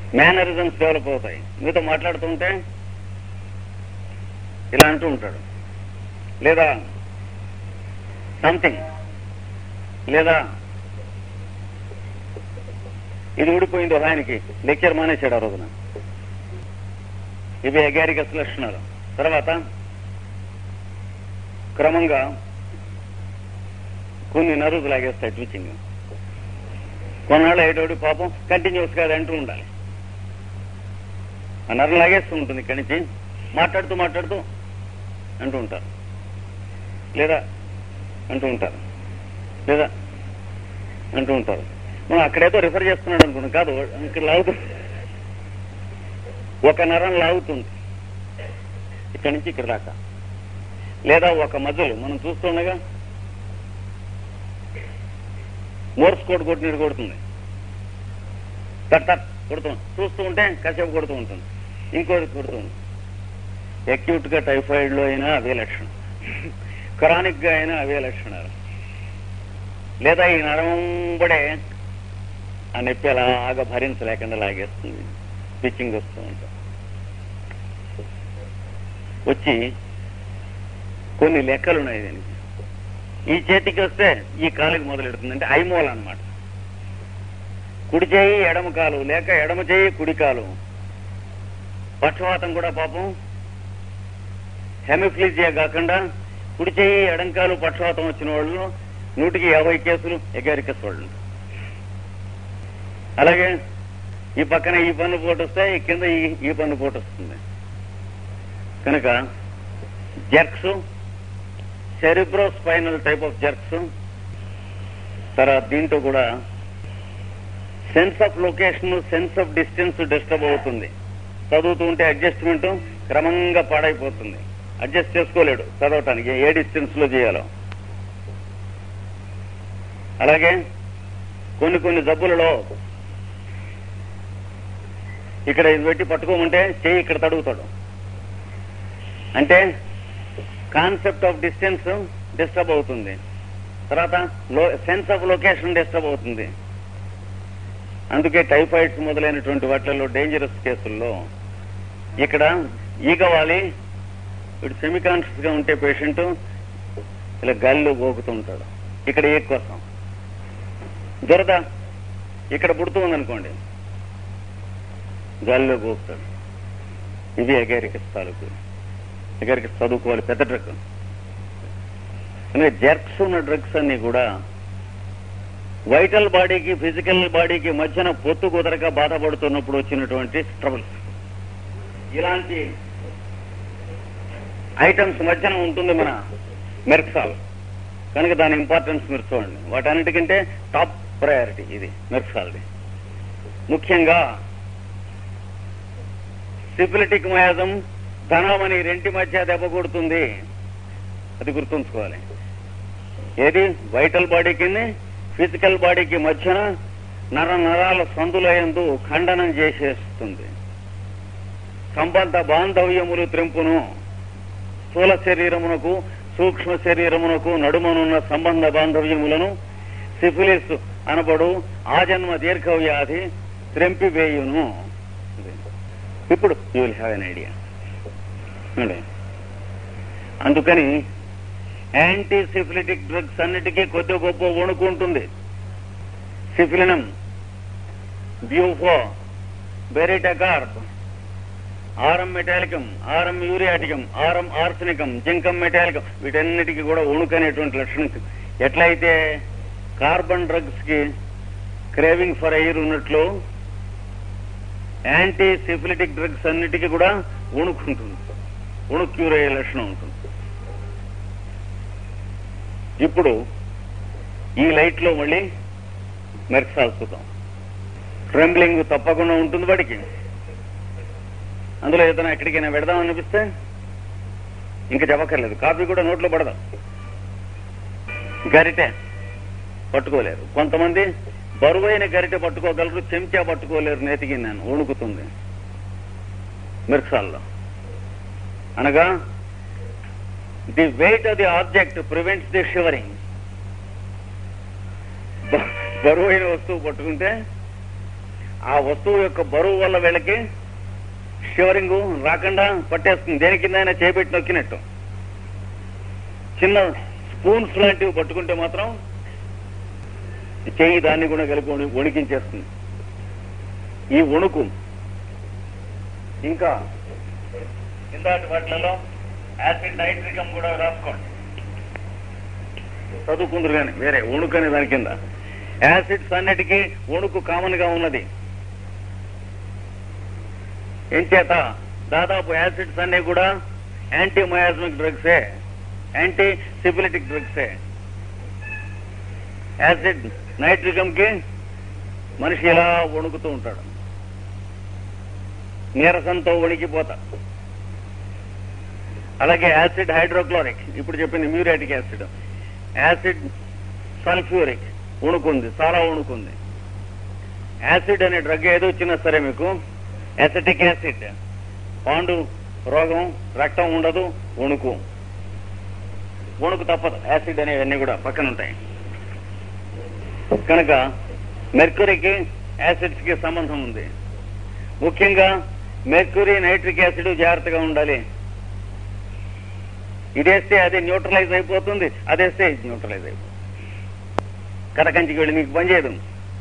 Mannerisms develop అవుతాయి మీతో మాట్లాడుతుంటే ఇలా అంటూ ఉంటాడు లేదా సంథింగ్ లేదా ఇది ఊడిపోయింది ఒక ఆయనకి లెక్చర్ మానేశాడు ఆ రోజున ఇవి అగారికస్ లక్షణాలు తర్వాత క్రమంగా కొన్ని నరువు లాగేస్తాయి ట్విచ్చింగ్ కొన్నాళ్ళు ఏటోడి పాపం కంటిన్యూస్ గా అది అంటూ ఉండాలి ఆ నరం లాగేస్తూ ఉంటుంది ఇక్కడి నుంచి మాట్లాడుతూ మాట్లాడుతూ అంటూ ఉంటారు లేదా అంటూ ఉంటారు లేదా అంటూ ఉంటారు మనం అక్కడేదో రిఫర్ చేస్తున్నాడు అనుకున్నాం కాదు ఇక్కడ లాగుతూ ఒక నరం లాగుతుంది ఇక్కడి నుంచి ఇక్కడ దాకా లేదా ఒక మధ్యలో మనం చూస్తుండగా మోర్స్ కోడ్ కొట్టినట్టు కొడుతుంది టక్ టక్ కొడుతుంది చూస్తూ ఉంటే కాసేపు కొడుతూ ఉంటుంది ఇంకోటి కొడుతూ ఉంటుంది అక్యూట్ గా టైఫాయిడ్ లో అయినా అవే లక్షణం క్రానిక్ గా అయినా అవే లక్షణాలు లేదా ఈ నరంబడే ఆ నొప్పి అలాగా భరించలేకుండా లాగేస్తుంది పిచ్చింగ్ వస్తూ ఉంటాం వచ్చి కొన్ని లెక్కలు ఉన్నాయి దీనికి ఈ చేతికి వస్తే ఈ కాలుకి మొదలెడుతుంది అంటే ఐమూల అన్నమాట కుడి చేయి ఎడమ కాలు లేక ఎడమ చేయి కుడి కాలు పక్షవాతం కూడా పాపం హెమిఫ్లీజియా కాకుండా కుడి చేయి ఎడం కాలు పక్షవాతం వచ్చిన వాళ్ళు నూటికి యాభై కేసులు ఎగారికస్ వాళ్ళు అలాగే ఈ పక్కన ఈ పన్ను పోటు వస్తే ఈ కింద ఈ ఈ పన్ను పోటు వస్తుంది కనుక jerks cerebro spinal type of jerks తర్వాత దీంట్లో కూడా sense of location sense of distance disturb అవుతుంది చదువుతూ ఉంటే అడ్జస్ట్మెంట్ క్రమంగా పాడైపోతుంది అడ్జస్ట్ చేసుకోలేడు చదవటానికి ఏ డిస్టెన్స్ లో చేయాలో అలాగే కొన్ని కొన్ని జబ్బులలో ఇక్కడ ఇది పెట్టి పట్టుకోమంటే చేయి ఇక్కడ తడుగుతాడు అంటే కాన్సెప్ట్ ఆఫ్ డిస్టెన్స్ డిస్టర్బ్ అవుతుంది తర్వాత సెన్స్ ఆఫ్ లొకేషన్ డిస్టర్బ్ అవుతుంది అందుకే టైఫాయిడ్స్ మొదలైనటువంటి వాటిల్లో డేంజరస్ కేసుల్లో ఇక్కడ ఈగవాలి వీడు సెమీ కాన్షియస్ గా ఉంటే పేషెంట్ ఇలా గాలిలో గోకుతూ ఉంటాడు ఇక్కడ ఏ కోసం దురద ఇక్కడ పుడుతూ ఉందనుకోండి గాలిలో గోకుతాడు ఇవి ఎగేరికస్ తాలూకు ఎగేరికస్ చదువుకోవాలి పెద్ద డ్రగ్ అందుకే జెర్క్స్ ఉన్న డ్రగ్స్ అన్ని కూడా వైటల్ బాడీకి ఫిజికల్ బాడీకి మధ్యన పొత్తు కుదరక బాధపడుతున్నప్పుడు వచ్చినటువంటి ట్రబుల్స్ ఇలాంటి ఐటమ్స్ మధ్యన ఉంటుంది మన మెర్క్సాల్ కనుక దాని ఇంపార్టెన్స్ మీరు చూడండి వాటన్నిటికంటే టాప్ ప్రయారిటీ ఇది మెర్క్సాల్ది ముఖ్యంగా సిఫిలిటిక్ మయాజం ధనమని రెంటి మధ్య దెబ్బ కొడుతుంది అది గుర్తుంచుకోవాలి ఏది వైటల్ బాడీకి ఫిజికల్ బాడీకి మధ్యన నర నరాల సందులయందు ఖండనం చేసేస్తుంది సంబంధ బాంధవ్యములు త్రెంపును స్థూల శరీరమునకు సూక్ష్మ శరీరమునకు నడుమనున్న సంబంధ బాంధవ్యములను సిఫిలిస్ అనబడు ఆజన్మ దీర్ఘ వ్యాధి త్రెంపివేయును ఇప్పుడు you will have an idea అందుకని యాంటీ సిఫిలిటిక్ డ్రగ్స్ అన్నిటికీ కొద్ది గొప్ప వణుకుంటుంది సిఫిలినం బ్యూఫో బెరిటకార్ప్ ఆరం మెటాలికం ఆరం యూరియాటికం ఆరం ఆర్సనికం జింకం మెటాలికం వీటన్నిటికీ కూడా వణుకనేటువంటి లక్షణం ఎట్లయితే కార్బన్ డ్రగ్స్ కి క్రేవింగ్ ఫర్ ఎయిర్ ఉన్నట్లు యాంటీ సిఫిలిటిక్ డ్రగ్స్ అన్నిటికీ కూడా వణుకుంటుంది వణుక్యూరే లక్షణం ఉంటుంది ఇప్పుడు ఈ లైట్ లో మళ్ళీ మెర్క్సాల్ చూద్దాం ట్రెంబ్లింగ్ తప్పకుండా ఉంటుంది వాడికి అందులో ఏదైనా ఎక్కడికైనా పెడదాం అనిపిస్తే ఇంకా చెప్పక్కర్లేదు కాఫీ కూడా నోట్లో పడదాం గరిటె పట్టుకోలేరు కొంతమంది బరువైన గరిటె పట్టుకోగలరు చెంచా పట్టుకోలేరు నేతికి నేను వణుకుతుంది మిర్సాల్లో అనగా the weight of the object prevents the shivering బరువైన వస్తువు పట్టుకుంటే ఆ వస్తువు యొక్క బరువు వల్ల వీళ్ళకి షివరింగ్ రాకుండా పట్టేస్తుంది దేని కింద అయినా చేపెట్టి నొక్కినట్టు చిన్న స్పూన్స్ లాంటివి పట్టుకుంటే మాత్రం చెయ్యి దాన్ని కూడా కలిపి వణి- వణికించేస్తుంది ఈ వణుకు ఇంకా ఇందాటి వాటిలలో యాసిడ్ నైట్రికం కూడా రాసుకోండి చదువుకుందరు కానీ వేరే వణుకు అనే దాని కింద యాసిడ్స్ అన్నిటికీ వణుకు కామన్ గా ఉన్నది ఏం చేత దాదాపు యాసిడ్స్ అన్ని కూడా యాంటీ మయాజ్మిక్ డ్రగ్సే యాంటీ సిఫిలిటిక్ డ్రగ్సే యాసిడ్ నైట్రికం కి మనిషి ఇలా వణుకుతూ ఉంటాడు నీరసంతో వణికిపోతా అలాగే యాసిడ్ హైడ్రోక్లోరిక్ ఇప్పుడు చెప్పింది మ్యూరేటిక్ యాసిడ్ యాసిడ్ సల్ఫ్యూరిక్ వణుకుంది చాలా వణుకుంది యాసిడ్ అనే డ్రగ్ ఏదో వచ్చినా సరే మీకు యాసిటిక్ యాసిడ్ పాండు రోగం రక్తం ఉండదు వణుకు వణుకు తప్పదు యాసిడ్ అనేవన్నీ కూడా పక్కన ఉంటాయి కనుక మెర్క్యూరీకి యాసిడ్స్ కి సంబంధం ఉంది ముఖ్యంగా మెర్క్యూరీ నైట్రిక్ యాసిడ్ జాగ్రత్తగా ఉండాలి ఇదేస్తే అది న్యూట్రలైజ్ అయిపోతుంది అదేస్తే ఇది న్యూట్రలైజ్ అయిపోతుంది కరకంచికి వెళ్ళి మీకు పనిచేయదు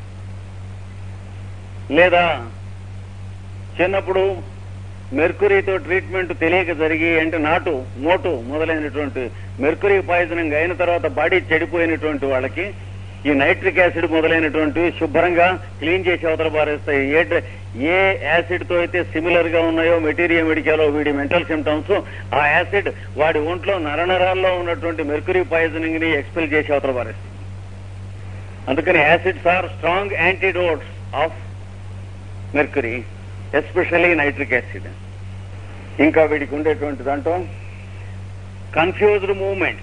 లేదా చిన్నప్పుడు మెర్కురీతో ట్రీట్మెంట్ తెలియక జరిగి అంటే నాటు మోటు మొదలైనటువంటి మెర్కురీ పాయిజనింగ్ అయిన తర్వాత బాడీ చెడిపోయినటువంటి వాళ్ళకి ఈ నైట్రిక్ యాసిడ్ మొదలైనటువంటివి శుభ్రంగా క్లీన్ చేసి అవతల పారేస్తాయి ఏ డ్ర- ఏ యాసిడ్ తో అయితే సిమిలర్ గా ఉన్నాయో మెటీరియల్ మెడికల్ వీడి మెంటల్ సిమ్టమ్స్ ఆ యాసిడ్ వాడి ఒంట్లో నరనరాల్లో ఉన్నటువంటి మెర్కురీ పాయిజనింగ్ ని ఎక్స్పెల్ చేసి అవతల పారేస్తుంది అందుకని acids are strong antidotes of mercury especially nitric acid ఇంకా వీడికి ఉండేటువంటి దాంట్లో కన్ఫ్యూజ్డ్ మూవ్మెంట్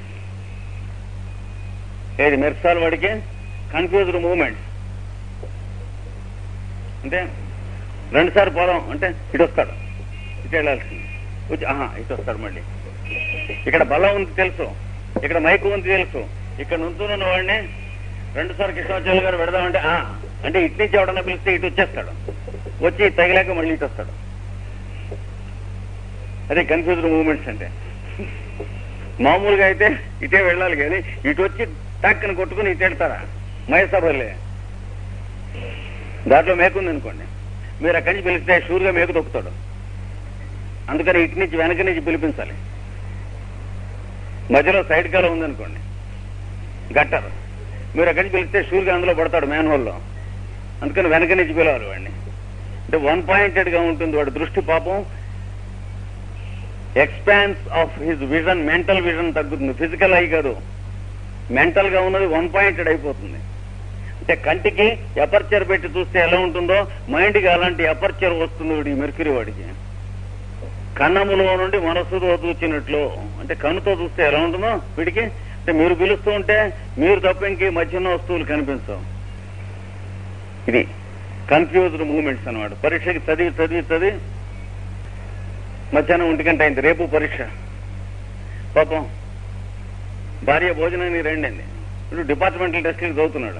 ఏది మెర్సాల్ వాడికి కన్ఫ్యూజ్డ్ మూవ్మెంట్ అంటే రెండుసార్లు పోదాం అంటే ఇటు వస్తాడు ఇటు వెళ్ళాల్సింది వచ్చి ఆహా ఇటు వస్తాడు మళ్ళీ ఇక్కడ బలం ఉంది తెలుసు ఇక్కడ మైకు ఉంది తెలుసు ఇక్కడ నుంచున్న వాడిని రెండుసార్లు కృష్ణాచార్య గారు పెడదామంటే ఆ అంటే ఇటు నుంచి ఎవడన్నా పిలిస్తే ఇటు వచ్చేస్తాడు వచ్చి తగిలాక మళ్ళీ ఇటు వస్తాడు అదే కన్ఫ్యూజ్డ్ మూవ్మెంట్స్ అంటే మామూలుగా అయితే ఇటే వెళ్ళాలి కానీ ఇటు వచ్చి టక్కని కొట్టుకుని ఇటు వెళ్తారా మహేసభలే దాంట్లో మేకుంది అనుకోండి మీరు అక్కడి నుంచి పిలిస్తే షూర్గా మేకు దొక్కుతాడు అందుకని ఇటు నుంచి వెనక నుంచి పిలిపించాలి మధ్యలో సైడ్ కాలం ఉందనుకోండి గట్టర్ మీరు అక్కడి నుంచి పిలిస్తే షూర్గా అందులో పడతాడు మ్యాన్ హోల్లో అందుకని వెనక నుంచి పిలవాలి వాడిని అంటే వన్ పాయింటెడ్ గా ఉంటుంది వాడి దృష్టి పాపం expanse of his vision mental vision తగ్గుతుంది ఫిజికల్ అయి కాదు మెంటల్ గా ఉన్నది వన్ పాయింటెడ్ అయిపోతుంది అంటే కంటికి ఎపర్చర్ పెట్టి చూస్తే ఎలా ఉంటుందో మైండ్ కి అలాంటి ఎపర్చర్ వస్తుంది వీడి మెర్క్యూరీ వాడికి కన్నములో నుండి మనస్సుతో చూచినట్లు అంటే కన్నుతో చూస్తే ఎలా ఉంటుందో వీడికి అంటే మీరు పిలుస్తూ ఉంటే మీరు తప్ప ఇంకే మధ్యన వస్తువులు కనిపించవు ఇది కన్ఫ్యూజ్డ్ మూమెంట్స్ అన్నమాట పరీక్షకి చదివి చదివి చదివి మధ్యాహ్నం ఒంటి గంట అయింది రేపు పరీక్ష పాపం భార్య భోజనానికి రండి అండి ఇప్పుడు డిపార్ట్మెంటల్ టెస్ట్కి చదువుతున్నాడు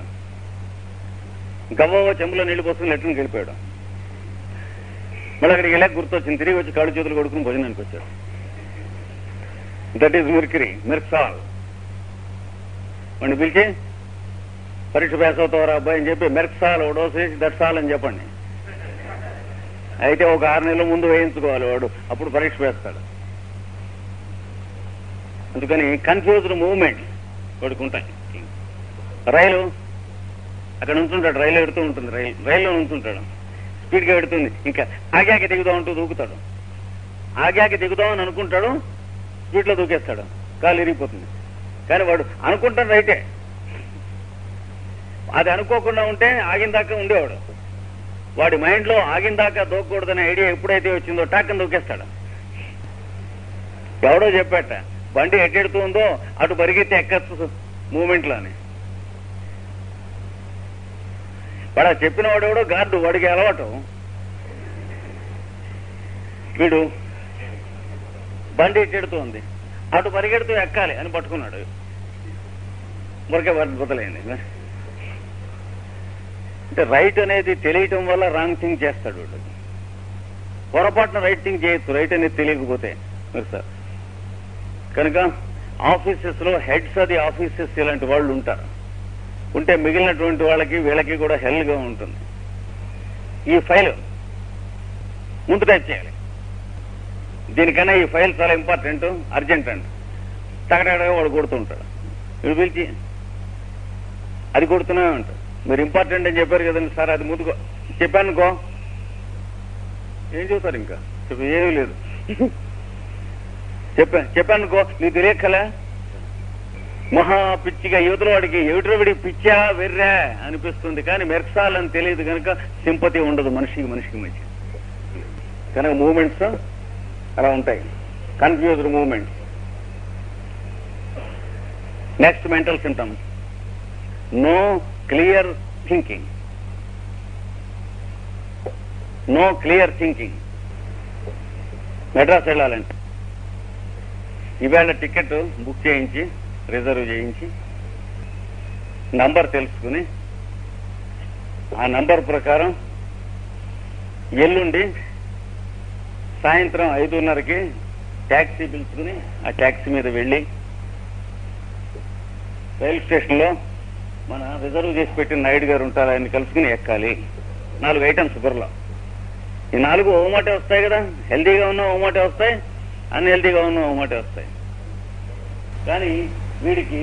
గవ్వ చెంబులో నీళ్లు పోసుకుని లెట్రిన్కి వెళ్ళిపోయాడు మళ్ళీ అక్కడికి వెళ్ళాక గుర్తొచ్చింది తిరిగి వచ్చి కాళ్ళు చేతులు కొడుకుని భోజనానికి వచ్చాడు దట్ ఈజ్ మిర్కరీ మిర్క్సాల్ వాడిని పిలిచి పరీక్ష పాస్ అవుతావారా అబ్బాయి అని చెప్పి మెర్క్సాల్ ఓ డోస్ వేసి దట్సాల్ అని చెప్పండి అయితే ఒక ఆరు నెలల ముందు వేయించుకోవాలి వాడు అప్పుడు పరీక్ష వేస్తాడు అందుకని కన్ఫ్యూజ్డ్ మూవ్మెంట్ వాడికి ఉంటాయి రైలు అక్కడ ఉంచుంటాడు రైలు ఎడుతూ ఉంటుంది రైలు రైల్లో ఉంచుంటాడు స్పీడ్గా ఎడుతుంది ఇంకా ఆగాక దిగుదాం అంటూ దూకుతాడు ఆగాక దిగుదామని అనుకుంటాడు స్పీడ్లో దూకేస్తాడు కాలు ఇరిగిపోతుంది కానీ వాడు అనుకుంటాడు రైటే అది అనుకోకుండా ఉంటే ఆగిన దాకా ఉండేవాడు వాడి మైండ్ లో ఆగిన దాకా దూకకూడదనే ఐడియా ఎప్పుడైతే వచ్చిందో టాక్కని దూకేస్తాడు ఎవడో చెప్పాట బండి ఎట్టెడుతుందో అటు పరిగెత్తి ఎక్కచ్చు మూమెంట్ లోని వాడు ఆ చెప్పిన వాడు ఎవడో గార్డు వాడికి అలవాటు వీడు బండి ఎట్టెడుతోంది అటు పరిగెడుతూ ఎక్కాలి అని పట్టుకున్నాడు మురకే బదలైంది అంటే రైట్ అనేది తెలియటం వల్ల రాంగ్ థింగ్ చేస్తాడు వీడు పొరపాటున రైట్ థింగ్ చేయొచ్చు రైట్ అనేది తెలియకపోతే మీరు సార్ కనుక ఆఫీసెస్ లో హెడ్స్ అది ఆఫీసెస్ ఇలాంటి వాళ్ళు ఉంటారు ఉంటే మిగిలినటువంటి వాళ్ళకి వీళ్ళకి కూడా హెల్ గా ఉంటుంది ఈ ఫైల్ ముందు టైప్ చేయాలి దీనికన్నా ఈ ఫైల్ చాలా ఇంపార్టెంట్ అర్జెంట్ అండి తగడగా వాడు కొడుతుంటాడు వీడు పిలిచి అది కొడుతూనే ఉంటాడు మీరు ఇంపార్టెంట్ అని చెప్పారు కదండి సార్ అది ముందుకో చెప్పానుకో ఏం చెబుతారు ఇంకా చెప్పు ఏమీ లేదు చెప్పా చెప్పానుకో నీకు తెలియక్కలే మహా పిచ్చిగా యువతల వాడికి ఎవిటో విడికి పిచ్చా వెర్రా అనిపిస్తుంది కానీ మెర్సాలని తెలియదు కనుక సింపతి ఉండదు మనిషికి మనిషికి మధ్య కనుక మూమెంట్స్ అలా ఉంటాయి confused moments next mental symptoms no clear thinking no clear thinking Madras వెళ్ళాలంటే ఇవాళ టికెట్ బుక్ చేయించి రిజర్వ్ చేయించి నంబర్ తెలుసుకుని ఆ నంబర్ ప్రకారం ఎల్లుండి సాయంత్రం ఐదున్నరకి ట్యాక్సీ పిలుచుకుని ఆ ట్యాక్సీ మీద వెళ్ళి రైలు స్టేషన్ లో మన రిజర్వ్ చేసి పెట్టిన నాయుడు గారు ఉంటారు ఆయన కలుసుకుని ఎక్కాలి నాలుగు ఐటమ్స్ బుర్రలో ఈ నాలుగు ఓమాటే వస్తాయి కదా హెల్దీగా ఉన్న ఓమాటే వస్తాయి అన్హెల్దీగా ఉన్న ఓమాటే వస్తాయి కానీ వీడికి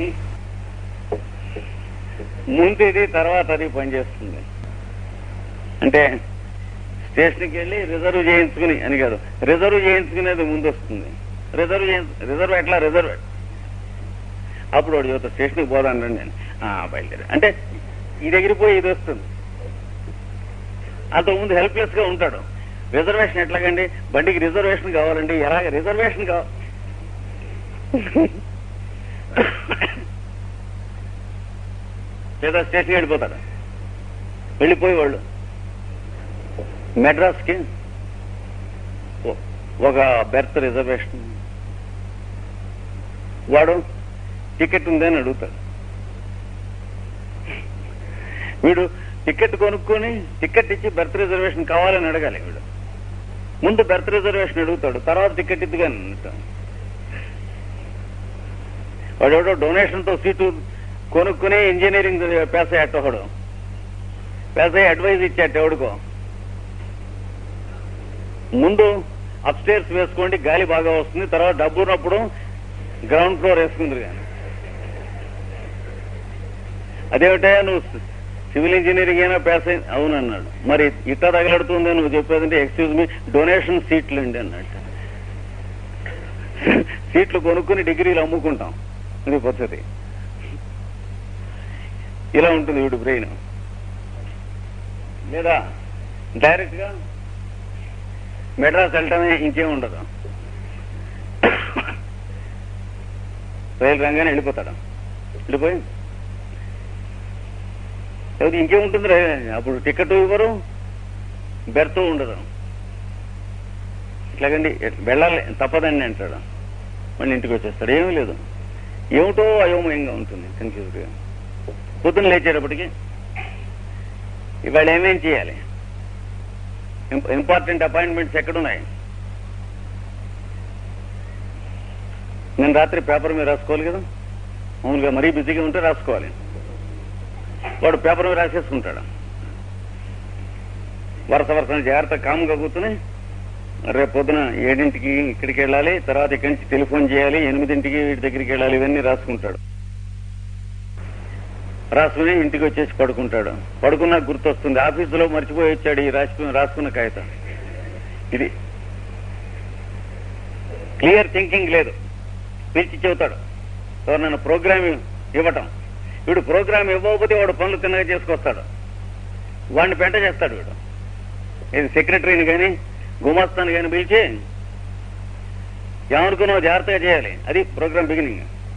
ముందుది తర్వాత అది పనిచేస్తుంది అంటే స్టేషన్కి వెళ్ళి రిజర్వ్ చేయించుకుని అని కాదు రిజర్వ్ చేయించుకునేది ముందు వస్తుంది రిజర్వ్ చేయించు రిజర్వ్ ఎట్లా రిజర్వ్ అప్పుడు వాడు చదువుతా స్టేషన్కి పోదాను రండి నేను "ఆ, బయలుదేరి అంటే ఈ దగ్గర పోయి ఇది వస్తుంది అంతకుముందు హెల్ప్లెస్ గా ఉంటాడు రిజర్వేషన్ ఎట్లాగండి బండికి రిజర్వేషన్ కావాలండి ఎలాగ రిజర్వేషన్ కావాలి లేదా స్టేషన్కి వెళ్ళిపోతాడు వెళ్ళిపోయి వాళ్ళు మెడ్రాస్కి ఓ- ఒక బెర్త్ రిజర్వేషన్ వాడు టికెట్ ఉందని అడుగుతాడు వీడు టికెట్ కొనుక్కొని టికెట్ ఇచ్చి బెర్త్ రిజర్వేషన్ కావాలని అడగాలి వీడు ముందు బెర్త్ రిజర్వేషన్ అడుగుతాడు తర్వాత టికెట్ ఇద్దుగాని అంటాడు వాడు ఎవడో డొనేషన్ తో సీటు కొనుక్కుని ఇంజనీరింగ్ పేస ఒకడు పేస అడ్వైజ్ ఇచ్చాట ఎవడికో ముందు అప్స్టేర్స్ వేసుకోండి గాలి బాగా వస్తుంది తర్వాత డబ్బు ఉన్నప్పుడు గ్రౌండ్ ఫ్లోర్ వేసుకుందరు కానీ అదేమిటా నువ్వు సివిల్ ఇంజనీరింగ్ అయినా పాస్ అయింది అవునన్నాడు మరి ఇట్ట తగలడుతుంది నువ్వు చెప్పేదంటే ఎక్స్క్యూజ్ మీ డొనేషన్ సీట్లు అండి అన్నట్టు సీట్లు కొనుక్కుని డిగ్రీలు అమ్ముకుంటాం ఇది పద్ధతి ఇలా ఉంటుంది వీడు బ్రెయిన్ లేదా డైరెక్ట్ గా మెడ్రాస్ వెళ్ళటమే ఇంకేం ఉండదు రైలు రంగానే వెళ్ళిపోతాడు వెళ్ళిపోయి లేకపోతే ఇంకేముంటుంది రే అప్పుడు టికెట్ ఇవ్వరు బెర్త్ ఉండదు ఇట్లాగండి వెళ్ళాలి తప్పదండి అంటాడు మళ్ళీ ఇంటికి వచ్చేస్తాడు ఏమీ లేదు ఏమిటో అయోమయంగా ఉంటుంది కన్ఫ్యూజ్డ్గా పొద్దున్న లేచేటప్పటికి ఇవాళ ఏమేం చేయాలి ఇంప- ఇంపార్టెంట్ అపాయింట్మెంట్స్ ఎక్కడున్నాయి నేను రాత్రి పేపర్ మీద రాసుకోవాలి కదా మామూలుగా మరీ బిజీగా ఉంటే రాసుకోవాలి వాడు పేపర్ మీద రాసేసుకుంటాడు వరుస వరుస జాగ్రత్త కామ్గా కూర్చుని రేపు పొద్దున ఏడింటికి ఇక్కడికి వెళ్ళాలి తర్వాత ఇక్కడి నుంచి టెలిఫోన్ చేయాలి ఎనిమిదింటికి వీటి దగ్గరికి వెళ్ళాలి ఇవన్నీ రాసుకుంటాడు రాసుకుని ఇంటికి వచ్చేసి పడుకుంటాడు పడుకున్నా గుర్తొస్తుంది ఆఫీసులో మర్చిపోయి వచ్చాడు ఈ రాసుకున్న రాసుకున్న కాగితం ఇది క్లియర్ థింకింగ్ లేదు పిలిచి చెబుతాడు ఎవరినైనా ప్రోగ్రామ్ ఇవ్వటం వీడు ప్రోగ్రామ్ ఇవ్వకపోతే వాడు పనులు తిన్నగా చేసుకొస్తాడు వాడిని పెంట చేస్తాడు వీడు ఇది సెక్రటరీని కానీ గుమాస్తాను కానీ పిలిచి ఏమనుకున్నావు జాగ్రత్తగా చేయాలి అది ప్రోగ్రామ్ బిగినింగ్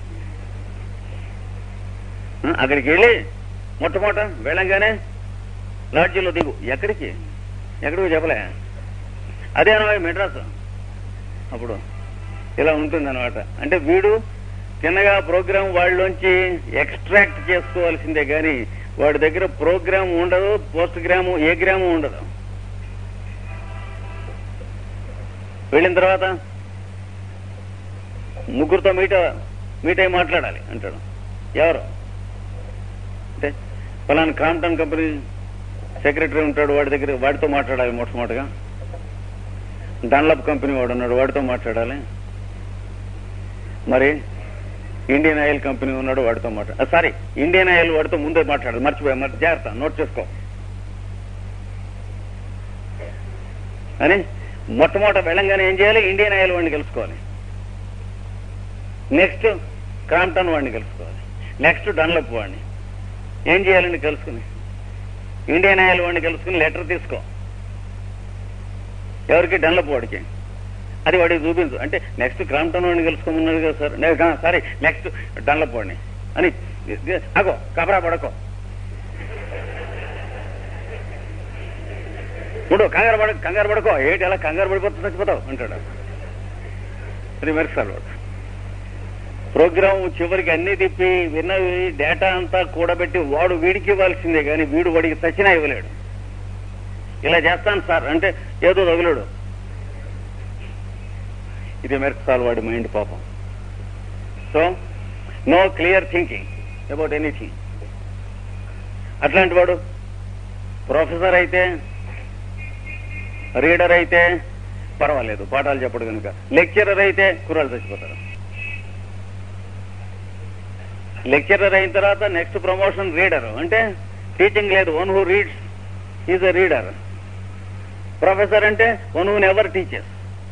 ఆ, అక్కడికి వెళ్ళి మొట్టమొదట వెళ్ళంగానే లాడ్జీలో దిగు ఎక్కడికి ఎక్కడికి చెప్పలే అదే అనమాట మెడ్రాస్ అప్పుడు ఇలా ఉంటుంది అనమాట అంటే వీడు చిన్నగా ప్రోగ్రాం వాళ్ళలోంచి ఎక్స్ట్రాక్ట్ చేసుకోవాల్సిందే కానీ వాడి దగ్గర ప్రోగ్రామ్ ఉండదు పోస్ట్ గ్రాము ఏ గ్రాము ఉండదు వెళ్ళిన తర్వాత ముగ్గురితో మీట మీట్ అయి మాట్లాడాలి అంటాడు ఎవరు అంటే ఫలానా క్రాంప్టన్ కంపెనీ సెక్రటరీ ఉంటాడు వాడి దగ్గర వాడితో మాట్లాడాలి మొట్టమొదటిగా డన్లప్ కంపెనీ వాడు ఉన్నాడు వాడితో మాట్లాడాలి మరి ఇండియన్ ఆయిల్ కంపెనీ ఉన్నాడు వాడితో మాట్లాడాలి సారీ ఇండియన్ ఆయిల్ వాడితో ముందే మాట్లాడాలి మర్చిపోయా మరి జాగ్రత్త నోట్ చేసుకో అని మొట్టమొదట వెళ్ళంగానే ఏం చేయాలి ఇండియన్ ఆయిల్ వాడిని కలుసుకోవాలి నెక్స్ట్ క్రాంప్టన్ వాడిని కలుసుకోవాలి నెక్స్ట్ డన్లప్ వాడిని ఏం చేయాలని కలుసుకుని ఇండియన్ ఆయిల్ వాడిని కలుసుకుని లెటర్ తీసుకో ఎవరికి డన్లప్ వాడికి అది వాడికి చూపించు అంటే నెక్స్ట్ క్రాంప్టన్ వాడిని కలుసుకోమన్నాడు కదా సార్ నే- కా- సారీ నెక్స్ట్ డన్లప్ వాడిని అని అగో కబరా పడకో ఇప్పుడు కంగారు పడ కంగారు పడుకో ఏంటి అలా కంగారు పడిపోతే చచ్చిపోతావు అంటాడు అది మరి సార్ వాడు ప్రోగ్రామ్ చివరికి అన్ని తిప్పి విన్నవి డేటా అంతా కూడబెట్టి వాడు వీడికి ఇవ్వాల్సిందే కానీ వీడు వాడికి సచినా ఇవ్వలేడు ఇలా చేస్తాను సార్ అంటే ఏదో తగులేడు ఇది మెరక్సాల్ వాడి మైండ్ పాపం so no clear thinking about anything అట్లాంటి వాడు ప్రొఫెసర్ అయితే రీడర్ అయితే పర్వాలేదు పాఠాలు చెప్పడు కనుక లెక్చరర్ అయితే కుర్రాలు చచ్చిపోతారు లెక్చరర్ అయిన తర్వాత నెక్స్ట్ ప్రమోషన్ రీడర్ అంటే టీచింగ్ లేదు one who reads is a reader professor అంటే వన్ హూ నెవర్ టీచర్స్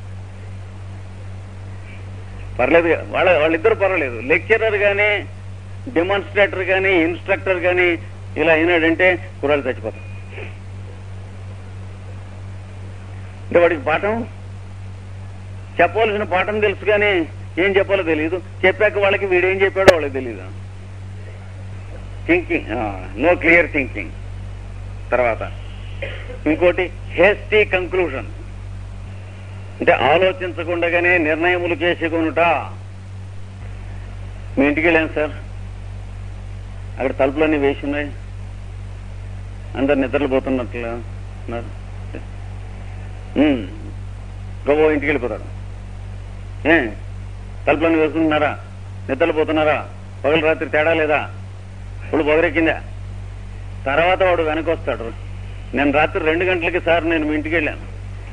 పర్లేదు వాళ్ళ వాళ్ళిద్దరు పర్వాలేదు లెక్చరర్ కానీ డెమాన్స్ట్రేటర్ కానీ ఇన్స్ట్రక్టర్ కానీ ఇలా అయినాడంటే కుర్రాలు చచ్చిపోతారు అంటే వాడికి పాఠం చెప్పవలసిన పాఠం తెలుసు కానీ ఏం చెప్పాలో తెలియదు చెప్పాక వాళ్ళకి వీడేం చెప్పాడో వాళ్ళకి తెలియదు థింకింగ్ నో క్లియర్ థింకింగ్ తర్వాత ఇంకోటి హేస్టీ కంక్లూషన్ అంటే ఆలోచించకుండానే నిర్ణయములు చేసుకొనుట మీ ఇంటికి వెళ్ళాను సార్ అక్కడ తలుపులన్నీ వేసి ఉన్నాయి అందరు నిద్రలు పోతున్నట్లు ఉన్నారు ఉమ్. గోవో ఇంటికి వెళ్ళిపోతాడు ఏ తలుపులన్నీ వేసుకుంటున్నారా నిద్రలు పోతున్నారా పగలు రాత్రి తేడా లేదా ఇప్పుడు పొగరెక్కిందా తర్వాత వాడు వెనక్కి వస్తాడు నేను రాత్రి రెండు గంటలకి సార్ నేను మీ ఇంటికి వెళ్ళాను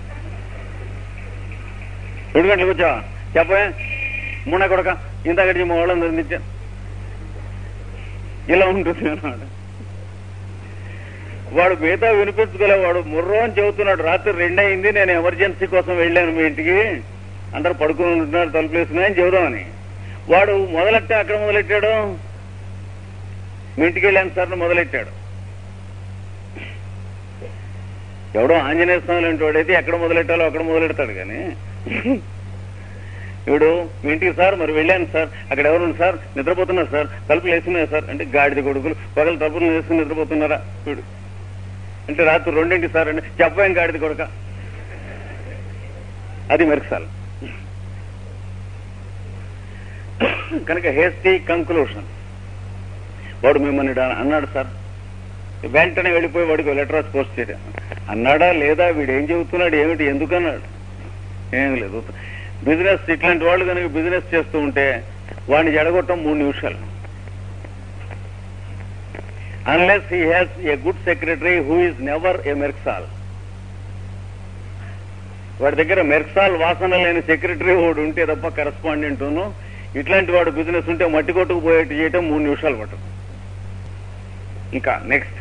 రెండు గంటలకు వచ్చావా చెప్పే మూడ కొడక ఇంతకటి మా వాళ్ళని అందించాను ఇలా ఉంటుంది అన్నాడు వాడు మిగతా వినిపించుకోలే వాడు ముర్రో అని చెబుతున్నాడు రాత్రి రెండు అయింది నేను ఎమర్జెన్సీ కోసం వెళ్ళాను మీ ఇంటికి అందరు పడుకుని ఉంటున్నారు తలుపులు వేసుకున్నాయని చెబుదామని వాడు మొదలెట్ట అక్కడ మొదలెట్టాడు మీ ఇంటికి వెళ్ళాను సార్ అని మొదలెట్టాడు ఎవడో ఆంజనేయ స్వామి లాంటి వాడైతే ఎక్కడ మొదలెట్టాలో అక్కడ మొదలెడతాడు కానీ ఇప్పుడు మీ ఇంటికి సార్ మరి వెళ్ళాను సార్ అక్కడ ఎవరు సార్ నిద్రపోతున్నారు సార్ తలుపులు వేసుకున్నారు సార్ అంటే గాడిద కొడుకులు పగలు తలుపులు వేసుకుని నిద్రపోతున్నారా చూడు అంటే రాత్రి రెండింటి సార్ అంటే చెప్పాం గాడిద కొడుక అది మెరక్సాల్ కనుక హేస్టీ కంక్లూషన్ వాడు మిమ్మల్ని డా- అన్నాడు సార్ వెంటనే వెళ్ళిపోయి వాడికి లెటర్ రాసి పోస్ట్ చేయడం అన్నాడా లేదా వీడు ఏం చెబుతున్నాడు ఏమిటి ఎందుకు అన్నాడు ఏం లేదు బిజినెస్ ఇట్లాంటి వాళ్ళు కనుక బిజినెస్ చేస్తూ ఉంటే వాడిని జడగొట్టడం మూడు నిమిషాలు unless he has a good secretary who is never a merc sol వాడి దగ్గర మెర్క్సాల్ వాసన లేని సెక్రటరీ వాడు ఉంటే తప్ప కరెస్పాండెంట్ ఇట్లాంటి వాడు బిజినెస్ ఉంటే మట్టి కొట్టుకు పోయేట్టు చేయటం మూడు నిమిషాలు పట్టదు ఇంకా next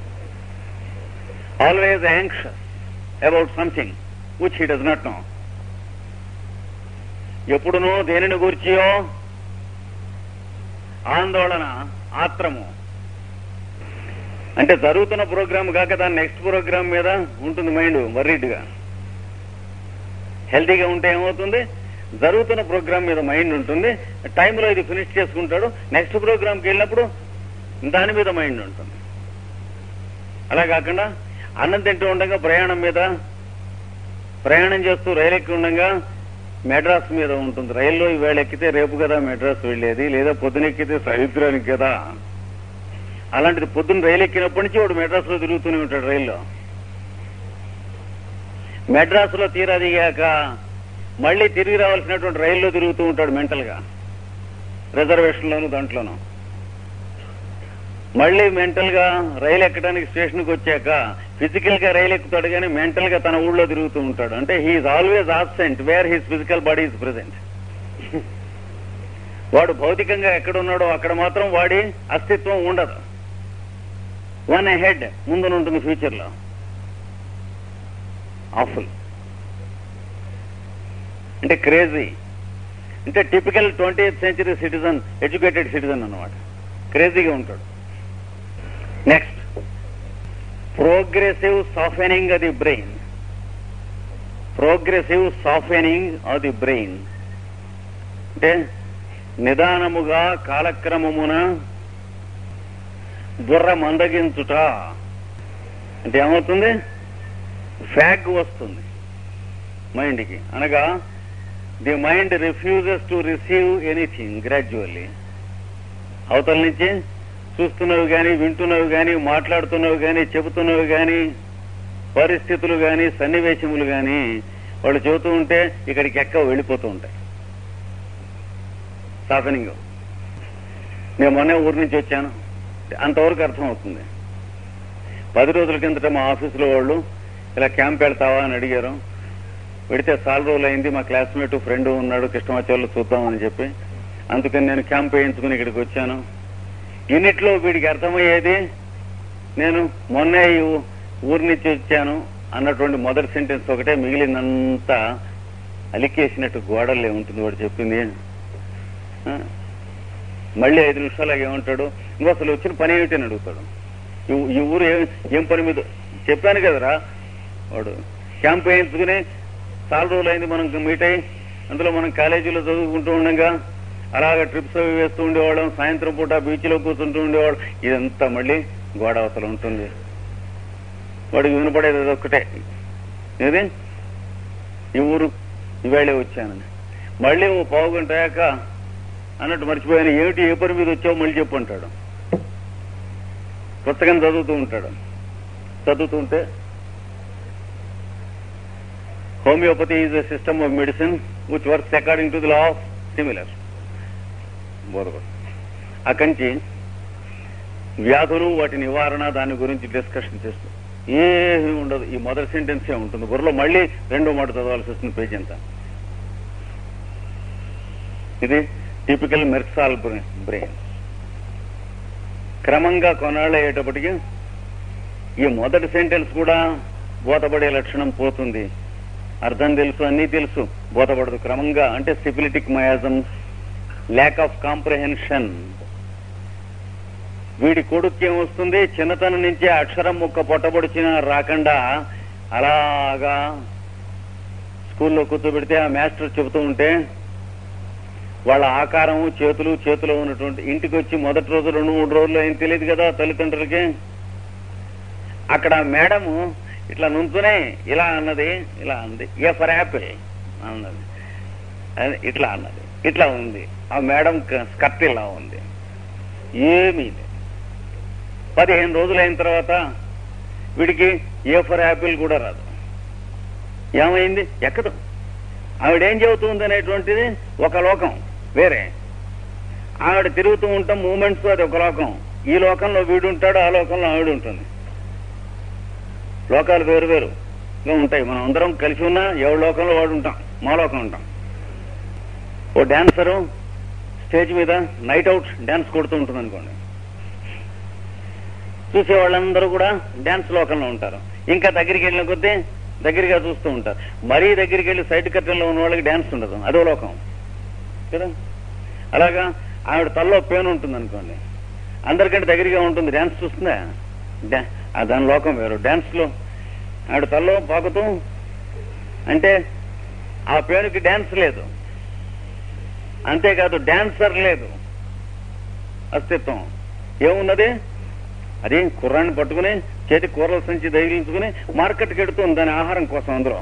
always anxious about something which he does not know ఎప్పుడునూ దేనిని గూర్చియో ఆందోళన ఆత్రము అంటే జరుగుతున్న ప్రోగ్రామ్ కాక దాని నెక్స్ట్ ప్రోగ్రామ్ మీద ఉంటుంది మైండ్ వర్రీడ్గా హెల్తీగా ఉంటే ఏమవుతుంది జరుగుతున్న ప్రోగ్రామ్ మీద మైండ్ ఉంటుంది టైంలో ఇది ఫినిష్ చేసుకుంటాడు నెక్స్ట్ ప్రోగ్రామ్కి వెళ్ళినప్పుడు దాని మీద మైండ్ ఉంటుంది అలా కాకుండా అన్నం తింటూ ఉండగా ప్రయాణం మీద ప్రయాణం చేస్తూ రైలు ఎక్కి ఉండగా మెడ్రాస్ మీద ఉంటుంది రైల్లో ఈవేళ ఎక్కితే రేపు కదా మెడ్రాస్ వెళ్ళేది లేదా పొద్దునెక్కితే సముద్రానికి కదా అలాంటిది పొద్దున్న రైలు ఎక్కినప్పటి నుంచి వాడు మెడ్రాస్ లో తిరుగుతూనే ఉంటాడు రైల్లో మెడ్రాస్ లో తీరా దిగాక మళ్ళీ తిరిగి రావాల్సినటువంటి రైల్లో తిరుగుతూ ఉంటాడు మెంటల్ గా రిజర్వేషన్ లోను దాంట్లోనూ మళ్ళీ మెంటల్ గా రైలు ఎక్కడానికి స్టేషన్ కి వచ్చాక ఫిజికల్ గా రైలు ఎక్కుతాడు కానీ మెంటల్ గా తన ఊళ్ళో తిరుగుతూ ఉంటాడు అంటే he is always absent where his physical body is present వాడు భౌతికంగా ఎక్కడున్నాడో అక్కడ మాత్రం వాడి అస్తిత్వం ఉండదు వన్ హెడ్ ముందునుంటుంది ఫ్యూచర్ లో ఆఫుల్ అంటే క్రేజీ అంటే typical twenty century citizen educated citizen అన్నమాట క్రేజీగా ఉంటాడు next progressive softening of the brain progressive softening of the brain అంటే నిదానముగా కాలక్రమమున బుర్ర మందగించుట అంటే ఏమవుతుంది ఫ్యాగ్ వస్తుంది మైండ్కి అనగా the mind refuses to receive anything gradually అవతల నుంచి చూస్తున్నవి కానీ వింటున్నవి కానీ మాట్లాడుతున్నవి కానీ చెబుతున్నవి కానీ పరిస్థితులు కానీ సన్నివేశములు కానీ వాళ్ళు చెబుతూ ఉంటే ఇక్కడికి ఎక్క వెళ్ళిపోతూ ఉంటాయి సాఫెనింగ్ నేను మొన్నే ఊరి నుంచి వచ్చాను అంతవరకు అర్థమవుతుంది పది రోజుల కిందట మా ఆఫీసులో వాళ్ళు ఇలా క్యాంప్ వెళ్తావా అని అడిగారు పెడితే చాలా రోజులు అయింది మా క్లాస్మేట్ ఫ్రెండ్ ఉన్నాడు కృష్ణమాచార్యులు చూద్దామని చెప్పి అందుకని నేను క్యాంప్ వేయించుకుని ఇక్కడికి వచ్చాను యూనిట్లో వీడికి అర్థమయ్యేది నేను మొన్నే ఈ ఊ- ఊరి నుంచి వచ్చాను అన్నటువంటి మొదటి సెంటెన్స్ ఒకటే మిగిలినంతా అలికేసినట్టు గోడలే ఉంటుంది వాడు చెప్పింది ఆ? మళ్ళీ ఐదు నిమిషాలు ఏమంటాడు నువ్వు అసలు వచ్చిన పని ఏమిటి అని అడుగుతాడు ఈ- ఈ ఊరు ఏం ఏం పని మీద చెప్పాను కదరా వాడు క్యాంప్ వేయించుకుని చాలా రోజులు అయింది మనం మీట్ అయ్యి అందులో మనం కాలేజీలో చదువుకుంటూ ఉండగా అలాగ ట్రిప్స్ అవి వేస్తూ ఉండేవాళ్ళం సాయంత్రం పూట బీచ్ లో కూర్చుంటూ ఉండేవాళ్ళం ఇదంతా మళ్ళీ గోడ అవతల ఉంటుంది వాడికి వినపడేది అది ఒక్కటే ఏది ఈ ఊరు ఇవాళే వచ్చానని మళ్ళీ ఓ పావు గంట అయ్యాక అన్నట్టు మర్చిపోయాను ఏమిటి ఏ పని మీద వచ్చావు మళ్ళీ చెప్పు అంటాడు పుస్తకం చదువుతూ ఉంటాడు చదువుతుంటే homeopathy is a system of medicine which works according to the law of similar బోధపడు అక్కడి నుంచి వ్యాధులు వాటి నివారణ దాని గురించి డిస్కషన్ చేస్తూ ఏమీ ఉండదు ఈ మొదటి సెంటెన్సే ఉంటుంది బుర్రలో మళ్ళీ రెండో మాట చదవాల్సి వస్తుంది పేజ్ అంతా ఇది టిపికల్ మెర్సాల్ బ్రెయిన్ క్రమంగా కొన్నాళ్ళు అయ్యేటప్పటికి ఈ మొదటి సెంటెన్స్ కూడా బోధపడే లక్షణం పోతుంది అర్థం తెలుసు అన్నీ తెలుసు బోధపడదు క్రమంగా అంటే syphilitic miasm lack of comprehension వీడి కొడుకు ఏమొస్తుంది చిన్నతనం నుంచే అక్షరం ముక్క పొట్టబొడిచిన రాకుండా అలాగా స్కూల్లో కూర్చోబెడితే ఆ మాస్టర్ చెబుతూ ఉంటే వాళ్ళ ఆకారం చేతులు చేతిలో ఉన్నటువంటి ఇంటికి వచ్చి మొదటి రోజు రెండు మూడు రోజులు ఏం తెలియదు కదా తల్లిదండ్రులకి అక్కడ మేడము ఇట్లా నుంచునే ఇలా అన్నది ఇలా అంది ఏ ఫర్ యాపిల్ అన్నది అది ఇట్లా అన్నది ఇట్లా ఉంది ఆ మేడం స్కర్ట్ ఇలా ఉంది ఏమీ లేదు పదిహేను రోజులు అయిన తర్వాత వీడికి ఏ ఫర్ యాపిల్ కూడా రాదు ఏమైంది ఎక్కదు ఆవిడేం చెబుతుంది అనేటువంటిది ఒక లోకం వేరే ఆవిడ తిరుగుతూ ఉంటాం మూమెంట్స్ అది ఒక లోకం ఈ లోకంలో వీడు ఉంటాడు ఆ లోకంలో ఆవిడ ఉంటుంది లోకాలు వేరు వేరుగా ఉంటాయి మనం అందరం కలిసి ఉన్నా ఎవరి లోకంలో వాడు ఉంటాం మా లోకం ఉంటాం ఓ డాన్సరు స్టేజ్ మీద నైట్ అవుట్ డాన్స్ కొడుతూ ఉంటుంది అనుకోండి చూసే వాళ్ళందరూ కూడా డాన్స్ లోకంలో ఉంటారు ఇంకా దగ్గరికి వెళ్ళిన కొద్దీ దగ్గరగా చూస్తూ ఉంటారు మరీ దగ్గరికి వెళ్ళి సైడ్ కట్టెల్లో ఉన్న వాళ్ళకి డాన్స్ ఉండదు అదో లోకం కదా అలాగా ఆవిడ తల్లో పేను ఉంటుంది అనుకోండి అందరికంటే దగ్గరగా ఉంటుంది డాన్స్ చూస్తుందా డా- ఆ దాని లోకం వేరు డాన్స్ లో ఆవిడ తల్లో పాకుతూ అంటే ఆ పేరుకి డాన్స్ లేదు అంతేకాదు డాన్సర్ లేదు అస్తిత్వం ఏమున్నది అది కుర్రాన్ని పట్టుకుని చేతి కూరల సంచి ధైర్యించుకుని మార్కెట్కి ఎడుతుంది దాని ఆహారం కోసం అందులో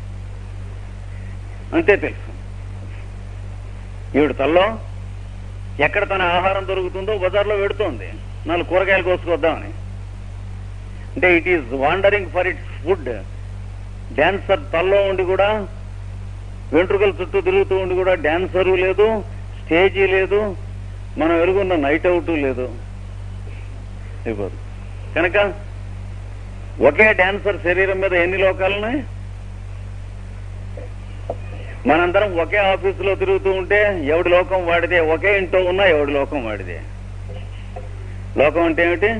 అంతే తెలుసు ఈవిడ తల్లో ఎక్కడ తన ఆహారం దొరుకుతుందో బజార్లో పెడుతోంది నాలుగు కూరగాయలు కోసుకొద్దామని అంటే it is wandering for its food dancer తల్లో ఉండి కూడా వెంట్రుకల చుట్టూ తిరుగుతూ ఉండి కూడా డాన్సరు లేదు స్టేజీ లేదు మనం ఎరుగున్న నైట్ అవుట్ లేదు అయిపోదు కనుక ఒకే డాన్సర్ శరీరం మీద ఎన్ని లోకాలున్నాయి మనందరం ఒకే ఆఫీసులో తిరుగుతూ ఉంటే ఎవడి లోకం వాడిదే ఒకే ఇంట్లో ఉన్నా ఎవడి లోకం వాడిదే లోకం అంటే ఏమిటి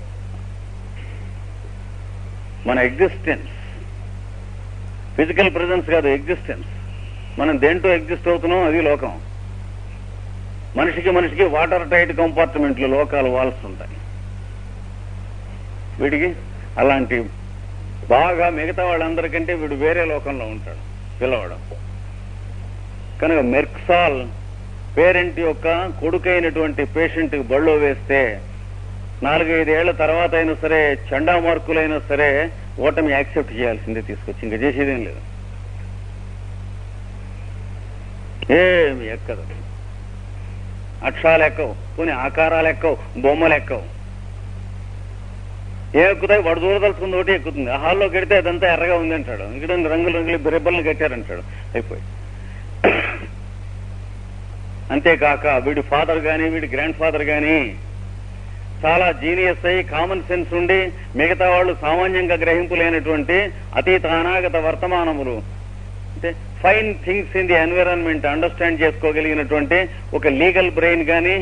మన ఎగ్జిస్టెన్స్ ఫిజికల్ ప్రెజెన్స్ కాదు ఎగ్జిస్టెన్స్ మనం దేంట్లో ఎగ్జిస్ట్ అవుతున్నాం అది లోకం మనిషికి మనిషికి వాటర్ టైట్ కంపార్ట్మెంట్లు లోకాలు వాల్స్ ఉంటాయి వీడికి అలాంటి బాగా మిగతా వాళ్ళందరికంటే వీడు వేరే లోకంలో ఉంటాడు పిల్లవాడు కనుక మెర్క్సాల్ పేరెంట్ యొక్క కొడుకైనటువంటి పేషెంట్ బళ్ళో వేస్తే నాలుగైదేళ్ల తర్వాత అయినా సరే చండా మార్కులైనా సరే ఓటమి యాక్సెప్ట్ చేయాల్సిందే తీసుకొచ్చి ఇంకా చేసేదేం లేదు ఏమి ఎక్కదు అక్షరాలు ఎక్కవు కొన్ని ఆకారాలు ఎక్కవు బొమ్మలు ఎక్కవు ఏ ఎక్కుతాయి వాడు దూరదలుచుకుంది ఒకటి ఎక్కుతుంది ఆ హాల్లోకి వెడితే అదంతా ఎర్రగా ఉంది అంటాడు ఇక్కడ రంగులు రంగులు రిబ్బన్లు కట్టారంటాడు అయిపోయి అంతేకాక వీడి ఫాదర్ గాని వీడి గ్రాండ్ ఫాదర్ గాని చాలా జీనియస్ అయి కామన్ సెన్స్ ఉండి మిగతా వాళ్ళు సామాన్యంగా గ్రహింపులేనటువంటి అతీత అనాగత వర్తమానములు అంటే fine things in the environment understand చేసుకోగలిగినటువంటి ఒక లీగల్ బ్రెయిన్ గాని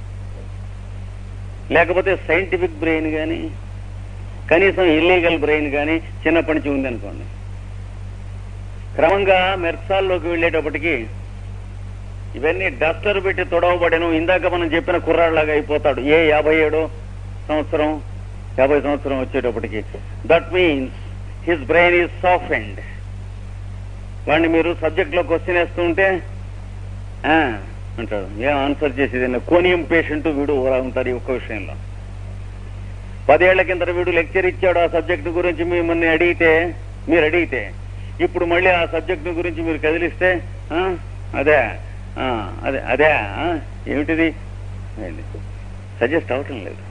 లేకపోతే సైంటిఫిక్ బ్రెయిన్ గాని కనీసం ఇల్లీగల్ బ్రెయిన్ గాని చిన్నప్పటి నుంచి ఉందనుకోండి క్రమంగా మెర్సాల్లోకి వెళ్ళేటప్పటికి ఇవన్నీ డస్టర్ పెట్టి తొడవబడను ఇందాక మనం చెప్పిన కుర్రాళ్ళలాగా అయిపోతాడు ఏ యాభై ఏడో సంవత్సరం యాభై సంవత్సరం వచ్చేటప్పటికి that means his brain is soft and వాడిని మీరు సబ్జెక్ట్ లో క్వశ్చన్ వేస్తూ ఉంటే "ఆ" అంటాడు ఏం ఆన్సర్ చేసేది కోనియం పేషెంట్ వీడు ఊరా ఉంటారు ఈ ఒక్క విషయంలో పదేళ్ల కింద వీడు లెక్చర్ ఇచ్చాడు ఆ సబ్జెక్ట్ గురించి మిమ్మల్ని అడిగితే మీరు అడిగితే ఇప్పుడు మళ్ళీ ఆ సబ్జెక్ట్ గురించి మీరు కదిలిస్తే "ఆ, అదే ఆ, అదే అదే ఆ, ఏమిటిది సజెస్ట్ అవటం లేదు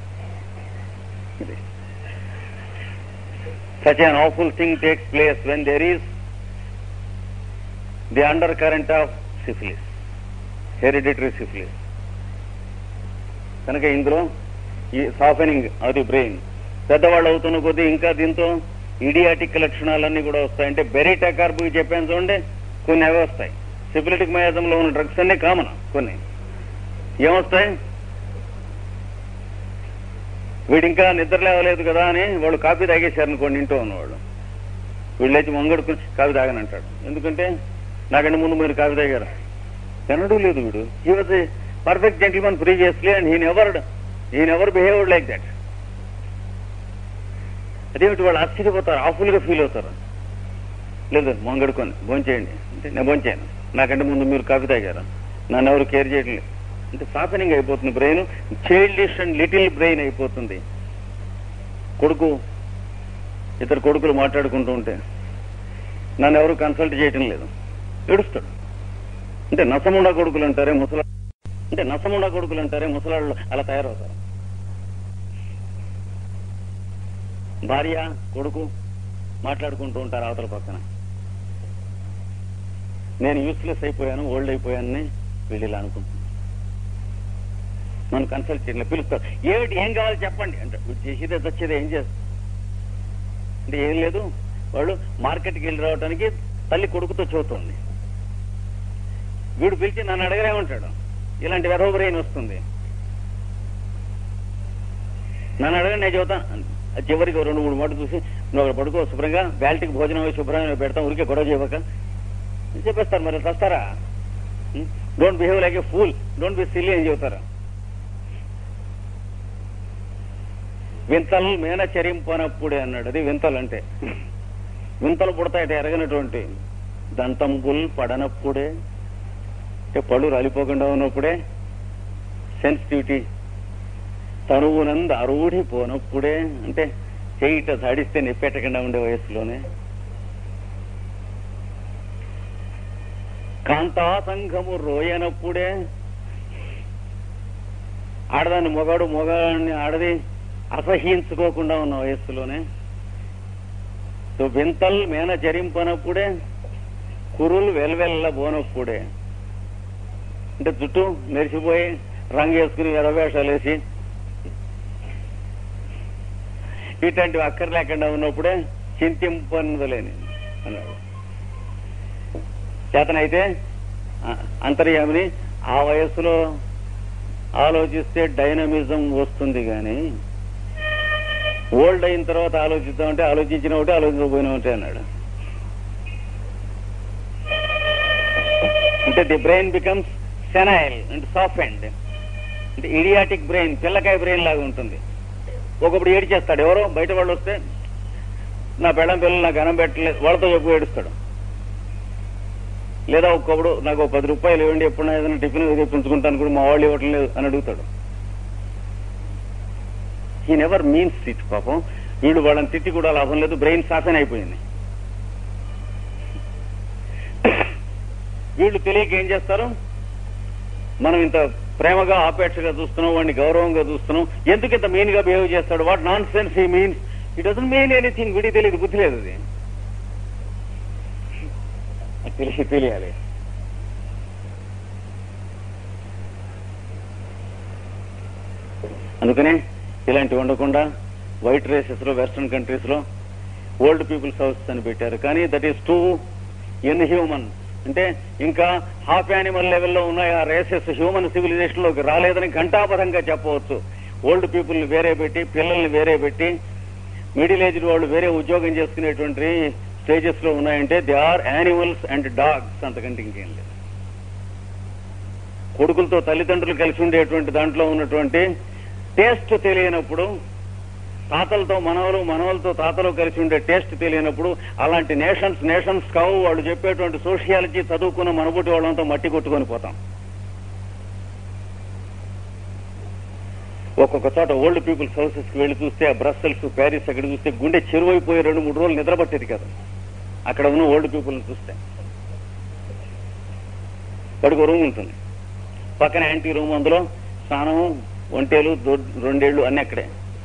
such an awful thing takes place when there is the undercurrent of syphilis hereditary syphilis కనుక ఇందులో ఈ సాఫెనింగ్ ఆఫ్ ది బ్రెయిన్ పెద్దవాళ్ళు అవుతున్న కొద్దీ ఇంకా దీంతో ఇడియాటిక్ లక్షణాలన్నీ కూడా వస్తాయి అంటే బెరీటా కార్బు చెప్పాను చూడండి కొన్ని అవి వస్తాయి సిఫిలిటిక్ మయాజంలో ఉన్న డ్రగ్స్ అన్ని కామన్ కొన్ని ఏమొస్తాయి వీడు ఇంకా నిద్ర లేవలేదు కదా అని వాళ్ళు కాఫీ తాగేశారు అనుకోండి ఇంట్లో ఉన్నవాళ్ళు వీళ్ళు లేచి మొంగడుకుని కాఫీ తాగనంటాడు ఎందుకంటే నాకంటే ముందు మీరు కాఫీ తాగారు తినడం లేదు వీడు he was a perfect gentleman previously and he never he never behaved like that అదేమిటి వాళ్ళు ఆశ్చర్యపోతారు ఆఫుల్ గా ఫీల్ అవుతారు లేదు మొంగడుకొని భోంచేయండి అంటే నేను భోంచాను నాకంటే ముందు మీరు కాఫీ తాగారు నన్ను ఎవరు కేర్ చేయట్లేదు అంటే సాఫెనింగ్ అయిపోతుంది brain childish and little brain అయిపోతుంది కొడుకు ఇద్దరు కొడుకులు మాట్లాడుకుంటూ ఉంటే నన్ను ఎవరు కన్సల్ట్ చేయటం లేదు ఏడుస్తాడు అంటే నసముండా కొడుకులు అంటారే ముసలా అంటే నసముండా కొడుకులు అంటారే ముసలాళ్ళు అలా తయారవుతారు భార్య కొడుకు మాట్లాడుకుంటూ ఉంటారు అవతల పక్కన నేను యూస్లెస్ అయిపోయాను ఓల్డ్ అయిపోయానని వీళ్ళు ఇలా అనుకుంటున్నాను నన్ను కన్సల్ట్ చేయలేదు పిలుస్తారు ఏమిటి ఏం కావాలి చెప్పండి అంటే వీడు చేసేదే వచ్చేది ఏం చేస్తారు అంటే ఏం లేదు వాళ్ళు మార్కెట్కి వెళ్ళి రావడానికి తల్లి కొడుకుతో చదువుతుంది వీడు పిలిచి నన్ను అడగలే ఉంటాడు ఇలాంటి వెధవ బ్రెయిన్ వస్తుంది నన్ను అడగండి నేను చెబుతాను అది చివరికి ఓ రెండు మూడు మాటలు చూసి నువ్వు అక్కడ పడుకో శుభ్రంగా బ్యాల్టీకి భోజనం వేసి శుభ్రంగా పెడతాం ఊరికే గొడవ చేయబక చెప్పేస్తారు మరి వస్తారా don't behave like a fool don't be silly అని చెబుతారా వింతలు మేన చరింపనప్పుడే అన్నాడు అది వింతలు అంటే వింతలు పుడతాయట ఎరగనటువంటి దంతంబుల్ పడనప్పుడే అంటే పళ్ళు రాలిపోకుండా ఉన్నప్పుడే సెన్సిటివిటీ తనువునందు అరూఢి పోనప్పుడే అంటే చేయిట సాడిస్తే నెప్పెట్టకుండా ఉండే వయసులోనే కాంతా సంఘము రోయనప్పుడే ఆడదాన్ని మొగాడు మొగాడిని ఆడది అసహ్యించుకోకుండా ఉన్న వయస్సులోనే సో వింతల్ మేన చరింపనప్పుడే కురులు వెల్వెల్ల బోనప్పుడే అంటే జుట్టు మెరిసిపోయి రంగు వేసుకుని ఎర్రవేషాలు వేసి ఇట్లాంటివి అక్కర లేకుండా ఉన్నప్పుడే చింతింపనలేని అన్నాడు చేతనైతే ఆ, అంతర్యామిని ఆ వయస్సులో ఆలోచిస్తే డైనమిజం వస్తుంది కానీ ఓల్డ్ అయిన తర్వాత ఆలోచిద్దామంటే ఆలోచించిన ఒకటి ఆలోచించకపోయినా ఒకటి అన్నాడు అంటే the brain becomes senile and soft అంటే ఇడియాటిక్ బ్రెయిన్ పిల్లకాయ బ్రెయిన్ లాగా ఉంటుంది ఒకప్పుడు ఏడిచేస్తాడు ఎవరో బయట వాళ్ళు వస్తే నా పెళ్ళం పిల్లలు నాకు అన్నం పెట్టలేదు వాళ్ళతో ఎక్కువ ఏడుస్తాడు లేదా ఒక్కప్పుడు నాకు ఒక పది రూపాయలు ఇవ్వండి ఎప్పుడైనా ఏదైనా టిఫిన్ తెప్పించుకుంటాను కూడా మా వాళ్ళు ఇవ్వటం లేదు అని అడుగుతాడు ఈ నెవర్ మీన్స్ ఇట్ పాపం వీళ్ళు వాళ్ళని తిట్టి కూడా లాభం లేదు బ్రెయిన్ సాఫెన్ అయిపోయింది వీళ్ళు తెలియక ఏం చేస్తారు మనం ఇంత ప్రేమగా ఆపేక్షగా చూస్తున్నాం వాడిని గౌరవంగా చూస్తున్నాం ఎందుకు ఇంత మీన్ గా బిహేవ్ చేస్తాడు వాట్ నాన్ సెన్స్ ఈ means it doesn't mean anything వీడికి తెలియదు బుద్ధి లేదు అది అది తెలిసి తెలియాలి అందుకనే ఇలాంటివి ఉండకుండా వైట్ రేసెస్ లో వెస్ట్రన్ కంట్రీస్ లో ఓల్డ్ పీపుల్స్ హౌస్ అని పెట్టారు కానీ that is too inhuman అంటే ఇంకా హాఫ్ యానిమల్ లెవెల్లో ఉన్నాయి ఆ రేసెస్ హ్యూమన్ సివిలైజేషన్ లోకి రాలేదని ఘంటాపథంగా చెప్పవచ్చు ఓల్డ్ పీపుల్ని వేరే పెట్టి పిల్లల్ని వేరే పెట్టి మిడిల్ ఏజ్డ్ వాళ్ళు వేరే ఉద్యోగం చేసుకునేటువంటి స్టేజెస్ లో ఉన్నాయంటే they are animals and dogs అంతకంటే ఇంకేం లేదు కొడుకులతో తల్లిదండ్రులు కలిసి ఉండేటువంటి దాంట్లో ఉన్నటువంటి టేస్ట్ తెలియనప్పుడు తాతలతో మనవలు మనవలతో తాతలు కలిసి ఉండే టేస్ట్ తెలియనప్పుడు అలాంటి నేషన్స్ నేషన్స్ కావు వాళ్ళు చెప్పేటువంటి సోషియాలజీ చదువుకున్న మనబుటి వాళ్ళంతా మట్టి కొట్టుకొని పోతాం ఒక్కొక్క చోట ఓల్డ్ పీపుల్స్ హౌసెస్ కి వెళ్లి చూస్తే ఆ బ్రస్సెల్స్ ప్యారిస్ అక్కడ చూస్తే గుండె చెరువైపోయి రెండు మూడు రోజులు నిద్రపట్టేది కదా అక్కడ ఉన్న ఓల్డ్ పీపుల్ చూస్తే వాడికి రూమ్ ఉంటుంది పక్కన యాంటీ రూమ్ అందులో స్నానం ఒంటేలు దొడ్- రెండేళ్లు అన్ని అక్కడే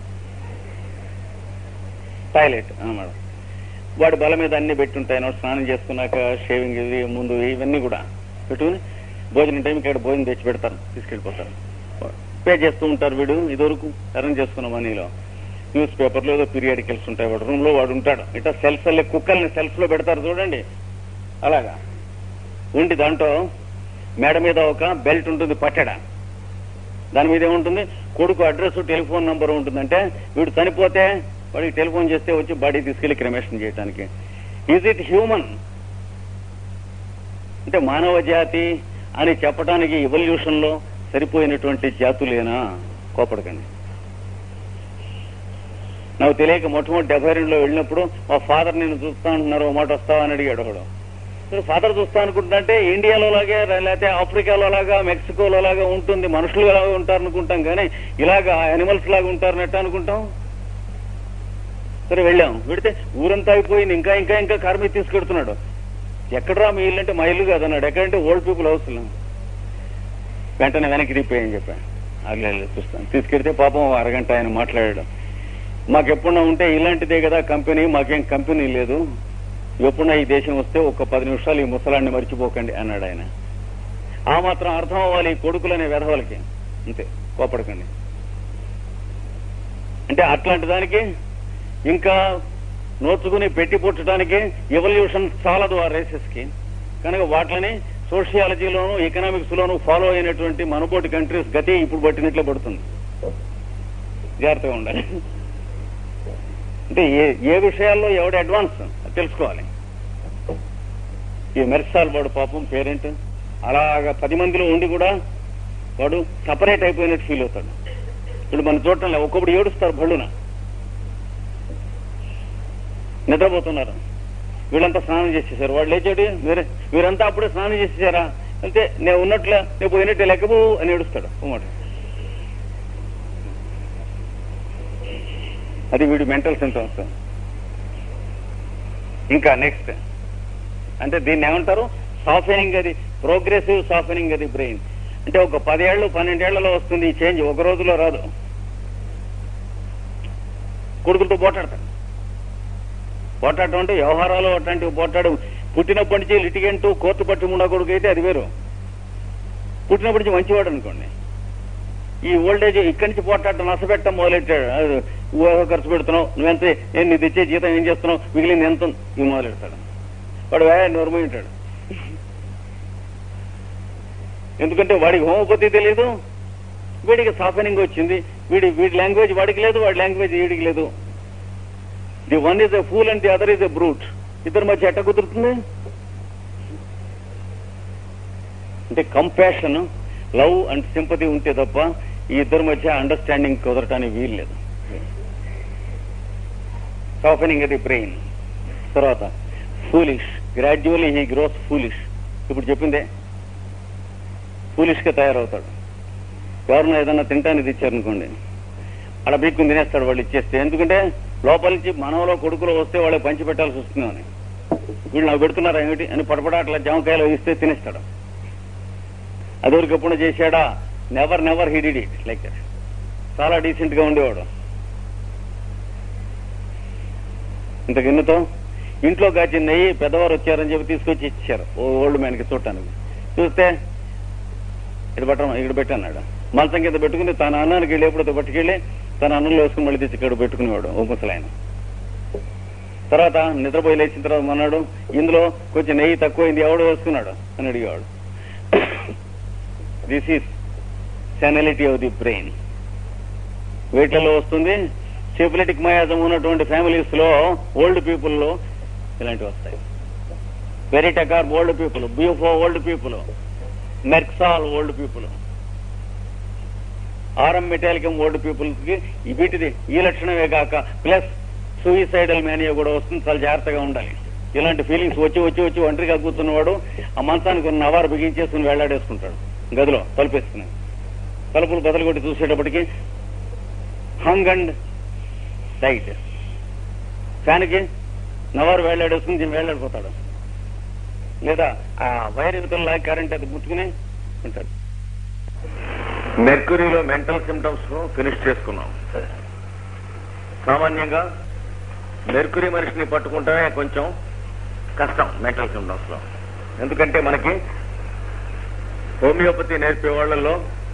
టాయిలెట్ అన్నమాట వాడి బల మీద అన్ని పెట్టుంటాయి అన్నమాట స్నానం చేసుకున్నాక షేవింగ్ ఇది ముందు ఇవన్నీ కూడా పెట్టుకుని భోజనం టైంకి ఇక్కడ భోజనం తెచ్చి పెడతారు తీసుకెళ్ళిపోతారు పే చేస్తూ ఉంటారు వీడు ఇదివరకు అరేంజ్ చేసుకున్న మనీలో న్యూస్ పేపర్లో ఏదో పీరియాడికల్స్ ఉంటాయి వాడు రూమ్ లో వాడు ఉంటాడు ఇట్లా సెల్ఫ్ అల్లే కుక్కల్ని సెల్ఫ్ లో పెడతారు చూడండి అలాగా ఉండి దాంట్లో మేడ మీద ఒక బెల్ట్ ఉంటుంది పట్టెడ దాని మీద ఏముంటుంది కొడుకు అడ్రస్ టెలిఫోన్ నంబర్ ఉంటుందంటే వీడు చనిపోతే వాడికి టెలిఫోన్ చేస్తే వచ్చి బాడీ తీసుకెళ్లి క్రమేషన్ చేయడానికి ఈజ్ ఇట్ హ్యూమన్ అంటే మానవ జాతి అని చెప్పడానికి ఎవల్యూషన్ లో సరిపోయినటువంటి జాతులేనా కోపడకండి నాకు తెలియక మొట్టమొదటి డెబ్బై రెండులో వెళ్ళినప్పుడు మా ఫాదర్ నేను చూస్తా అంటున్నారు ఓ మాట వస్తావా అని అడిగాడు ఒకడు నేను ఫాదర్ చూస్తా అనుకుంటుంటే ఇండియాలో లాగే లేకపోతే ఆఫ్రికాలో లాగా మెక్సికోలో లాగా ఉంటుంది మనుషులు లాగా ఉంటారు అనుకుంటాం కానీ ఇలాగా యానిమల్స్ లాగా ఉంటారని ఎట్లా అనుకుంటాం సరే వెళ్ళాం వెడితే ఊరంతా అయిపోయింది ఇంకా ఇంకా ఇంకా కారు మీద తీసుకెడుతున్నాడు ఎక్కడరా మీ ఇల్లు అంటే మా ఇల్లు కాదన్నాడు ఎక్కడంటే ఓల్డ్ పీపుల్ హౌస్ వెంటనే వెనక్కి తిప్పేయని చెప్పాను అట్లా చూస్తాను తీసుకెడితే పాపం ఓ అరగంట ఆయన మాట్లాడాడు మాకెప్పుడన్నా ఉంటే ఇలాంటిదే కదా కంపెనీ మాకేం కంపెనీ లేదు ఎప్పుడన్నా ఈ దేశం వస్తే ఒక పది నిమిషాలు ఈ ముసలాన్ని మర్చిపోకండి అన్నాడు ఆయన ఆ మాత్రం అర్థం అవ్వాలి ఈ కొడుకులనే వెధవలకి అంతే కోపడకండి అంటే అట్లాంటి దానికి ఇంకా నోచుకుని పెట్టి పుట్టడానికి ఎవల్యూషన్ చాలదు ఆ రేసెస్ కి కనుక వాటిని సోషియాలజీలోను ఎకనామిక్స్ లోను ఫాలో అయినటువంటి మనబోటి కంట్రీస్ గతి ఇప్పుడు పట్టినట్లే పడుతుంది జాగ్రత్తగా ఉండాలి అంటే ఏ ఏ విషయాల్లో ఎవడు అడ్వాన్స్ అది తెలుసుకోవాలి ఈ మెర్సాల్ వాడు పాపం పేరెంట్ అలాగా పది మందిలో ఉండి కూడా వాడు సపరేట్ అయిపోయినట్టు ఫీల్ అవుతాడు ఇప్పుడు మనం చూడటం ఒక్కొక్కడు ఏడుస్తారు బళ్ళున నిద్రపోతున్నారు వీళ్ళంతా స్నానం చేసేసారు వాళ్ళు లేచాడు మీరే వీరంతా అప్పుడే స్నానం చేసేసారా అంటే నేను ఉన్నట్లే నేను పోయినట్టే లెక్కబో అని ఏడుస్తాడు మాట అది వీడి మెంటల్ సింటమ్స్ ఇంకా నెక్స్ట్ అంటే దీన్ని ఏమంటారు సాఫెనింగ్ అది ప్రోగ్రెసివ్ సాఫెనింగ్ అది బ్రెయిన్ అంటే ఒక పదేళ్ళు పన్నెండేళ్లలో వస్తుంది ఈ చేంజ్ ఒక రోజులో రాదు కొడుకులతో పోటాడతాడు పోటాడటం అంటే వ్యవహారాలు అట్లాంటివి పోటాడు పుట్టినప్పటి నుంచి లిటిగెంట్ కోర్టు పట్టి ముండా కొడుకు అయితే అది వేరు పుట్టినప్పటి నుంచి మంచివాడు అనుకోండి ఈ ఓల్డేజ్ ఇక్కడి నుంచి పోట్లాడటం నష్టపెట్టడం మొదలెట్టాడు అది ఊహ ఖర్చు పెడుతున్నావు నువ్వెంత ఏం నీ తెచ్చే జీతం ఏం చేస్తున్నావు మిగిలింది ఎంత ఉంది? ఇవి మొదలెడతాడు వాడు వే నోర్మై ఉంటాడు ఎందుకంటే వాడికి హోమోపతి తెలియదు వీడికి సాఫెనింగ్ వచ్చింది వీడి వీడి లాంగ్వేజ్ వాడికి లేదు వాడి లాంగ్వేజ్ వీడికి లేదు the one is a fool and the other is a brute ఇద్దరి మధ్య ఎట్ట కుదురుతుంది అంటే కంపాషన్ లవ్ అండ్ సింపతి ఉంటే తప్ప ఈ ఇద్దరి మధ్య అండర్స్టాండింగ్ కుదరటానికి వీలు లేదు సాఫెనింగ్ ది బ్రెయిన్ తర్వాత foolish gradually he grows foolish ఇప్పుడు చెప్పిందే ఫూలిష్ గా తయారవుతాడు ఎవరన్నా ఏదన్నా తింటానికి ఇచ్చారనుకోండి అక్కడ బీక్కుని తినేస్తాడు వాళ్ళు ఇచ్చేస్తే ఎందుకంటే లోపల నుంచి మనవలో కొడుకులో వస్తే వాళ్ళకి పంచి పెట్టాల్సి వస్తుందని వీళ్ళు నాకు పెడుతున్నారా ఏమిటి అని పడపడ అట్లా జామకాయలు ఇస్తే తినేస్తాడు అదివరకు ఎప్పుడు చేశాడా never never he did it like that చాలా డీసెంట్ గా ఉండేవాడు ఇంత గిన్నెతో ఇంట్లో కాచిన నెయ్యి పెద్దవారు వచ్చారని చెప్పి తీసుకొచ్చి ఇచ్చారు ఓ ఓల్డ్ మ్యాన్ కి చూడటానికి చూస్తే ఇక్కడ పెట్ట ఇక్కడ పెట్టన్నాడు మంచం కింద పెట్టుకుని తన అన్నానికి వెళ్ళి ఎప్పుడైతే పట్టుకెళ్ళి తన అన్నంలో వేసుకుని మళ్ళీ తెచ్చి ఇక్కడ పెట్టుకునేవాడు ఓ ముసలాయన తర్వాత నిద్రపోయి లేచిన తర్వాత అన్నాడు ఇందులో కొంచెం నెయ్యి తక్కువైంది ఎవడు వేసుకున్నాడు అని అడిగేవాడు this is senility of the brain వీటిలో వస్తుంది సిఫిలిటిక్ మయాజం ఉన్నటువంటి ఫ్యామిలీస్ లో ఓల్డ్ పీపుల్ లో ఇలాంటివి వస్తాయి baryta carb old people bufo old people merc sol old people aurum metallicum old peoples కి ఈ వీటిది ఈ లక్షణమే కాక ప్లస్ సూయిసైడల్ మేనియా కూడా వస్తుంది చాలా జాగ్రత్తగా ఉండాలి ఇలాంటి ఫీలింగ్స్ వచ్చి వచ్చి వచ్చి ఒంటరిగా కూర్చున్నవాడు ఆ మంచానికి ఉన్న నవారు బిగించేసుకుని వెళ్లాడేసుకుంటాడు గదిలో తలుపేసుకుని తలుపులు బదులు కొట్టి చూసేటప్పటికి హంగ్ అండ్ డైట్ ఫ్యాన్కి నవారు వేలాడేసుకుని దీన్ని వేలాడిపోతాడు లేదా ఆ వైర్ యువతల కరెంట్ అది ముట్టుకుని ఉంటాడు మెర్క్యూరీలో మెంటల్ సిమ్టమ్స్ ఫినిష్ చేసుకున్నాం సామాన్యంగా మెర్క్యూరీ మనిషిని పట్టుకుంటమే కొంచెం కష్టం మెంటల్ సిమ్టమ్స్ లో ఎందుకంటే మనకి హోమియోపతి నేర్పే వాళ్ళలో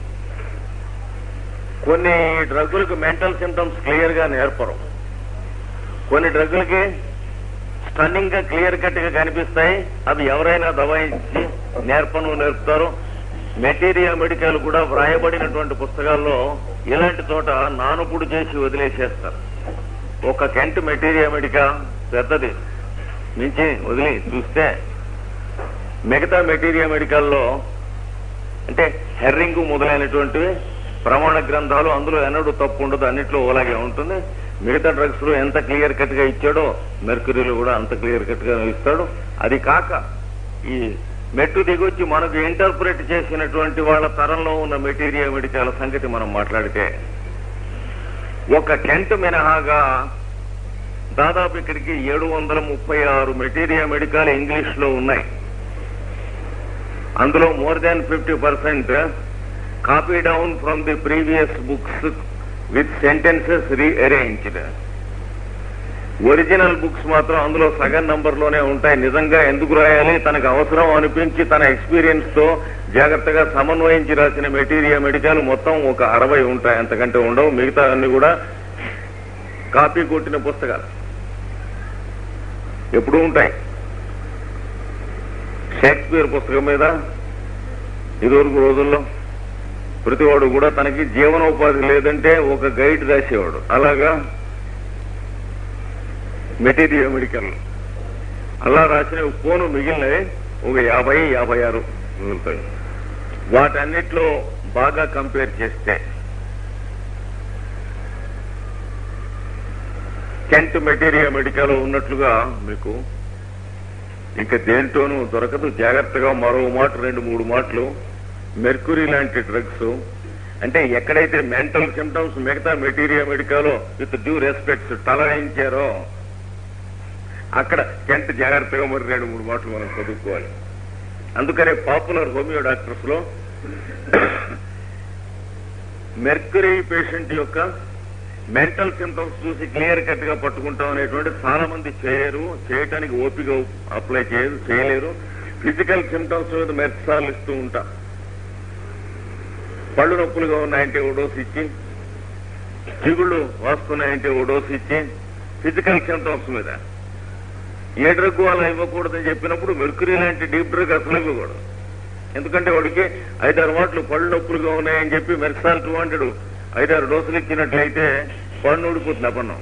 కొన్ని డ్రగ్గులకు మెంటల్ సిమ్టమ్స్ క్లియర్ గా నేర్పరు కొన్ని డ్రగ్గులకి స్టన్నింగ్ గా క్లియర్ కట్ గా కనిపిస్తాయి అవి ఎవరైనా దబాయించి నేర్పను నేర్పుతారు మెటీరియల్ మెడికల్ కూడా వ్రాయబడినటువంటి పుస్తకాల్లో ఇలాంటి చోట నానుపుడు చేసి వదిలేసేస్తారు ఒక కెంట్ మెటీరియల్ మెడికా పెద్దది నుంచి వదిలి చూస్తే మిగతా మెటీరియల్ మెడికల్లో అంటే హెర్రింగ్ మొదలైనటువంటివి ప్రమాణ గ్రంథాలు అందులో ఎన్నడూ తప్పు ఉండదు అన్నిట్లో అలాగే ఉంటుంది మిగతా డ్రగ్స్ లో ఎంత క్లియర్ కట్ గా ఇచ్చాడో మెర్క్యూరీలో కూడా అంత క్లియర్ కట్ గా ఇస్తాడు అది కాక ఈ మెట్టు దిగొచ్చి మనకు ఇంటర్ప్రిట్ చేసినటువంటి వాళ్ళ తరంలో ఉన్న మెటీరియల్ మెడికల్ సంగతి మనం మాట్లాడితే ఒక కెంట్ మినహాగా దాదాపు ఇక్కడికి ఏడు వందల ముప్పై ఆరు మెటీరియల్ మెడికల్ ఇంగ్లీష్ లో ఉన్నాయి అందులో more than fifty percent copy down from the previous books with sentences rearranged original books మాత్రం అందులో సగం నంబర్ లోనే ఉంటాయి నిజంగా ఎందుకు రాయాలి తనకు అవసరం అనిపించి తన ఎక్స్పీరియన్స్ తో జాగ్రత్తగా సమన్వయించి రాసిన మెటీరియల్ మెడికల్ మొత్తం ఒక అరవై ఉంటాయి అంతకంటే ఉండవు మిగతా అన్ని కూడా కాపీ కొట్టిన పుస్తకాలు ఎప్పుడూ ఉంటాయి షేక్స్పియర్ పుస్తకం మీద ఇదివరకు రోజుల్లో ప్రతివాడు కూడా తనకి జీవనోపాధి లేదంటే ఒక గైడ్ రాసేవాడు అలాగా మెటీరియల్ మెడికల్ అలా రాసిన పోను మిగిలినవి ఒక యాభై యాభై ఆరు మిగులుతాయి వాటన్నిట్లో బాగా కంపేర్ చేస్తే కెంట్ మెటీరియల్ మెడికల్ ఉన్నట్లుగా మీకు ఇంకా దేంట్లోనూ దొరకదు జాగ్రత్తగా మరో మాట రెండు మూడు మాటలు మెర్కురీ లాంటి డ్రగ్స్ అంటే ఎక్కడైతే మెంటల్ సిమ్టమ్స్ మిగతా material medical with due respects తలరించారో అక్కడ కెంట్ జాగ్రత్తగా మరి రెండు మూడు మాటలు మనం చదువుకోవాలి అందుకనే పాపులర్ హోమియో డాక్టర్స్ లో మెర్క్యూరీ పేషెంట్ యొక్క మెంటల్ సిమ్టమ్స్ చూసి క్లియర్ కట్ గా పట్టుకుంటాం అనేటువంటి చాలా మంది చేయరు చేయటానికి ఓపిక అప్లై చేయరు చేయలేరు ఫిజికల్ సిమ్టమ్స్ మీద మెర్సాలు ఇస్తూ ఉంటా పళ్ళు నొప్పులుగా ఉన్నాయంటే ఓ డోసు ఇచ్చి చిగుళ్ళు వాస్తున్నాయంటే ఓ డోసు ఇచ్చి ఫిజికల్ సిమ్టమ్స్ మీద ఏ డ్రగ్ అలా ఇవ్వకూడదని చెప్పినప్పుడు మెర్క్యూరీ లాంటి డీప్ డ్రగ్ అసలు ఇవ్వకూడదు ఎందుకంటే వాడికి ఐదారు మాటలు పళ్ళు నొప్పులుగా ఉన్నాయని చెప్పి మెర్సాల్ టూ హండ్రెడ్ ఐదారు డోసులు ఇచ్చినట్లయితే పన్ను ఊడిపోతుంది అపన్నం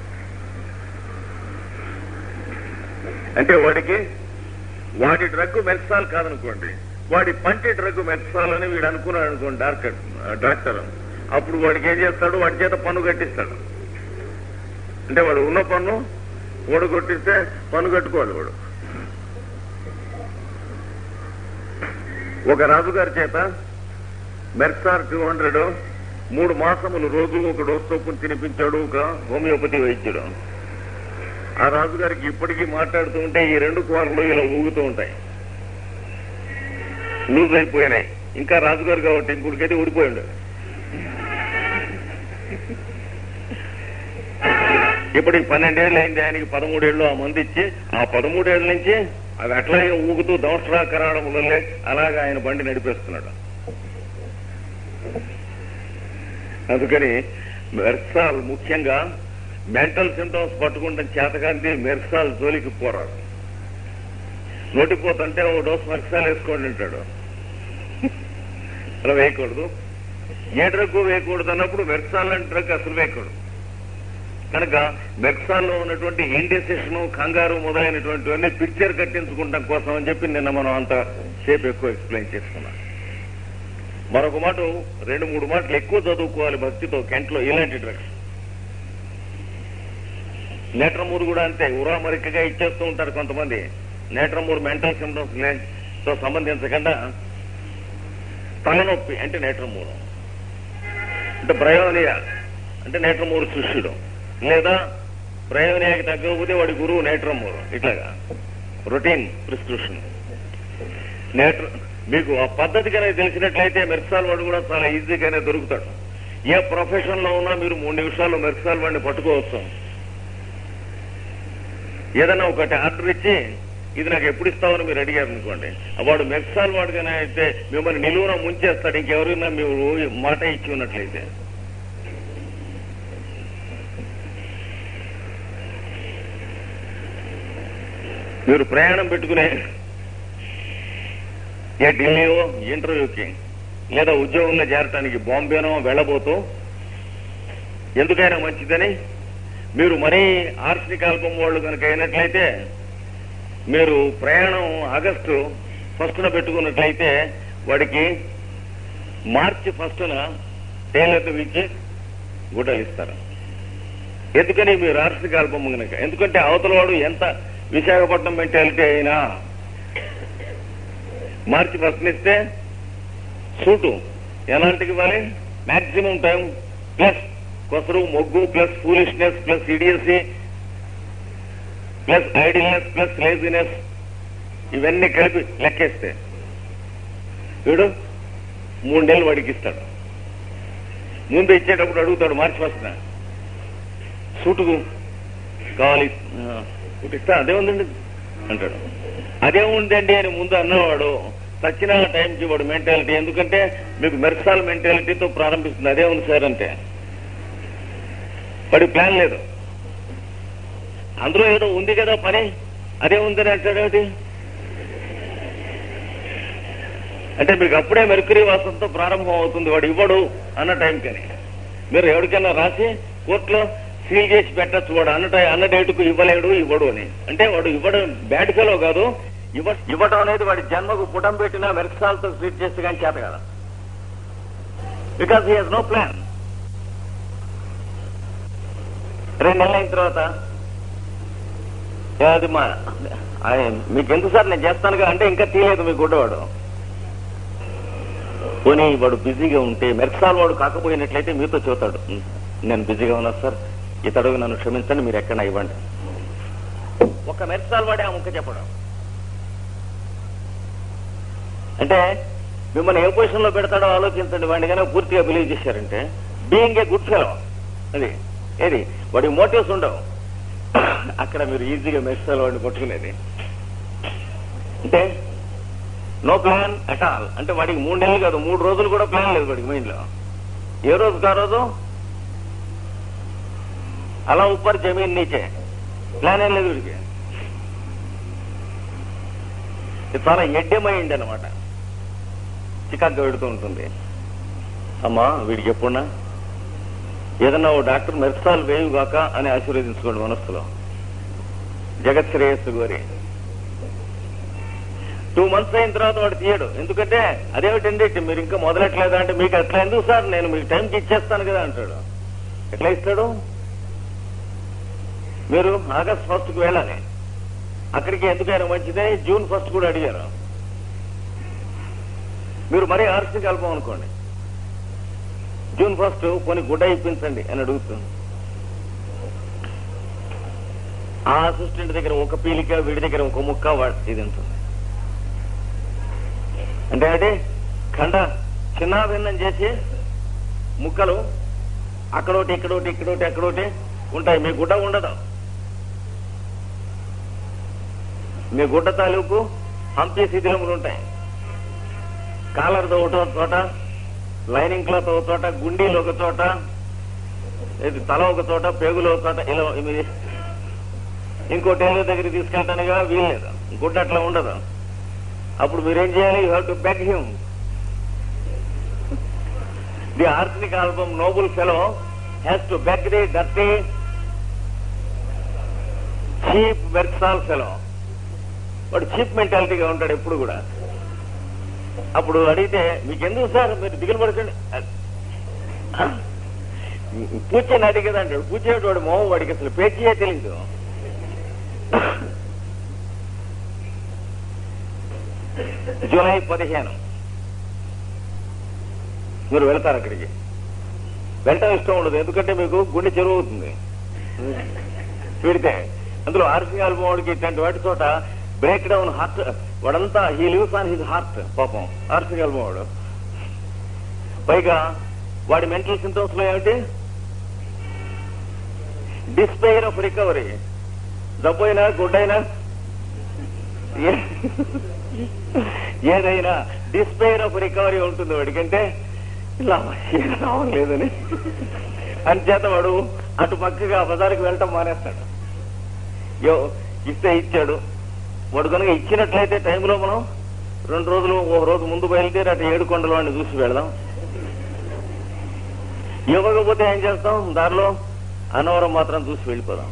అంటే వాడికి వాడి డ్రగ్ మెర్సాల్ కాదనుకోండి వాడి పంటి డ్రగ్ మెర్సాల్ అని వీడు అనుకున్నాడు అనుకోండి డాక్టర్ డాక్టర్ అప్పుడు వాడికి ఏం చేస్తాడు వాడి చేత పన్ను కట్టిస్తాడు అంటే వాడు ఉన్న పన్ను ఊడగొట్టిస్తే పన్ను కట్టుకోవాలి వాడు ఒక రాజుగారి చేత మెర్సార్ టూ హండ్రెడ్ మూడు మాసములు రోజు ఒక డోస్ చొప్పున తినిపించాడు ఒక హోమియోపతి వైద్యుడు ఆ రాజుగారికి ఇప్పటికీ మాట్లాడుతూ ఉంటే ఈ రెండు కూరలు ఇలా ఊగుతూ ఉంటాయి లూజ్ అయిపోయినాయి ఇంకా రాజుగారు కాబట్టి ఇంకొకటి ఊడిపోయి ఉండదు ఇప్పటికి పన్నెండేళ్ళు అయింది ఆయనకి పదమూడేళ్ళు ఆ మంది ఇచ్చి ఆ పదమూడేళ్ల నుంచి అది అట్లాగే ఊగుతూ దంసరా కరాడములే అలాగా ఆయన బండి నడిపేస్తున్నాడు అందుకని మెర్సాల్ ముఖ్యంగా మెంటల్ సిమ్టమ్స్ పట్టుకుంటాం చేతకాంతి మెర్సాల్ జోలికి పోరాడు నోటిపోతుంటే ఓ డోస్ మెర్సాల్ వేసుకోండి అంటాడు అలా వేయకూడదు ఏ డ్రగ్ వేయకూడదు అన్నప్పుడు మెర్సాల్ లాంటి డ్రగ్ అసలు వేయకూడదు కనుక మెక్సాల్లో ఉన్నటువంటి ఇండిసిషన్ కంగారు మొదలైనటువంటివన్నీ పిక్చర్ కట్టించుకుంటాం కోసం అని చెప్పి నిన్న మనం అంత సేపు ఎక్కువ ఎక్స్ప్లెయిన్ చేసుకున్నాం మరొక మాట రెండు మూడు మాటలు ఎక్కువ చదువుకోవాలి భక్తితో కెంట్లో ఇలాంటి డ్రగ్స్ నేట్రమూరు కూడా అంతే ఉరామరికగా ఇచ్చేస్తూ ఉంటారు కొంతమంది నేట్రమూరు మెంటల్ సిమ్టమ్స్ తో సంబంధించకుండా తలనొప్పి అంటే నేట్రమూరు అంటే బ్రయోనియా అంటే నేట్రమూరు శిష్యుడు లేదా బ్రయోనియాకి తగ్గకపోతే వాడి గురువు నేట్రమూరు ఇట్లాగా రొటీన్ ప్రిస్క్రిప్షన్ నేట్ర మీకు ఆ పద్ధతి కనుక తెలిసినట్లయితే మెర్సాల్ వాడు కూడా చాలా ఈజీగానే దొరుకుతాడు ఏ ప్రొఫెషన్ లో ఉన్నా మీరు మూడు నిమిషాల్లో మెర్సాల్ వాడిని పట్టుకోవచ్చు ఏదైనా ఒకటి ఆర్డర్ ఇచ్చి ఇది నాకు ఎప్పుడు ఇస్తామని మీరు అడిగారు అనుకోండి వాడు మెర్సాల్ వాడుగానే అయితే మిమ్మల్ని నిలువున ముంచేస్తాడు ఇంకెవరైనా మీరు మాట ఇచ్చి ఉన్నట్లయితే మీరు ప్రయాణం పెట్టుకునే ఏ ఢిల్లీయో ఇంటర్వ్యూకి లేదా ఉద్యోగంలో చేరటానికి బాంబేనో వెళ్ళబోతూ ఎందుకైనా మంచిదని మీరు మరీ ఆర్సనిక్ ఆల్బమ్ వాళ్ళు కనుక అయినట్లయితే మీరు ప్రయాణం ఆగస్టు ఫస్ట్న పెట్టుకున్నట్లయితే వాడికి మార్చి ఫస్ట్న టైలర్లు ఇచ్చి గుడ్డలు ఇస్తారు ఎందుకని మీరు ఆర్సనిక్ ఆల్బమ్ కనుక ఎందుకంటే అవతల వాడు ఎంత విశాఖపట్నం మెంటాలిటీ అయినా మార్చి ఫస్ట్ ఇస్తే సూటు ఎలాంటికి ఇవ్వాలి మాక్సిమం టైం ప్లస్ కొసరు మొగ్గు plus foolishness plus idiocy plus idleness plus laziness ఇవన్నీ కలిపి లెక్కేస్తే వీడు మూడు నెలలు వాడికి ఇస్తాడు ముందు ఇచ్చేటప్పుడు అడుగుతాడు మార్చి ఫస్ట్ సూటుకు కావాలి ఆ, సూట్ ఇస్తా అదే ఉందండి అంటాడు అదే ఉందండి అని ముందు అన్నవాడు సచిన టైంకి వాడు మెంటాలిటీ ఎందుకంటే మీకు మెర్సాల్ మెంటాలిటీతో ప్రారంభిస్తుంది అదే ఉంది సార్ అంటే వాడి ప్లాన్ లేదు అందులో ఏదో ఉంది కదా పని అదే ఉందని అంటాడేమిటి అంటే మీకు అప్పుడే మెరుకురీ వాసంతో ప్రారంభం అవుతుంది వాడు ఇవ్వడు అన్న టైం కని మీరు ఎవరికైనా రాసి కోర్టులో సీల్ చేసి పెట్టచ్చు వాడు అన్న టై- అన్న డేటుకు ఇవ్వలేడు ఇవ్వడు అని అంటే వాడు ఇవ్వడం బ్యాడ్ ఫెలో కాదు ఇవ్వ ఇవ్వడం అనేది వాడి జన్మకు పుటం పెట్టిన మెరక్సాలతో ట్రీట్ చేస్తే కానీ చేత కదా because he has no plan రెండు నెలలు అయిన తర్వాత "ఏ, అది మా ఆయన మీకు ఎందుకు సార్ నేను చేస్తానుగా అంటే ఇంకా తీయలేదు మీ గుడ్డవాడు పోనీ వాడు బిజీగా ఉంటే మెర్సాల్ వాడు కాకపోయినట్లయితే మీతో చెబుతాడు "ఉం, నేను బిజీగా ఉన్నా సార్ ఇతడు నన్ను క్షమించండి మీరు ఎక్కడ ఇవ్వండి ఒక మెర్సాల్ వాడే ఆ ముక్క చెప్పడం అంటే మిమ్మల్ని ఏ పొజిషన్ లో పెడతాడో ఆలోచించండి వాడిని కనుక పూర్తిగా బిలీవ్ చేశారంటే బీయింగ్ ఏ గుడ్ ఫెలో అది ఏది వాడి మోటివ్స్ ఉండవు అక్కడ మీరు ఈజీగా మెస్సల్ వాడిని పట్టుకునేది అంటే నో ప్లాన్ అట్ ఆల్ అంటే వాడికి మూడు నెలలు కాదు మూడు రోజులు కూడా ప్లాన్ లేదు వాడికి మైండ్ లో ఏ రోజు కా రోజు అలా ఉప్పర్ జమీన్ నీచే ప్లాన్ ఏం లేదు వీడికి ఇది చాలా ఎడ్డె మైండ్ అనమాట చికాగ్గా పెడుతూ ఉంటుంది అమ్మా వీడికి ఎప్పుడున్నా ఏదన్నా ఓ డాక్టర్ మెర్సాల్ వేయుగాక అని ఆశీర్వదించుకోండి మనస్సులో జగత్ శ్రేయస్సు గోరి టూ మంత్స్ అయిన తర్వాత వాడు తీయడు ఎందుకంటే అదేమిటండి మీరు ఇంకా మొదలెట్లేదా అంటే మీకు అట్లా ఎందుకు సార్ నేను మీకు టైంకి ఇచ్చేస్తాను కదా అంటాడు ఎట్లా ఇస్తాడు మీరు ఆగస్ట్ ఫస్ట్ కు వెళ్ళాలి అక్కడికి ఎందుకైనా మంచిదే జూన్ ఫస్ట్ కూడా అడిగారు మీరు మరీ ఆర్సీ కలపం అనుకోండి జూన్ ఫస్ట్ కొన్ని గుడ్డ ఇప్పించండి అని అడుగుతుంది ఆ అసిస్టెంట్ దగ్గర ఒక పీలిక వీడి దగ్గర ఒక ముక్క వా- ఇది ఉంటుంది అంటే అంటే ఖండ చిన్నాభిన్నం చేసి ముక్కలు అక్కడోటి ఇక్కడోటి ఇక్కడోటి అక్కడోటి ఉంటాయి మీ గుడ్డ ఉండదు మీ గుడ్డ తాలూకు హంపి శిథిలములు ఉంటాయి కాలర్తో ఒకటో చోట లైనింగ్ క్లాత్ ఒక చోట గుండీలు ఒక చోట ఇది తల ఒక చోట పేగులు ఒక చోట ఇలా ఇవి ఇంకో టైలర్ దగ్గర తీసుకెళ్ళటానిగా వీల్లేదు గుడ్డ అట్లా ఉండదు అప్పుడు మీరేం చేయాలి you have to beg him the arsenic album noble fellow has to beg the dirty cheap merc sol fellow వాడు చీప్ మెంటాలిటీగా ఉంటాడు ఎప్పుడు కూడా అప్పుడు అడిగితే మీకు ఎందుకు సార్ మీరు దిగులు పడకండి పూచని అడిగేది అంటాడు పూచేటి వాడు మోహం వాడికి అసలు పేచీయే తెలియదు జూలై పదిహేను మీరు వెళ్తారు అక్కడికి వెళ్ళటం ఇష్టం ఉండదు ఎందుకంటే మీకు గుండె చెరువు అవుతుంది పెడితే అందులో ఆర్సీ ఆల్బోడికి ఇట్లాంటి వాటి చోట బ్రేక్ డౌన్ హార్ట్ వాడంతా he lives on his heart పాపం ఆర్సీ ఆల్బోవాడు పైగా వాడి మెంటల్ సింటమ్స్ లో ఏమిటి డిస్పైర్ ఆఫ్ రికవరీ జబ్బైనా గుడ్డైనా ఏ- ఏదైనా డిస్పైర్ ఆఫ్ రికవరీ ఉంటుంది వాడికంటే ఇలా రావడం లేదని అంచేత వాడు అటు పక్కగా బజారుకి వెళ్ళటం మానేస్తాడు యో ఇస్తే ఇచ్చాడు వాడు కనుక ఇచ్చినట్లయితే టైంలో మనం రెండు రోజులు ఒక రోజు ముందు బయలుదేరి అటు ఏడు కొండల వాడిని చూసి వెళదాం ఇవ్వకపోతే ఏం చేస్తాం దారిలో అనవరం మాత్రం చూసి వెళ్ళిపోదాం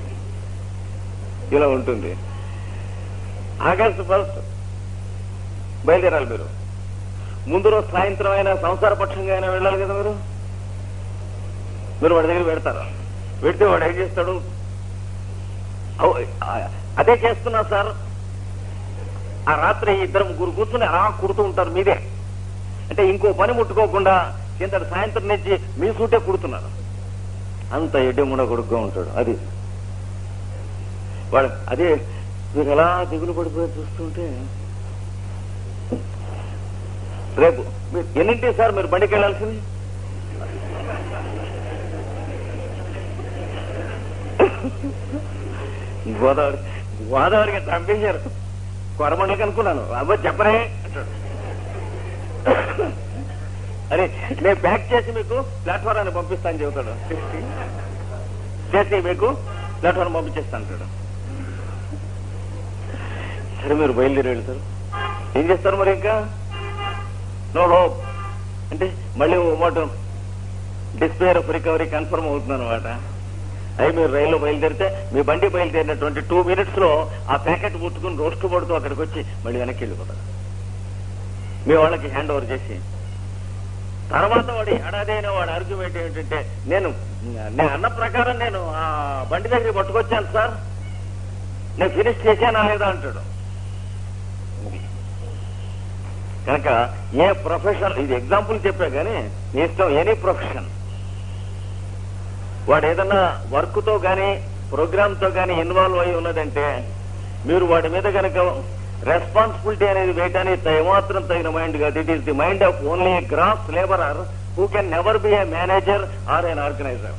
ఇలా ఉంటుంది ఆగస్టు ఫస్ట్ బయలుదేరాలి మీరు ముందు రోజు సాయంత్రం అయినా సంసార పక్షంగా అయినా వెళ్ళాలి కదా మీరు మీరు వాడి దగ్గర పెడతారు పెడితే వాడు ఏం చేస్తాడు అవ్- ఆ- అదే చేస్తున్నా సార్ ఆ రాత్రి ఇద్దరు ముగ్గురు కూర్చుని అలా కుడుతూ ఉంటారు మీదే అంటే ఇంకో పని ముట్టుకోకుండా కింద సాయంత్రం నుంచి మీ సూటే కుడుతున్నారు అంత ఎడ్డెముడ కొడుకుగా ఉంటాడు అది వాడు అదే మీరు ఎలా దిగులు పడిపోయి చూస్తుంటే రేపు మీరు ఎన్నింటి సార్ మీరు బండికి వెళ్ళాల్సింది గోదావరి గోదావరికి చంపేశారు కొరమండలకి అనుకున్నాను అబ్బో చెప్పరే అంటాడు అరే నేను ప్యాక్ చేసి మీకు ప్లాట్ఫారాన్ని పంపిస్తాను చెబుతాడు చేసి మీకు ప్లాట్ఫారం పంపించేస్తాను అంటాడు సరే మీరు బయలుదేరి వెళ్తారు ఏం చేస్తారు మరి ఇంకా నో హోప్ అంటే మళ్ళీ ఓ మాట డిస్పేర్ ఆఫ్ రికవరీ కన్ఫర్మ్ అవుతుంది అనమాట అవి మీరు రైల్లో బయలుదేరితే మీ బండి బయలుదేరినటువంటి టూ మినిట్స్ లో ఆ ప్యాకెట్ పుట్టుకుని రోస్ట్ పడుతూ అక్కడికి వచ్చి మళ్ళీ వెనక్కి వెళ్ళిపోతారు మీ వాళ్ళకి హ్యాండ్ ఓవర్ చేసి తర్వాత వాడు ఏడాది అయినా వాడు ఆర్గ్యుమెంట్ ఏంటంటే నేను నేను అన్న ప్రకారం నేను ఆ బండి దగ్గర పట్టుకొచ్చాను సార్ నేను ఫినిష్ చేశానా లేదా అంటాడు కనుక ఏ ప్రొఫెషన్ ఇది ఎగ్జాంపుల్ చెప్పా కానీ నీ ఇష్టం ఎనీ ప్రొఫెషన్ వాడు ఏదన్నా వర్క్ తో గాని ప్రోగ్రామ్ తో గాని ఇన్వాల్వ్ అయి ఉన్నదంటే మీరు వాడి మీద కనుక రెస్పాన్సిబిలిటీ అనేది వేయటానికి ఏమాత్రం తగిన మైండ్ కాదు it is the mind of only gross labourer who can never be a manager or an organiser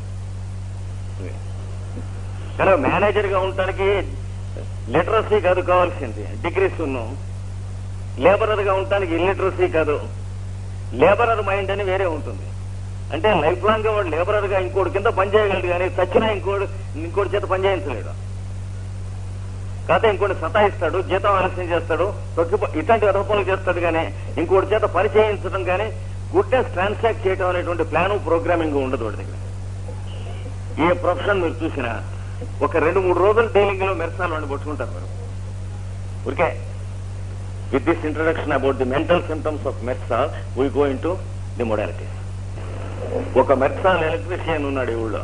కనుక మేనేజర్ గా ఉండటానికి లిటరసీ కాదు కావాల్సింది డిగ్రీస్ ఉన్నాం లేబరర్ గా ఉండటానికి ఇల్లిటరసీ కాదు లేబరర్ మైండ్ అని వేరే ఉంటుంది అంటే లైఫ్ లాంగ్ గా వాడు లేబరర్ గా ఇంకోటి కింద పనిచేయగలడు కానీ చచ్చినా ఇంకోటి ఇంకోటి చేత పనిచేయించలేడు కాకపోతే ఇంకోటి సతాయిస్తాడు జీతం ఆలస్యం చేస్తాడు తొక్కి ఇట్లాంటి అదపనులు చేస్తాడు కానీ ఇంకోటి చేత పని చేయించడం కానీ గుడ్నెస్ ట్రాన్సాక్ట్ చేయడం అనేటువంటి ప్లాను ప్రోగ్రామింగ్ ఉండదు వాడి దగ్గర ఏ ప్రొఫెషన్ మీరు చూసినా ఒక రెండు మూడు రోజులు డీలింగ్ లో మెరసాలు వాడిని పట్టుకుంటారు మీరు ఊరికే with this introduction about the mental symptoms of merc we go into the modalities ఒక మెర్సాల్ ఎలక్ట్రీషియన్ ఉన్నాడు ఈ ఊళ్ళో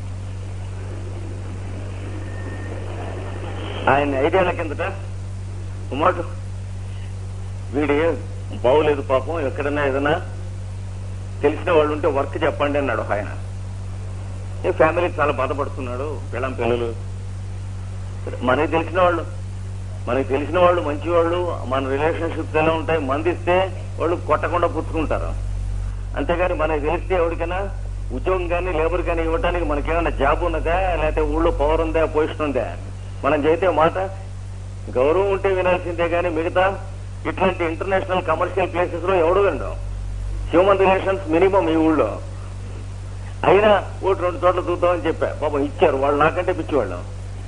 ఆయన ఐదేళ్ల కిందట మాట వీడి బాగులేదు పాపం ఎక్కడన్నా ఏదైనా తెలిసిన వాళ్ళు ఉంటే వర్క్ చెప్పండి అన్నాడు ఒక ఆయన ఈ ఫ్యామిలీ చాలా బాధపడుతున్నాడు పిల్లం పిల్లలు మనకి తెలిసిన వాళ్ళు మనకి తెలిసిన వాళ్ళు మంచి వాళ్ళు మన రిలేషన్షిప్స్ ఎలా ఉంటాయి మందిస్తే వాళ్ళు కొట్టకుండా పుచ్చుకుంటారు అంతేగాని మనకి తెలిస్తే ఎవరికైనా ఉద్యోగం కానీ లేబర్ కానీ ఇవ్వడానికి మనకేమైనా జాబ్ ఉన్నదా లేకపోతే ఊళ్ళో పవర్ ఉందా పొజిషన్ ఉందా మనం చేసే మాట గౌరవం ఉంటే వినాల్సిందే కానీ మిగతా ఇట్లాంటి ఇంటర్నేషనల్ కమర్షియల్ ప్లేసెస్ లో ఎవడు వినడం హ్యూమన్ రిలేషన్స్ మినిమం ఈ ఊళ్ళో అయినా ఓటు రెండు చోట్ల చూద్దామని చెప్పా పాపం ఇచ్చారు వాళ్ళు నాకంటే పిచ్చివాళ్ళం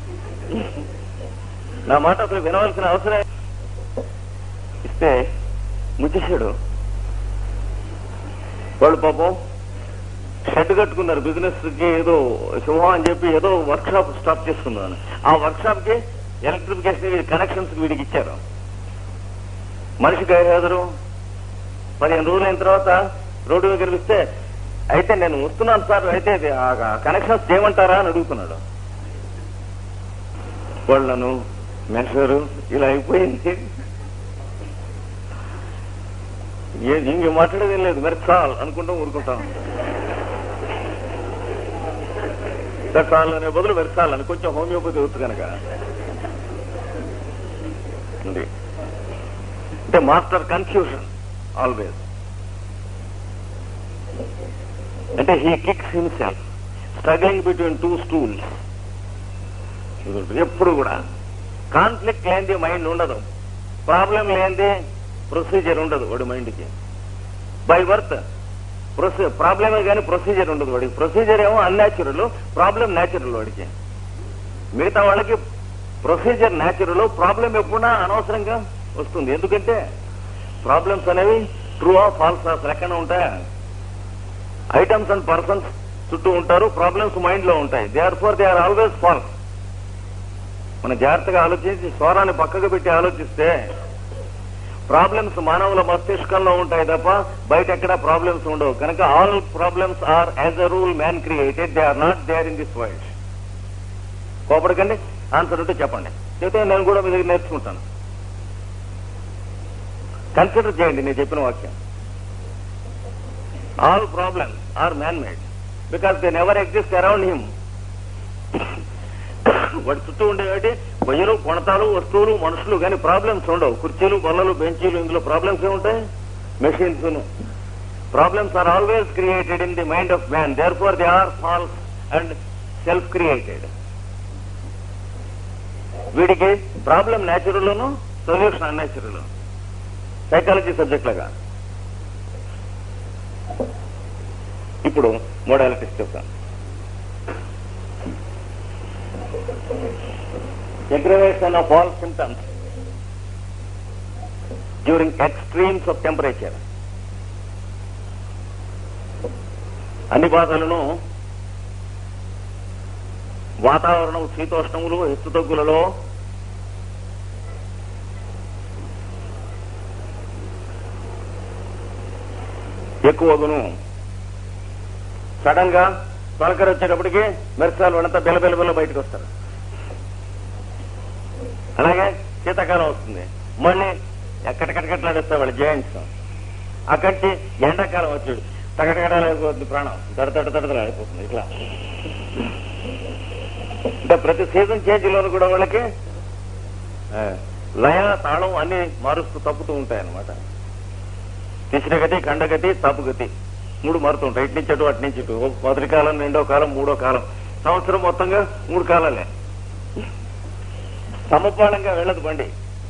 నా మాట అసలు వినవలసిన అవసరం ఇస్తే ముచ్చేసాడు వాళ్ళు పాపం షెడ్ కట్టుకున్నారు బిజినెస్ కి ఏదో శుభం అని చెప్పి ఏదో వర్క్ షాప్ స్టాప్ చేసుకున్నాను ఆ వర్క్ షాప్ కి ఎలక్ట్రిఫికేషన్ కనెక్షన్స్ వీడికి ఇచ్చారు మనిషికి ఐదు పదిహేను రోజులు అయిన తర్వాత రోడ్డు మీద కనిపిస్తే అయితే నేను వస్తున్నాను సార్ అయితే ఇది ఆ కనెక్షన్స్ చేయమంటారా అని అడుగుతున్నాడు వాళ్ళను మెషరు ఇలా అయిపోయింది ఏ- ఇంక మాట్లాడేది ఏం లేదు మరి చాలు అనుకుంటాం ఊరుకుంటాం చాలు అనే బదులు వెరసాలు అని కొంచెం హోమియోపతి అవుతుంది కనుక ఉంది అంటే మాస్టర్ కన్ఫ్యూషన్ ఆల్వేస్ అంటే he kicks himself struggling between two stools ఎప్పుడు కూడా కాన్ఫ్లిక్ట్ లేనిది మైండ్ ఉండదు ప్రాబ్లం లేనిది ప్రొసీజర్ ఉండదు వాడి మైండ్కి బై వర్త్ ప్రాబ్లమే కానీ ప్రొసీజర్ ఉండదు వాడికి ప్రొసీజర్ ఏమో అన్యాచురల్ ప్రాబ్లం న్యాచురల్ వాడికి మిగతా వాళ్ళకి ప్రొసీజర్ న్యాచురల్ ప్రాబ్లం ఎప్పుడన్నా అనవసరంగా వస్తుంది ఎందుకంటే ప్రాబ్లమ్స్ అనేవి ట్రూ ఆ ఫాల్స్ అసలు ఎక్కడ ఉంటాయా ఐటమ్స్ అండ్ పర్సన్స్ చుట్టూ ఉంటారు ప్రాబ్లమ్స్ మైండ్ లో ఉంటాయి they are for they are always false మనం జాగ్రత్తగా ఆలోచించి స్వరాన్ని పక్కకు పెట్టి ఆలోచిస్తే ప్రాబ్లమ్స్ మానవుల మస్తిష్కంలో ఉంటాయి తప్ప బయట ఎక్కడ ప్రాబ్లమ్స్ ఉండవు కనుక all problems are as a rule man created they are not there in this world కోపడకండి ఆన్సర్ ఉంటే చెప్పండి చెప్తే నేను కూడా మీ దగ్గర నేర్చుకుంటాను కన్సిడర్ చేయండి నేను చెప్పిన వాక్యం all problems are man made because they never exist around him వాడి చుట్టూ ఉండేవి బొయ్యలు కొణతాలు వస్తువులు మనుషులు కానీ ప్రాబ్లమ్స్ ఉండవు కుర్చీలు బల్లలు బెంచీలు ఇందులో ప్రాబ్లమ్స్ ఏముంటాయి machines problems are always created in the mind of man therefore they are false and self created వీడికి problem natural solution unnatural psychology subject లాగా ఇప్పుడు మోడాలిటీస్ చెప్తాను aggravation of all symptoms during extremes of temperature. అన్ని బాధలను వాతావరణం శీతోష్ణములు హెచ్చుతగ్గులలో ఎక్కువగును sudden గా తొలకరి వచ్చేటప్పటికి మెరసాలు వాళ్ళంతా బెల బెల బయటకు వస్తారు అలాగే శీతాకాలం వస్తుంది మళ్ళీ ఎక్కడికట్టకట్లాడేస్తారు వాళ్ళు జయంట్స్ అక్కడి ఎండాకాలం వచ్చాడు తగటగడాలైపోతుంది ప్రాణం తడ తడ తడతలాడిపోతుంది ఇట్లా అంటే ప్రతి సీజన్ చేంజ్ లోను కూడా వాళ్ళకి లయ తాళం అన్ని మారుస్తూ తప్పుతూ ఉంటాయి అన్నమాట తిసిరగతి ఖండగతి తప్పుగతి మూడు మారుతుంటాయి ఇటు నుంచి అటు అటు నుంచి ఇటు ఒక మొదటి కాలం రెండో కాలం మూడో కాలం సంవత్సరం మొత్తంగా మూడు కాలాలే సమపాళంగా వెళ్ళదు బండి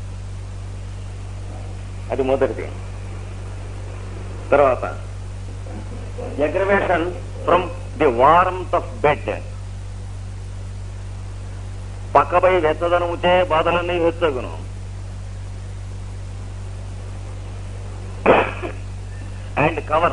అది మొదటిది తర్వాత aggravation from the warmth of bed పక్కపై వెచ్చదనముచే బాధలన్నీ హెచ్చగును అండ్ కవర్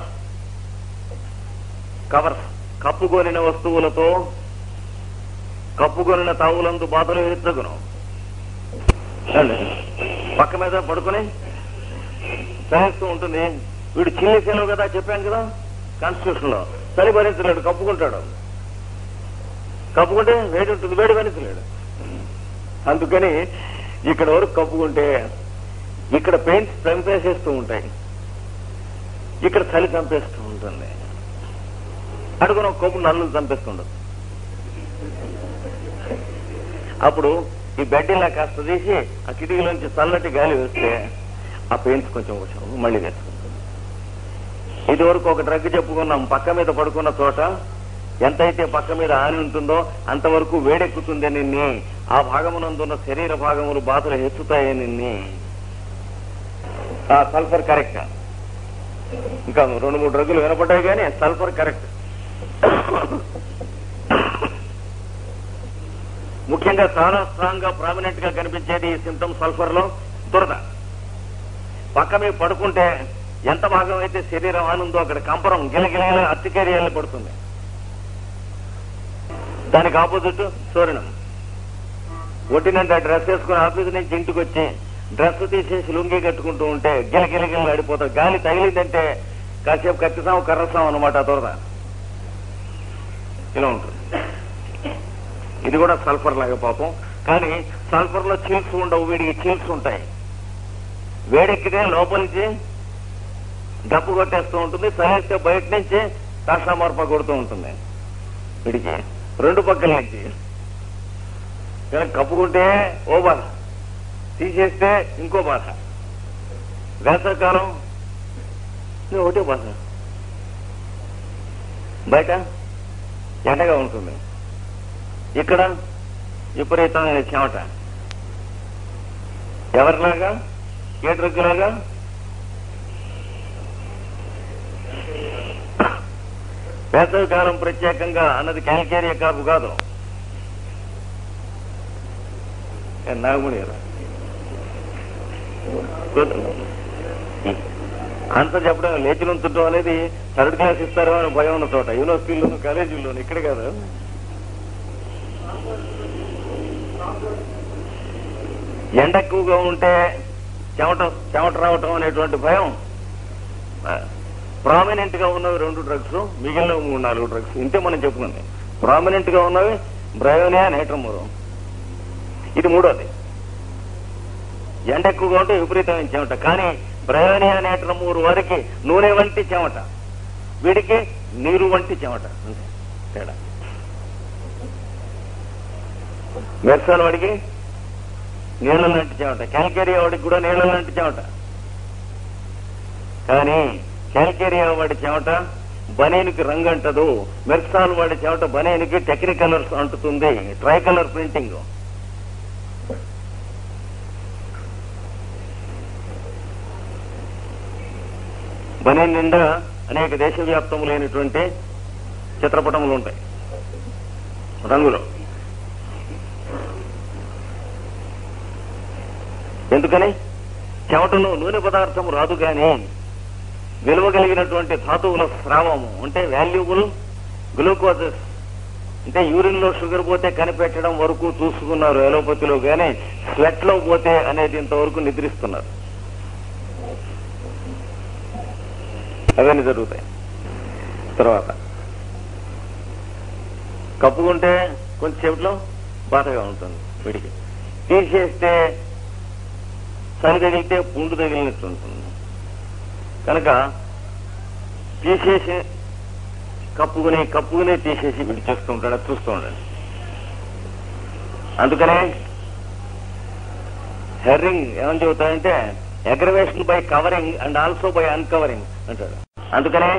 కవర్ కప్పుకొనిన వస్తువులతో కప్పుకొనిన తావులందు బాధలు హెచ్చగును చూడండి. పక్క మీద పడుకొని సహిస్తూ ఉంటుంది వీడు చిల్లి సెలవు కదా చెప్పాను కదా కాన్స్టిట్యూషన్ లో చలి భరించలేడు కప్పుకుంటాడు కప్పుకుంటే వేడి ఉంటుంది వేడి భరించలేడు అందుకని ఇక్కడ వరకు కప్పుకుంటే ఇక్కడ పెయింట్స్ చంపేసేస్తూ ఉంటాయి ఇక్కడ చలి చంపేస్తూ ఉంటుంది అడుగున ఒక కప్పు నల్లులు చంపేస్తుండదు అప్పుడు ఈ బెడ్ ఇలా కాస్త తీసి ఆ కిటికీలోంచి చల్లటి గాలి వస్తే ఆ పెయింట్స్ కొంచెం కొంచెం మళ్ళీ వేసుకుంటుంది ఇది వరకు ఒక డ్రగ్ చెప్పుకున్నాం పక్క మీద పడుకున్న చోట ఎంతైతే పక్క మీద ఆని ఉంటుందో అంతవరకు వేడెక్కుతుంది నిన్ని ఆ భాగమునందున్న శరీర భాగములు బాధలు హెచ్చుతాయి నిన్ని ఆ సల్ఫర్ కరెక్ట్ ఇంకా రెండు మూడు డ్రగ్గులు వినపడ్డాయి కానీ సల్ఫర్ కరెక్ట్ ముఖ్యంగా చాలా స్ట్రాంగ్ గా ప్రామినెంట్ గా కనిపించేది ఈ సిమ్టమ్ సల్ఫర్ లో దురద పక్క మీద పడుకుంటే ఎంత భాగం అయితే శరీరం ఆనుందో అక్కడ కంపరం గిలగిల అత్తికేరియాలు పడుతుంది దానికి ఆపోజిట్ సోరణం ఒట్టినంటే డ్రెస్ వేసుకుని ఆఫీస్ నుంచి ఇంటికి వచ్చి డ్రెస్ తీసేసి లుంగి కట్టుకుంటూ ఉంటే గిలగిలగిల ఆడిపోతారు గాలి తగిలిందంటే కాసేపు కత్తిసాం కర్రసాం అనమాట దొరద ఇలా ఉంటుంది ఇది కూడా సల్ఫర్ లాగా పాపం కానీ సల్ఫర్ లో చీల్స్ ఉండవు వీడికి చీల్స్ ఉంటాయి వేడెక్కితే లోపల నుంచి డప్పు కొట్టేస్తూ ఉంటుంది సరేస్తే బయట నుంచి కాస్త మార్ప కొడుతూ ఉంటుంది వీడికి రెండు పక్కల నుంచి కనుక కప్పుకుంటే ఓ బాధ తీసేస్తే ఇంకో బాధ వేసవకాలం ఇది ఒకటే బాధ బయట ఎండగా ఉంటుంది ఇక్కడ విపరీతమైన చెమట ఎవరిలాగా ఏ డ్రగ్గులాగా వేసవి కాలం ప్రత్యేకంగా అన్నది క్యాల్కేరియా కాపు కాదు ఏ నాగముడి గారు. అంత చెప్పడం లేచి నుంచడం అనేది థర్డ్ క్లాస్ ఇస్తారో అని భయం ఉన్న చోట యూనివర్సిటీలోను కాలేజీల్లోను ఇక్కడ కాదు ఎండ ఎక్కువగా ఉంటే చెమట చెమట రావటం అనేటువంటి భయం ప్రామినెంట్ గా ఉన్నవి రెండు డ్రగ్స్ మిగిలిన మూడు నాలుగు డ్రగ్స్ ఇంతే మనం చెప్పుకుంది ప్రామినెంట్ గా ఉన్నవి బ్రయోనియా నేట్రమూరు ఇది మూడోది ఎండ ఎక్కువగా ఉంటే విపరీతమైన చెమట కానీ బ్రయోనియా నేట్రమూరు వారికి నూనె వంటి చెమట వీడికి నీరు వంటి చెమట అంతే తేడా మెర్సాన్ వాడికి నీళ్ళ లాంటి చెమట క్యాల్కేరియా వాడికి కూడా నీళ్ళ లాంటి చెమట కానీ క్యాల్కేరియా వాడి చెమట బనేనుకి రంగు అంటదు మెర్సాన్ వాడి చెమట బనేనుకి టెక్నికలర్స్ అంటుతుంది ట్రై కలర్ ప్రింటింగ్ బనేన్ నిండా అనేక దేశవ్యాప్తములైనటువంటి చిత్రపటములు ఉంటాయి రంగులో ఎందుకని చెమటలో నూనె పదార్థం రాదు కానీ విలువ కలిగినటువంటి ధాతువుల స్రావము అంటే వాల్యుబుల్ గ్లూకోజెస్ అంటే యూరిన్ లో షుగర్ పోతే కనిపెట్టడం వరకు చూసుకున్నారు ఎలోపతిలో కానీ స్వెట్ లో పోతే అనేది ఇంతవరకు నిద్రిస్తున్నారు అవన్నీ జరుగుతాయి తర్వాత కప్పుకుంటే కొంచెంసేపులో బాధగా ఉంటుంది వీడికి తీసేస్తే చలి తగిలితే పుండు తగిలినట్టు ఉంటుంది కనుక తీసేసి కప్పుకుని కప్పుకునే తీసేసి వీడు చేస్తూ ఉంటాడు అది చూస్తూ ఉండండి అందుకనే హెర్రింగ్ ఏమని చెబుతాడంటే aggravation by covering and also by uncovering అంటాడు అందుకనే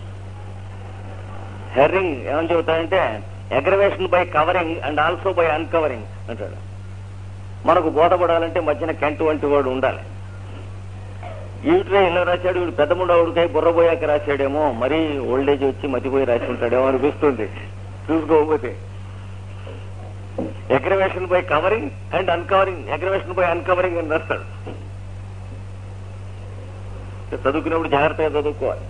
హెర్రింగ్ ఏమని చెబుతాడంటే aggravation by covering and also by uncovering అంటాడు మనకు బోధపడాలంటే మధ్యన కెంట్ వంటి వాడు ఉండాలి ఈవిట్రే ఇలా రాశాడు వీడు పెద్ద ముండవుడికై బుర్రబోయాక రాశాడేమో మరీ ఓల్డేజ్ వచ్చి మతిపోయి రాసి ఉంటాడేమో అనిపిస్తుంది చూసుకోకపోతే aggravation by covering and uncovering aggravation by uncovering అని రాస్తాడు చదువుకునేప్పుడు జాగ్రత్తగా చదువుకోవాలి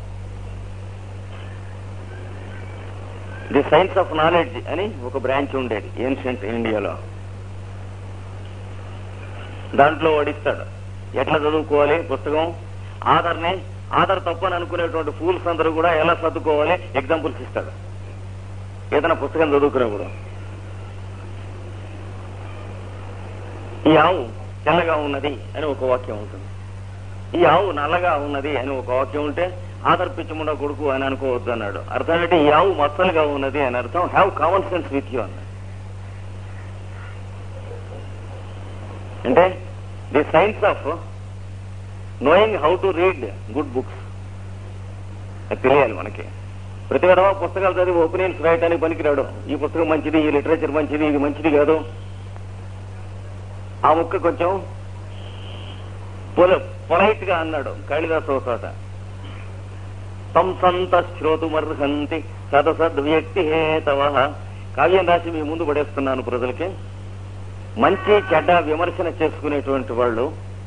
ది సైన్స్ ఆఫ్ నాలెడ్జ్ అని ఒక బ్రాంచ్ ఉండేది ఏన్షియంట్ ఇండియాలో దాంట్లో వడిస్తాడు ఎట్లా చదువుకోవాలి పుస్తకం ఆధార్ని ఆధార్ తప్పు అని అనుకునేటువంటి ఫూల్స్ అందరూ కూడా ఎలా చదువుకోవాలి ఎగ్జాంపుల్స్ ఇస్తాడు ఏదైనా పుస్తకం చదువుకునేప్పుడు ఈ ఆవు తెల్లగా ఉన్నది అని ఒక వాక్యం ఉంటుంది ఈ ఆవు నల్లగా ఉన్నది అని ఒక వాక్యం ఉంటే ఆధార్ పిచ్చముండ కొడుకు అని అనుకోవద్దు అన్నాడు అర్థం ఏంటి ఈ ఆవు మచ్చలుగా ఉన్నది అని అర్థం have common sense with you అన్నాడు అంటే the science of knowing how to read good books అది తెలియాలి మనకి ప్రతి విధమా పుస్తకాలు చదివి ఒపీనియన్స్ రాయటానికి పనికిరాడు ఈ పుస్తకం మంచిది ఈ లిటరేచర్ మంచిది ఇది మంచిది కాదు ఆ ముక్క కొంచెం పొల పొలైట్ గా అన్నాడు కాళిదాసు చోట తం సంత శ్రోతుమర్హంతి సదసద్వ్యక్తి హేతవ కావ్యం రాసి మీ ముందు పడేస్తున్నాను ప్రజలకి మంచి చెడ్డ విమర్శన చేసుకునేటువంటి వాళ్ళు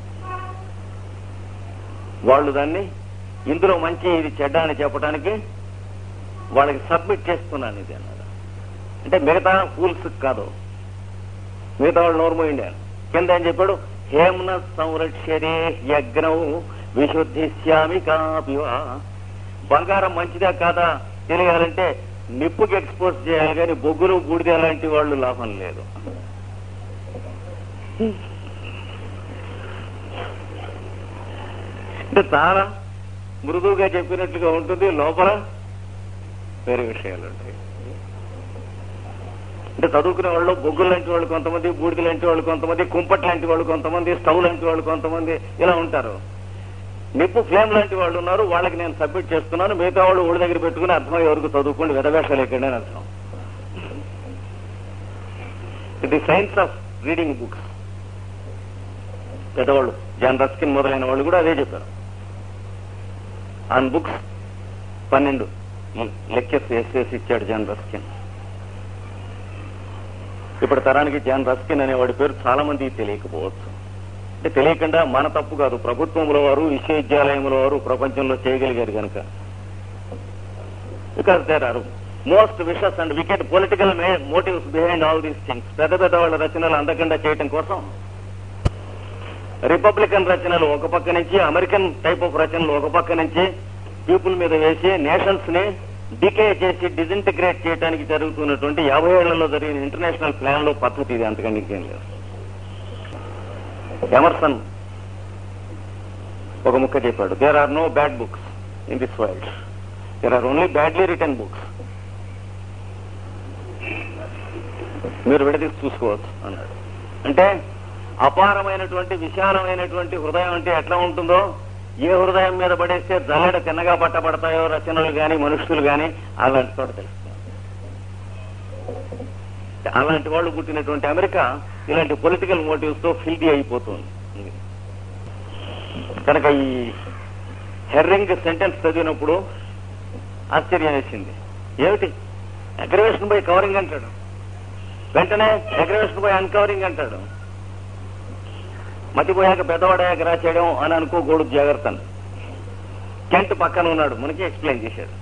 వాళ్ళు దాన్ని ఇందులో మంచి ఇది చెడ్డ అని చెప్పడానికి వాళ్ళకి సబ్మిట్ చేస్తున్నాను ఇది అన్నాడు అంటే మిగతా ఫూల్స్ కాదు మిగతా వాళ్ళు నోర్మోయిండే కింద ఏం చెప్పాడు హేమ్న సంరక్షరే యజ్ఞం విశుద్ధిశ్యామి కాపివా బంగారం మంచిదా కాదా తెలియాలంటే నిప్పుకి ఎక్స్పోజ్ చేయాలి కానీ బొగ్గులు బూడిద లాంటి వాళ్ళు లాభం లేదు అంటే చాలా మృదువుగా చెప్పినట్లుగా ఉంటుంది లోపల వేరే విషయాలు ఉంటాయి అంటే చదువుకునే వాళ్ళు బొగ్గులు లాంటి వాళ్ళు కొంతమంది బూడిద లాంటి వాళ్ళు కొంతమంది కుంపట్ లాంటి వాళ్ళు కొంతమంది స్టవ్ లాంటి వాళ్ళు కొంతమంది ఇలా ఉంటారు నిప్పు ఫ్లేమ్ లాంటి వాళ్ళు ఉన్నారు వాళ్ళకి నేను సబ్మిట్ చేస్తున్నాను మిగతా వాళ్ళు ఊళ్ళ దగ్గర పెట్టుకుని అర్థమయ్యే వరకు చదువుకోండి విధవేషాలు ఎక్కడే అని అర్థం ఇది సైన్స్ ఆఫ్ రీడింగ్ బుక్స్ పెద్దవాళ్ళు జాన్ రస్కిన్ మొదలైన వాళ్ళు కూడా అదే చెప్పారు ఆన్ బుక్స్ పన్నెండు లెక్చర్స్ ఎస్ఎస్ ఇచ్చాడు జాన్ రస్కిన్ ఇప్పుడు తరానికి జాన్ రస్కిన్ అనేవాడి పేరు చాలా మందికి తెలియకపోవచ్చు అంటే తెలియకుండా మన తప్పు కాదు ప్రభుత్వంలో వారు విశ్వవిద్యాలయంలో వారు ప్రపంచంలో చేయగలిగారు కనుక because there are most vicious and wicked political motives behind all these things పెద్ద పెద్ద వాళ్ళ రచనలు అందకుండా చేయటం కోసం రిపబ్లికన్ రచనలు ఒక పక్క నుంచి అమెరికన్ టైప్ ఆఫ్ రచనలు ఒక పక్క నుంచి పీపుల్ మీద వేసి నేషన్స్ ని డికే చేసి డిజింటిగ్రేట్ చేయడానికి జరుగుతున్నటువంటి యాభై ఏళ్లలో జరిగిన ఇంటర్నేషనల్ ప్లాన్ లో పద్ధతి ఇది అంతకంటే ఇంకేం లేదు ఎమర్సన్ ఒక ముక్క చెప్పాడు there are no bad books in this world there are only badly written books మీరు విడదీసి చూసుకోవచ్చు అన్నాడు అంటే అపారమైనటువంటి విశాలమైనటువంటి హృదయం అంటే ఎట్లా ఉంటుందో ఏ హృదయం మీద పడేస్తే జల్లెడ తిన్నగా పట్టబడతాయో రచనలు గాని మనుషులు గాని అలాంటి చోట తెలుస్తుంది అలాంటి వాళ్ళు పుట్టినటువంటి అమెరికా ఇలాంటి పొలిటికల్ మోటివ్స్ తో ఫిల్టీ అయిపోతుంది కనుక ఈ హెర్రింగ్ సెంటెన్స్ చదివినప్పుడు ఆశ్చర్యం వేసింది ఏమిటి అగ్రవేషన్ బై కవరింగ్ అంటాడు వెంటనే అగ్రవేషన్ బై అన్కవరింగ్ అంటాడు మతిపోయాక పెద్దవాడయ్యాక రాసేయడం అని అనుకోకూడదు జాగ్రత్త అని. కెంట్ పక్కన ఉన్నాడు మనకి ఎక్స్ప్లెయిన్ చేశాడు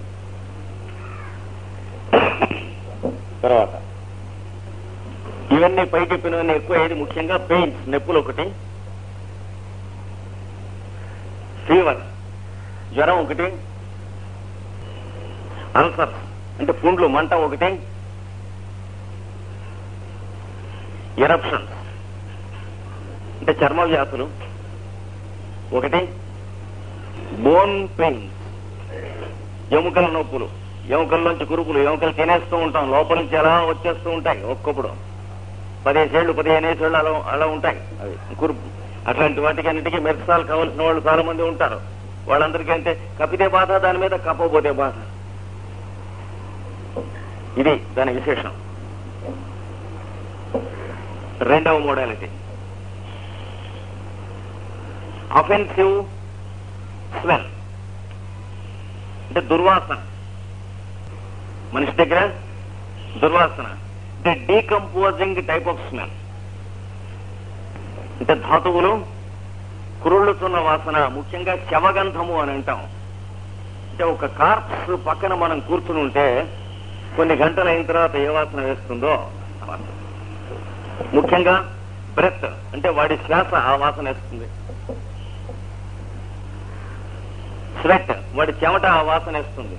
తర్వాత ఇవన్నీ పైకెప్పినవన్నీ ఎక్కువ ఏది ముఖ్యంగా పెయిన్స్ నొప్పులు ఒకటి ఫీవర్ జ్వరం ఒకటి అల్సర్ అంటే పుండ్లు మంట ఒకటి ఎరప్షన్స్ అంటే చర్మ వ్యాధులు ఒకటి బోన్ పెయిన్ ఎముకల నొప్పులు ఎముకల్లోంచి కురుపులు ఎముకలు తినేస్తూ ఉంటాం లోపల నుంచి ఎలా వచ్చేస్తూ ఉంటాయి ఒక్కొప్పుడు పదిహేసేళ్ళు పదిహేనేసేళ్ళు అలా అలా ఉంటాయి అవి కురు అట్లాంటి వాటికి అన్నిటికీ మెరసాలు కావాల్సిన వాళ్ళు చాలా మంది ఉంటారు వాళ్ళందరికీ అంటే కపితే బాధ దాని మీద కప్పపోతే బాధ ఇది దాని విశేషం రెండవ మోడాలిటీ అఫెన్సివ్ స్మెల్ అంటే దుర్వాసన మనిషి దగ్గర దుర్వాసన అంటే డీకంపోజింగ్ టైప్ ఆఫ్ స్మెల్ అంటే ధాతువులు కురుళ్ళుతున్న వాసన ముఖ్యంగా శవగంధము అని అంటాం అంటే ఒక కార్ప్స్ పక్కన మనం కూర్చుని ఉంటే కొన్ని గంటలు అయిన తర్వాత ఏ వాసన వేస్తుందో ఆ వాసన. ముఖ్యంగా బ్రెత్ అంటే వాడి శ్వాస ఆ వాసన వేస్తుంది స్వెట్ వాడి చెమట ఆ వాసన వేస్తుంది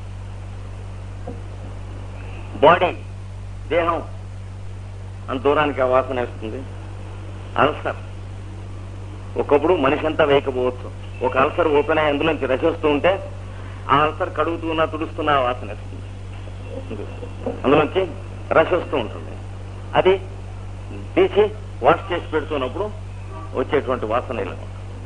బాడీ దేహం అంత దూరానికి ఆ వాసన వేస్తుంది అల్సర్ ఒకప్పుడు మనిషి అంతా వేయకపోవచ్చు ఒక అల్సర్ ఓపెన్ అయ్యి అందులోంచి రసి వస్తూ ఉంటే ఆ అల్సర్ కడుగుతున్నా తుడుస్తున్నా ఆ వాసన వేస్తుంది అందులోంచి రష్ వస్తూ ఉంటుంది అది తీసి వాష్ చేసి పెడుతున్నప్పుడు వచ్చేటువంటి వాసన ఇలా ఉంటుంది.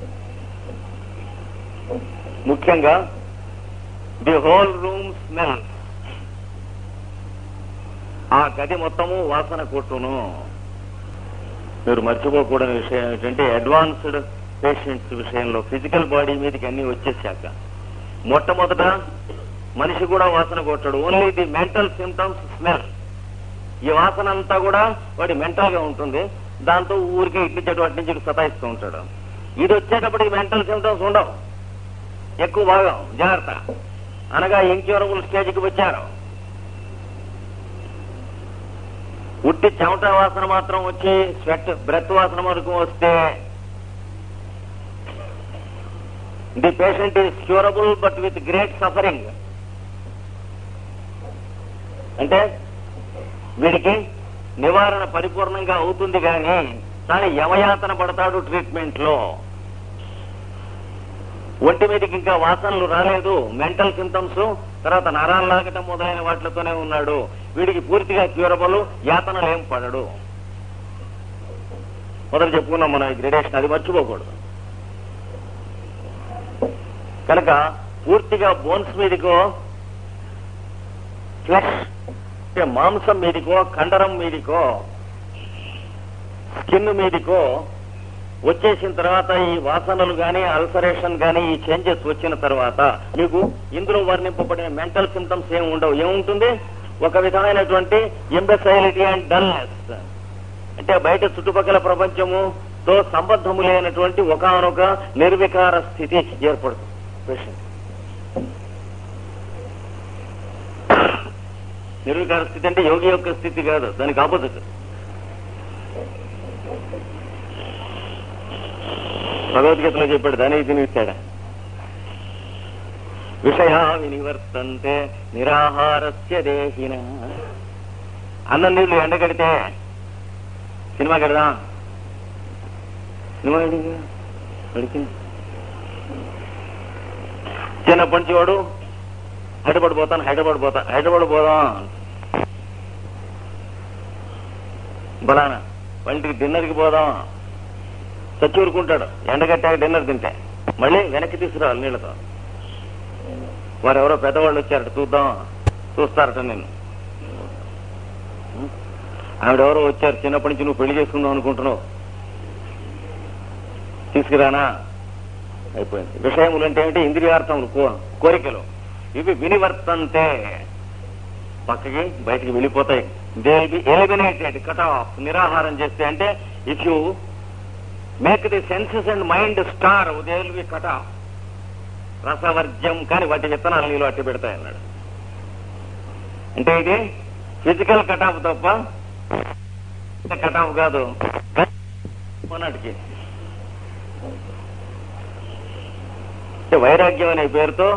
ముఖ్యంగా ది హోల్ రూమ్ స్మెల్ ఆ గది మొత్తము వాసన కొట్టును మీరు మర్చిపోకూడని విషయం ఏంటంటే అడ్వాన్స్డ్ పేషెంట్స్ విషయంలో ఫిజికల్ బాడీ మీదకి అన్ని వచ్చేసాక మొట్టమొదట మనిషి కూడా వాసన కొట్టాడు only the mental symptoms smell ఈ వాసన అంతా కూడా వాడి మెంటల్ గా ఉంటుంది దాంతో ఊరికి ఇట్లి చెడు అటు నుంచి ఇటు సతాయిస్తూ ఉంటాడు ఇది వచ్చేటప్పటికి మెంటల్ సిమ్టమ్స్ ఉండవు ఎక్కువ భాగం జాగ్రత్త అనగా ఇంక్యూరబుల్ స్టేజ్కి వచ్చారు ఉట్టి చెమట వాసన మాత్రం వచ్చి స్వెట్ బ్రెత్ వాసన వరకు వస్తే the patient is curable but with great suffering అంటే వీడికి నివారణ పరిపూర్ణంగా అవుతుంది కానీ కానీ యమయాతన పడతాడు ట్రీట్మెంట్ లో ఒంటి మీదకి ఇంకా వాసనలు రాలేదు మెంటల్ సింటమ్స్ తర్వాత నరాలు లాగటం మొదలైన వాటితోనే ఉన్నాడు వీడికి పూర్తిగా క్యూరబుల్ యాతనలు ఏం పడడు మొదలు చెప్పుకున్నాం మనం ఈ గ్రేడేషన్ అది మర్చిపోకూడదు కనుక పూర్తిగా బోన్స్ మీదకో ఫ్లెష్ అంటే మాంసం మీదికో కండరం మీదికో స్కిన్ మీదికో వచ్చేసిన తర్వాత ఈ వాసనలు గాని అల్సరేషన్ గాని ఈ చేంజెస్ వచ్చిన తర్వాత మీకు ఇందులో వర్ణింపబడిన మెంటల్ సిమ్టమ్స్ ఏమి ఉండవు ఏముంటుంది ఒక విధమైనటువంటి ఎంబెసైలిటీ అండ్ డల్నెస్ అంటే బయట చుట్టుపక్కల ప్రపంచముతో సంబద్ధము లేనటువంటి ఒకనొక నిర్వికార స్థితి ఏర్పడుతుంది పేషెంట్ నిర్వికార స్థితి అంటే యోగి యొక్క స్థితి కాదు దానికి ఆపోజిట్ భగవద్గీతలో చెప్పాడు దానికి తినిస్తాడా విషయా వినివర్తంతే నిరాహారస్య దేహిన అన్నం నీళ్లు ఎండగడితే సినిమా కడదాం సినిమా అడిగి అడిగింది చిన్నప్పటి నుంచి వాడు హైదరాబాద్ పోతాను హైదరాబాద్ పోతా హైదరాబాద్ పోదాం బలానా వంటికి డిన్నర్కి పోదాం చచ్చి ఊరుకుంటాడు ఎండగట్టాక డిన్నర్ తింటే మళ్ళీ వెనక్కి తీసుకురావాలి నీళ్ళతో వారు ఎవరో పెద్దవాళ్ళు వచ్చారట చూద్దాం చూస్తారట నేను ఆవిడెవరో వచ్చారు చిన్నప్పటి నుంచి నువ్వు పెళ్లి చేసుకుందాం అనుకుంటున్నావు తీసుకురానా అయిపోయింది విషయములు అంటే ఏమిటి ఇంద్రియార్థములు కో- కోరికలు ఇవి వినివర్తంతే పక్కకి బయటికి వెళ్ళిపోతాయి they be eliminated cut off నిరాహారం చేస్తే అంటే if you make the senses and mind starve they will be cut off రసవర్జ్యం కానీ వాటి విత్తనాలు నీళ్ళు అట్టి పెడతాయి అన్నాడు అంటే ఇది ఫిజికల్ కట్ ఆఫ్ తప్ప కట్ ఆఫ్ కాదు మొన్నటికి అంటే వైరాగ్యం అనే పేరుతో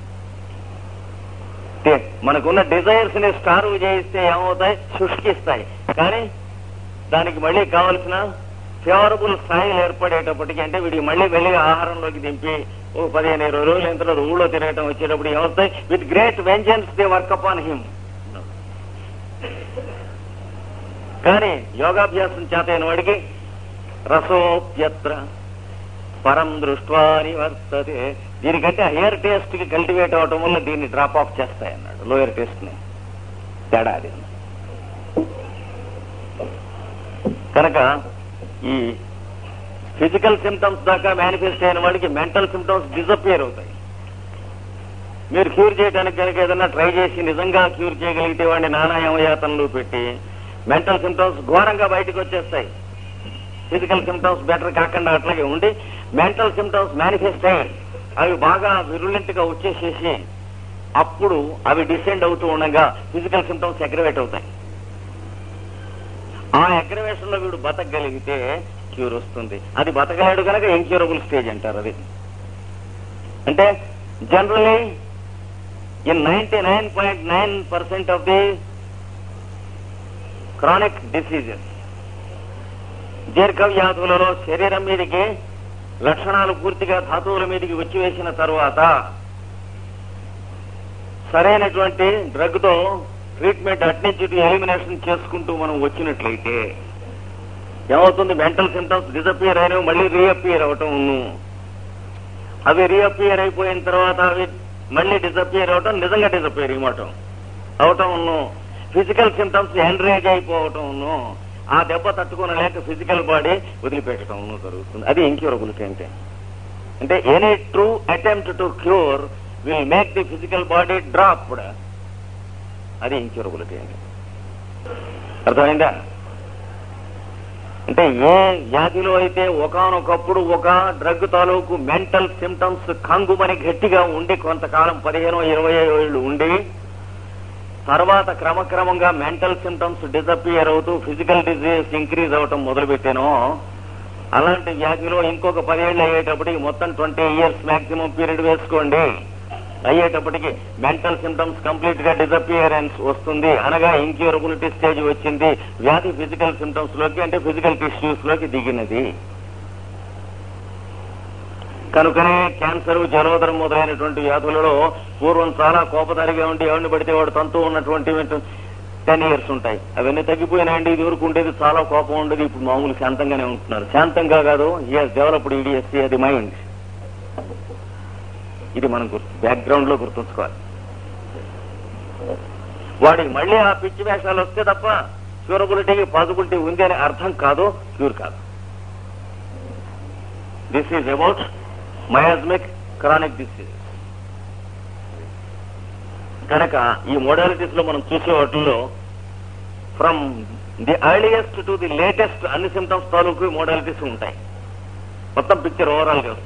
అంటే మనకున్న డిజైర్స్ ని స్టార్ చేయిస్తే ఏమవుతాయి శుష్కిస్తాయి కానీ దానికి మళ్ళీ కావలసిన ఫేవరబుల్ స్థాయిలు ఏర్పడేటప్పటికి అంటే వీడికి మళ్ళీ వెళ్ళి ఆహారంలోకి దింపి ఓ పదిహేను ఇరవై రోజులు ఎంత తర్వాత ఊళ్ళో తిరగటం వచ్చేటప్పుడు ఏమవుతాయి with great vengeance they work upon him కానీ యోగాభ్యాసం చేత అయిన వాడికి రసోప్యత్ర పరం దృష్ట్వా నివర్తతే దీనికంటే హైయర్ టేస్ట్ కి కల్టివేట్ అవటం వల్ల దీన్ని డ్రాప్ ఆఫ్ చేస్తాయన్నాడు లోయర్ టేస్ట్ ని తేడా అది కనుక ఈ ఫిజికల్ సిమ్టమ్స్ దాకా మేనిఫెస్ట్ అయిన వాడికి మెంటల్ సిమ్టమ్స్ డిసపియర్ అవుతాయి మీరు క్యూర్ చేయడానికి కనుక ఏదైనా ట్రై చేసి నిజంగా క్యూర్ చేయగలిగితే వాడిని నానా యమయాతనలు పెట్టి మెంటల్ సిమ్టమ్స్ ఘోరంగా బయటకు వచ్చేస్తాయి ఫిజికల్ సిమ్టమ్స్ బెటర్ కాకుండా అట్లాగే ఉండి మెంటల్ సిమ్టమ్స్ మేనిఫెస్ట్ అయ్యి అవి బాగా విరులెంట్ గా వచ్చేసేసి అప్పుడు అవి డిసెండ్ అవుతూ ఉండగా ఫిజికల్ సిమ్టమ్స్ అగ్రవేట్ అవుతాయి ఆ అగ్రవేషన్ లో వీడు బతకగలిగితే క్యూర్ వస్తుంది అది బతకలేడు కనుక ఇన్క్యూరబుల్ స్టేజ్ అంటారు అది అంటే generally in ninety nine point nine percent of the chronic diseases దీర్ఘ వ్యాధులలో శరీరం మీదకి లక్షణాలు పూర్తిగా ధాతువుల మీదకి వచ్చి వేసిన తరువాత సరైనటువంటి డ్రగ్ తో ట్రీట్మెంట్ అట్నుంచి ఎలిమినేషన్ చేసుకుంటూ మనం వచ్చినట్లయితే ఏమవుతుంది మెంటల్ సిమ్టమ్స్ డిసపియర్ అయినవి మళ్ళీ రీఅపియర్ అవటం అవి రీఅపియర్ అయిపోయిన తర్వాత అవి మళ్ళీ డిసపియర్ అవటం నిజంగా డిసపియర్ ఇవ్వటం అవటం ఫిజికల్ సిమ్టమ్స్ ఎన్రేజ్ అయిపోవటం ఆ దెబ్బ తట్టుకోనలేక ఫిజికల్ బాడీ వదిలిపెట్టడం జరుగుతుంది అది ఇంక్యూరబుల్ అంటే అంటే any true attempt to cure will make the physical body dropped అది ఇంక్యూరబిలిటీ అంటే అర్థమైందా అంటే ఏ వ్యాధిలో అయితే ఒకనొకప్పుడు ఒక డ్రగ్ తాలూకు మెంటల్ సిమ్టమ్స్ కంగుమని గట్టిగా ఉండి కొంతకాలం పదిహేను ఇరవై ఏళ్ళు ఉండి తర్వాత క్రమక్రమంగా మెంటల్ సిమ్టమ్స్ డిసపియర్ అవుతూ ఫిజికల్ డిజీజ్ ఇంక్రీజ్ అవటం మొదలుపెట్టానో అలాంటి వ్యాధిలో ఇంకొక పదేళ్ళు అయ్యేటప్పటికి మొత్తం ట్వంటీ ఇయర్స్ మాక్సిమం పీరియడ్ వేసుకోండి అయ్యేటప్పటికి మెంటల్ సిమ్టమ్స్ కంప్లీట్ గా డిసపియరెన్స్ వస్తుంది అనగా ఇంక్యూరబిలిటీ స్టేజ్ వచ్చింది వ్యాధి ఫిజికల్ సిమ్టమ్స్ లోకి అంటే ఫిజికల్ టిష్యూస్ లోకి దిగినది కనుకనే క్యాన్సర్ జలోదరం మొదలైనటువంటి వ్యాధులలో పూర్వం చాలా కోపదారిగా ఉండి ఎవరిని పడితే వాడు తంతు ఉన్నటువంటి టెన్ ఇయర్స్ ఉంటాయి అవన్నీ తగ్గిపోయినాయండి ఇది వరకు ఉండేది చాలా కోపం ఉండేది ఇప్పుడు మామూలు శాంతంగానే ఉంటున్నారు శాంతంగా కాదు ఈఎస్ డెవలప్డ్ ఈడిఎస్సీ అది మైండ్ ఇది మనం గుర్తు బ్యాక్గ్రౌండ్ లో గుర్తుంచుకోవాలి వాడికి మళ్ళీ ఆ పిచ్చి వేషాలు వస్తే తప్ప క్యూరబిలిటీకి పాసిబిలిటీ ఉంది అనే అర్థం కాదు క్యూర్ కాదు this is about miasmic chronic disease కనుక ఈ మోడాలిటీస్ లో మనం చూసే వాటిల్లో from the earliest to the latest అన్ని సిమ్టమ్స్ తాలూకు మోడాలిటీస్ ఉంటాయి మొత్తం పిక్చర్ ఓవరాల్ గా వస్తుంది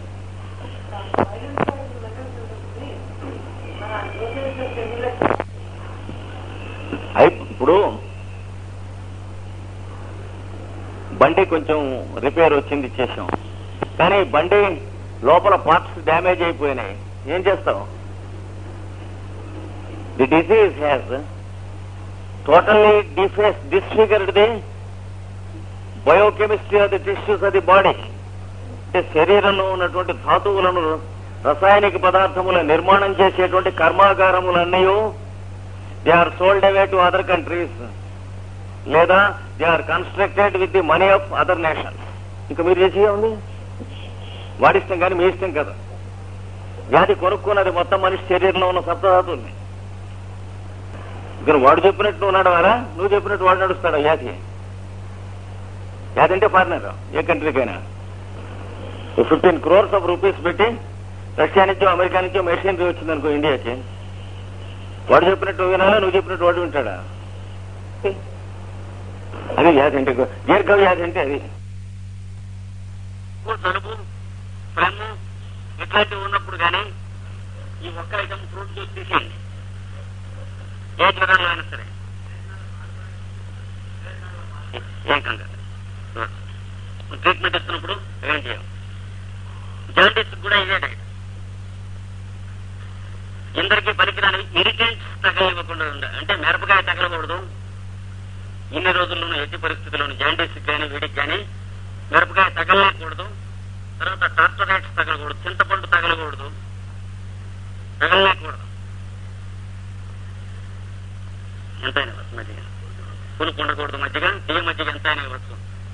అయి ఇప్పుడు బండి కొంచెం రిపేర్ వచ్చింది ఇచ్చేసాం కానీ బండి లోపల పార్ట్స్ డ్యామేజ్ అయిపోయినాయి ఏం చేస్తాం the disease has totally deface disfigured the biochemistry of the tissues of the body అంటే శరీరంలో ఉన్నటువంటి ధాతువులను రసాయనిక పదార్థముల నిర్మాణం చేసేటువంటి కర్మాగారములన్నీ they are sold away to other countries లేదా they are constructed with the money of other nations ఇంకా మీరు చేసే ఉంది వాడి ఇష్టం కానీ మీ ఇష్టం కదా వ్యాధి కొనుక్కున్నది మొత్తం మనిషి శరీరంలో ఉన్న సప్తధాతుల్ని ఇక్కడ వాడు చెప్పినట్టు నువ్వు నడవాలా నువ్వు చెప్పినట్టు వాడు నడుస్తాడు వ్యాధి వ్యాధి అంటే ఫారినర్ ఏ కంట్రీకైనా ఫిఫ్టీన్ క్రోర్స్ ఆఫ్ రూపీస్ పెట్టి రష్యా నుంచో అమెరికా నుంచో మెషినరీ వచ్చింది అనుకో ఇండియాకి వాడు చెప్పినట్టు నువ్వు వినాలా నువ్వు చెప్పినట్టు వాడు వింటాడా అది వ్యాధి అంటే దీర్ఘ వ్యాధి అంటే అది జలుబు ఫ్లమ్ ఇట్లాంటివి ఉన్నప్పుడు కానీ ఈ ఒక్క ఐటమ్ ఫ్రూట్ జ్యూస్ తీసేయండి ఏ జ్వరంలో అయినా సరే ఏం కంగారు ట్రీట్మెంట్ ఇస్తున్నప్పుడు ఏం చేయం జాండీస్ కూడా ఇదే డైట్ ఇందరికీ పనికిరాని ఇరిటెంట్స్ తగలివ్వకుండా ఉండాలి అంటే మిరపకాయ తగలకూడదు ఇన్ని రోజుల్లోనూ ఎట్టి పరిస్థితుల్లోనూ జాండీస్ కానీ వీడికి కానీ మిరపకాయ తగలకూడదు తర్వాత టార్టరైట్స్ తగలకూడదు చింతపండు తగలకూడదు తగలలేకూడదు ఎంతైనా వస్తున్నది పులుపు ఉండకూడదు మజ్జిగ ఈ మజ్జిగ ఎంత అయినా ఇవ్వచ్చు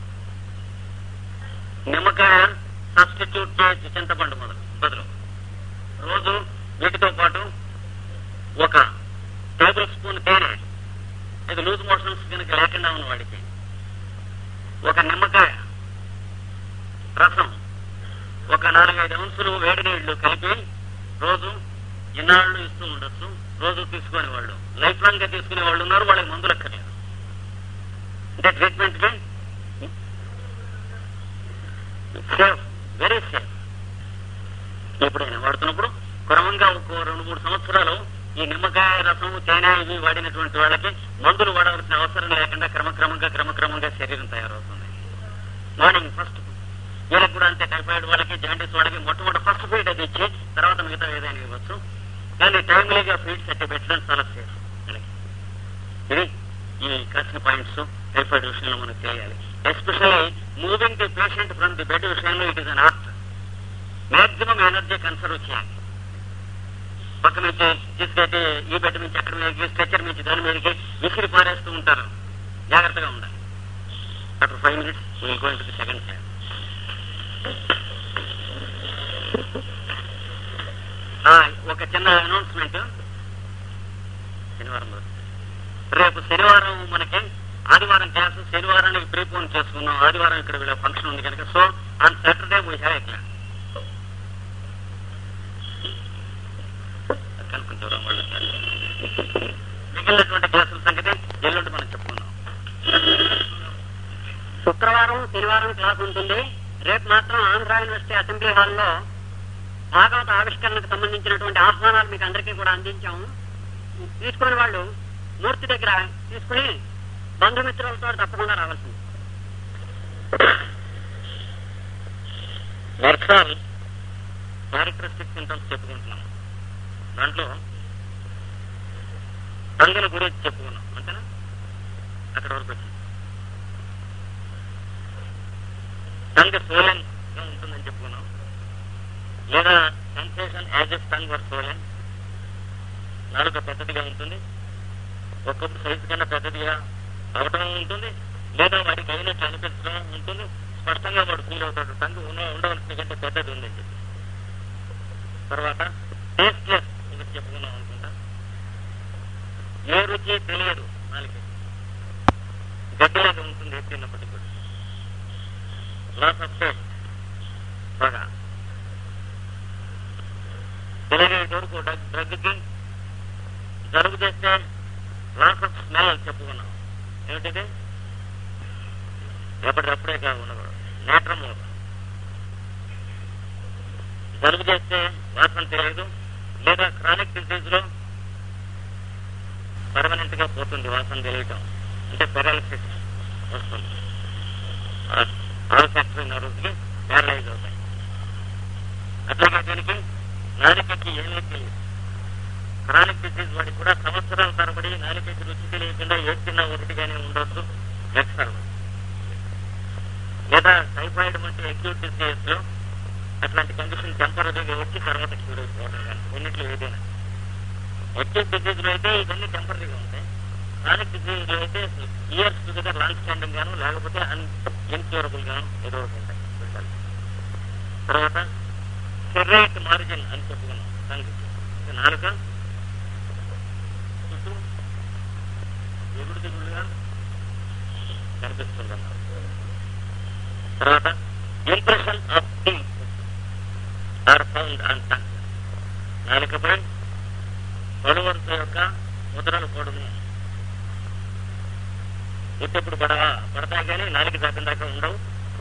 నిమ్మకాయ సబ్స్టిట్యూట్ చేసి చింతపండు మొదలు బదులు రోజు వీటితో పాటు ఒక టేబుల్ స్పూన్ తేనె ఇది లూజ్ మోషన్స్ కనుక లేకుండా ఉన్న వాడికి ఒక నిమ్మకాయ రసం ఒక నాలుగైదు అంశులు వేడి నీళ్లు కలిపి రోజు ఇన్నాళ్ళు ఇస్తూ ఉండొచ్చు రోజు తీసుకునే వాళ్ళు లైఫ్ లాంగ్ గా తీసుకునే వాళ్ళు ఉన్నారు వాళ్ళకి మందులు అక్కర్లేదు అంటే ట్రీట్మెంట్ కి సేఫ్ వెరీ సేఫ్ ఎప్పుడైనా వాడుతున్నప్పుడు క్రమంగా ఒక రెండు మూడు సంవత్సరాలు ఈ నిమ్మకాయ రసం తేనె ఇవి వాడినటువంటి వాళ్ళకి మందులు వాడవలసిన అవసరం లేకుండా క్రమక్రమంగా క్రమక్రమంగా శరీరం తయారవుతుంది మార్నింగ్ ఫస్ట్ వీళ్ళకి కూడా అంతే టైఫాయిడ్ వాళ్ళకి జాండీస్ వాళ్ళకి మొట్టమొదటి ఫస్ట్ ఫీడ్ అది ఇచ్చి తర్వాత మిగతా ఏదైనా ఇవ్వచ్చు కానీ టైమ్లీగా ఫీడ్స్ అట్టి పెట్టడం చాలా సేఫ్ వీళ్ళకి. ఇది ఈ కలిసిన పాయింట్స్ టైఫాయిడ్ విషయంలో మనకు తెలియాలి especially moving the patient from the bed విషయంలో it is an art maximum energy conserve చేయాలి పక్క నుంచి తీసుకెళ్తే ఈ బెడ్ నుంచి అక్కడ మీదకి స్ట్రెచర్ నుంచి దాని మీదకి విసిరి పారేస్తూ ఉంటారు జాగ్రత్తగా ఉండాలి after five minutes will going to the second time ఒక చిన్న అనౌన్స్మెంట్ శనివారం రోజు. రేపు శనివారం మనకి ఆదివారం క్లాస్ శనివారానికి ప్రీపోన్ చేసుకున్నాం ఆదివారం ఇక్కడ వీళ్ళ ఫంక్షన్ ఉంది కనుక so on Saturday we have a class కనుక్కుంటారు వాళ్ళు మిగిలినటువంటి క్లాసుల సంగతి ఎల్లుండి మనం చెప్పుకుందాం శుక్రవారం శనివారం క్లాస్ ఉంటుంది రేపు మాత్రం ఆంధ్ర యూనివర్సిటీ అసెంబ్లీ హాల్లో భాగవత ఆవిష్కరణకు సంబంధించినటువంటి ఆహ్వానాలు మీకు అందరికీ కూడా అందించాము తీసుకునే వాళ్ళు మూర్తి దగ్గర తీసుకుని బంధుమిత్రులతో తప్పకుండా రావాల్సింది వర్షాలు క్యారెక్టరిస్టిక్ సింటమ్స్ చెప్పుకుంటున్నాం దాంట్లో తంగల గురించి చెప్పుకున్నాం అంతేనా అక్కడ వరకు వచ్చింది టంగ్ సోలెన్ గా ఉంటుందని చెప్పుకున్నాం లేదా sensation as a tongue were swollen నాలుక పెద్దదిగా ఉంటుంది ఒక్కొక్క సైజు కన్నా పెద్దదిగా అవటం ఉంటుంది లేదా వాడికి అయినట్టు అనిపించడం ఉంటుంది స్పష్టంగా వాడు ఫీల్ అవుతాడు టంగ్ ఉన్న ఉండవలసిన కంటే పెద్దది ఉందని చెప్పి తర్వాత టేస్ట్లెస్ ఇది చెప్పుకున్నాం అనుకుంటా ఏ రుచి తెలియదు నాలుగు గడ్డలాగా ఉంటుంది ఎత్తినప్పటికీ కూడా లాస్ ఆఫ్ టేస్ట్ బాగా తెలియని వరకు డ్రగ్కి జలుబు చేస్తే లాస్ ఆఫ్ స్మెల్ అని చెప్పుకున్నాం ఏమిటిది ఎప్పటికప్పుడే కాదు ఉండకూడదు నేత్రము జలుబు చేస్తే వాసన తెలియదు లేదా క్రానిక్ డిసీజ్ లో పర్మనెంట్ గా పోతుంది వాసన తెలియటం అంటే పెరాలసిస్ వస్తుంది ఆల్ ఫ్యాక్టరీ నర్వ్స్కి ప్యారలైజ్ అవుతాయి అట్లాగే దీనికి నాలికకి ఏమీ తెలియదు క్రానిక్ డిసీజ్ వాడికి కూడా సంవత్సరాల తరబడి నాలికకి రుచి తెలియకుండా ఏ చిన్న ఒకటిగానే ఉండొచ్చు ఎక్సర్వ్ లేదా టైఫాయిడ్ వంటి అక్యూట్ డిసీజ్ లో అట్లాంటి కండిషన్ టెంపరీగా వచ్చి తర్వాత క్యూర్ అయిపోవడం కానీ కొన్నిట్లో ఏదైనా అక్యూట్ డిసీజ్ లో అయితే ఇవన్నీ టెంపరీగా ఉంటాయి క్రానిక్ డిసీజ్ లో అయితే ఇయర్స్ టుగెదర్ లాంగ్ స్టాండింగ్ గాను లేకపోతే అన్ ఇన్క్యూరబుల్ గాను ఏదో ఒకటి ఉంటాయి విషయాలు. తర్వాత ఫెర్రైట్ మార్జిన్ అని చెప్పుకున్నాం దానికి నాలుక చుట్టూ ఎగుడు దిగుడుగా కనిపిస్తుంది అన్నారు తర్వాత impression of things are found on tongue నాలుకపై పలువరుస యొక్క ముద్రలు పడును ఎప్పుడు పడవా పడతాయి కానీ నాలుగు దాకా దాకా ఉండవు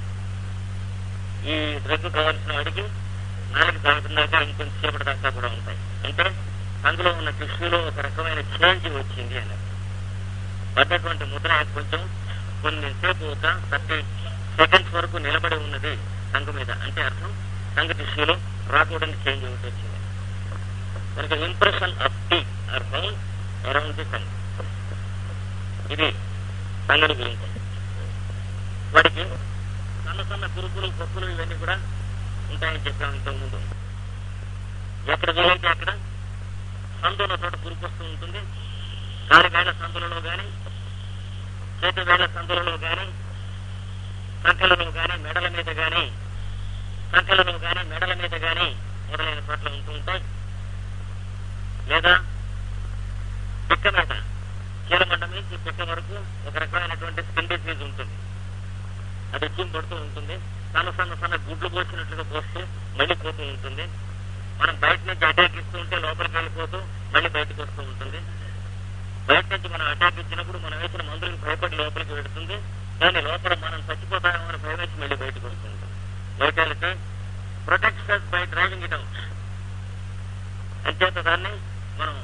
ఈ డ్రగ్ కావాల్సిన వాడికి నాలుగు దాకా దాకా ఇంకొంచెం సేపటి దాకా కూడా ఉంటాయి అంటే అందులో ఉన్న టిష్యూలో ఒక రకమైన చేంజ్ వచ్చింది అని పడ్డటువంటి ముద్ర కొంచెం కొన్ని సేపు ఒక థర్టీ సెకండ్స్ వరకు నిలబడి ఉన్నది టంగు మీద అంటే అర్థం టంగ్ టిష్యూలో రాకూడని చేంజ్ ఒకటి వచ్చింది కనుక impression of teeth are found around the tongue ఇది టంగుని గురించి వాడికి సన్న సన్న కురుకులు పప్పులు ఇవన్నీ కూడా ఉంటాయని చెప్పాము ఇంతకుముందు ఎక్కడ వీలైతే అక్కడ సందులో చోట గురికి వస్తూ ఉంటుంది కాలివేళ్ల సందులలో కానీ చేతి వేళ్ల సందులలో కానీ సంఖ్యలలో కానీ మెడల మీద కానీ సంఖ్యలలో కానీ మెడల మీద కానీ మొదలైన చోట్ల ఉంటూ ఉంటాయి లేదా పిక్క మీద కీలమండ నుంచి పిక్క వరకు ఒక రకమైనటువంటి స్కిన్ డిసీజ్ ఉంటుంది అది చీమ్ పడుతూ ఉంటుంది సన్న సన్న సన్న గుడ్లు పోసినట్లుగా పోస్తే మళ్ళీ పోతూ ఉంటుంది మనం బయట నుంచి అటాక్ ఇస్తూ ఉంటే లోపలికి వెళ్ళిపోతూ మళ్ళీ బయటకు వస్తూ ఉంటుంది బయట నుంచి మనం అటాక్ ఇచ్చినప్పుడు మనం వేసిన మందులకు భయపడి లోపలికి వెళుతుంది కానీ లోపల మనం చచ్చిపోతామో అని భయం వేసి మళ్ళీ బయటకు వస్తూ ఉంటుంది vitality protects by driving it out అంచేత దాన్ని మనం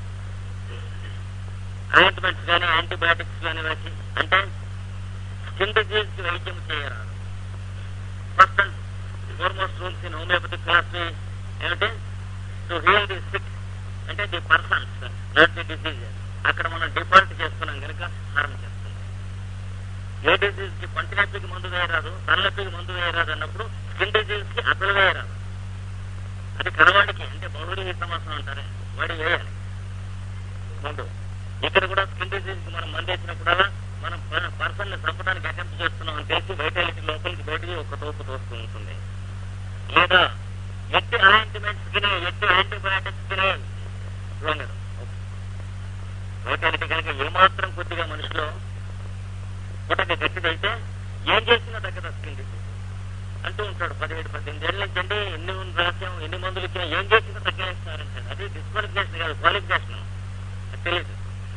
ఆయింట్మెంట్స్ కానీ యాంటీబయాటిక్స్ కానీ వేసి అంటే స్కిన్ డిజీజ్ కి వైద్యం చేయరాదు first and foremost rules in homoeopathic philosophy ఏమిటి టు హీల్ ది సిక్ అంటే the persons not the diseases అక్కడ మనం డిఫాల్ట్ చేస్తున్నాం కనుక హారం చేస్తుంది ఏ డిసీజ్ కి పంటి నొప్పికి మందు వేయరాదు తలనొప్పికి మందు వేయరాదు అన్నప్పుడు స్కిన్ డిసీజ్ కి అసలు వేయరాదు అది కలవాడికి అంటే బహుళీ సమాసం అంటారే వాడి వేయాలి మందు ఇక్కడ కూడా స్కిన్ డిసీజ్ కి మనం మందు వేసినప్పుడల్లా మనం పర్సన్ ని చంపడానికి అటెంప్ట్ చేస్తున్నాం అని తెలిసి వైటాలిటీ లోపలికి బయటికి ఒక తోపు తోస్తూ ఉంటుంది లేదా ఎట్టి ఆయింట్మెంట్స్ కి ఎట్టి యాంటీబయాటిక్స్ కి లొంగదు వైటాలిటీ కనుక ఏమాత్రం కొద్దిగా మనిషిలో పుట్టక గట్టిదైతే ఏం చేసినా తగ్గదు స్కిన్ డిసీజ్ అంటూ ఉంటాడు పదిహేడు పద్దెనిమిది ఏళ్ళ నుంచి అంటే ఎన్ని రాసాం ఎన్ని మందులు ఇచ్చినా ఏం చేసినా తగ్గేస్తారంటాడు అది డిస్క్వాలిఫికేషన్ కాదు క్వాలిఫికేషన్ అది తెలియదు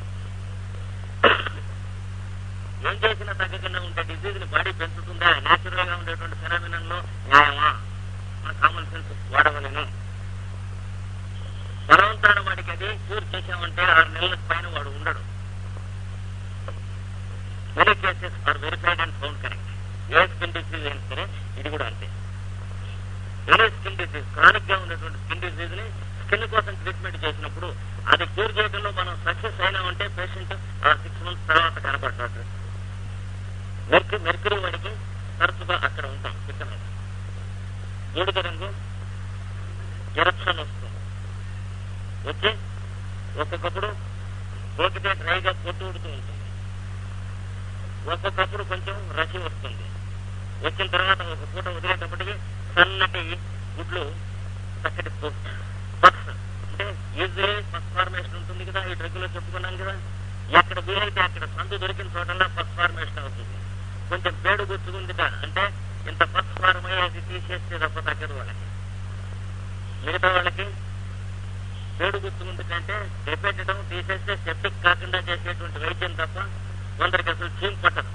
ఏం చేసినా తగ్గకుండా ఉంటే డిసీజ్ ని బాడీ పెంచుతుందా నేచురల్ గా ఉండేటువంటి ఫెనామినన్ లో న్యాయమా మన కామన్ సెన్స్ వాడవలను బలవంతాన వాడికి అది క్యూర్ చేశామంటే ఆరు నెలల పైన వాడు ఉండడు many cases are verified and found correct ఏ స్కిన్ డిసీజ్ అయినా సరే ఇది కూడా అంతే ఎనీ స్కిన్ డిసీజ్ క్రానిక్ గా ఉన్నటువంటి స్కిన్ డిసీజ్ ని స్కిన్ కోసం ట్రీట్మెంట్ చేసినప్పుడు అది క్యూర్ చేయడంలో మనం సక్సెస్ అయినామంటే పేషెంట్ ఆ సిక్స్ మంత్స్ తర్వాత కనపడతాడు మెర్క్యూ మెర్క్యూరీ వాడికి తరచుగా అక్కడ ఉంటాం పిక్క మీద బూడిద రంగు ఎరప్షన్ వస్తుంది వచ్చి ఒక్కొక్కప్పుడు గోకితే డ్రైగా పొట్టు ఉడుతూ ఉంటుంది ఒక్కొక్కప్పుడు కొంచెం రసి వస్తుంది వచ్చిన తర్వాత ఒక పూట వదిలేటప్పటికి సన్నటి గుడ్లు చక్కటి పక్స్ అంటే ఈజీలీ ఫస్ట్ ఫార్మేషన్ ఉంటుంది కదా ఈ డ్రగ్ లో చెప్పుకున్నాం కదా ఎక్కడ వీలైతే అక్కడ సందు దొరికిన చోటల్లా ఫస్ట్ ఫార్మేషన్ అవుతుంది కొంచెం పేడు గుచ్చుకుందిట అంటే ఇంత ఫస్ట్ ఫార్మ్ అయ్యేది తీసేస్తే తప్ప తగ్గదు వాళ్ళకి మిగతా వాళ్ళకి పేడు గుచ్చుకుందిటంటే రెపెట్టడం తీసేస్తే సెప్టిక్ కాకుండా చేసేటువంటి వైద్యం తప్ప కొందరికి అసలు చీమ్ పట్టదు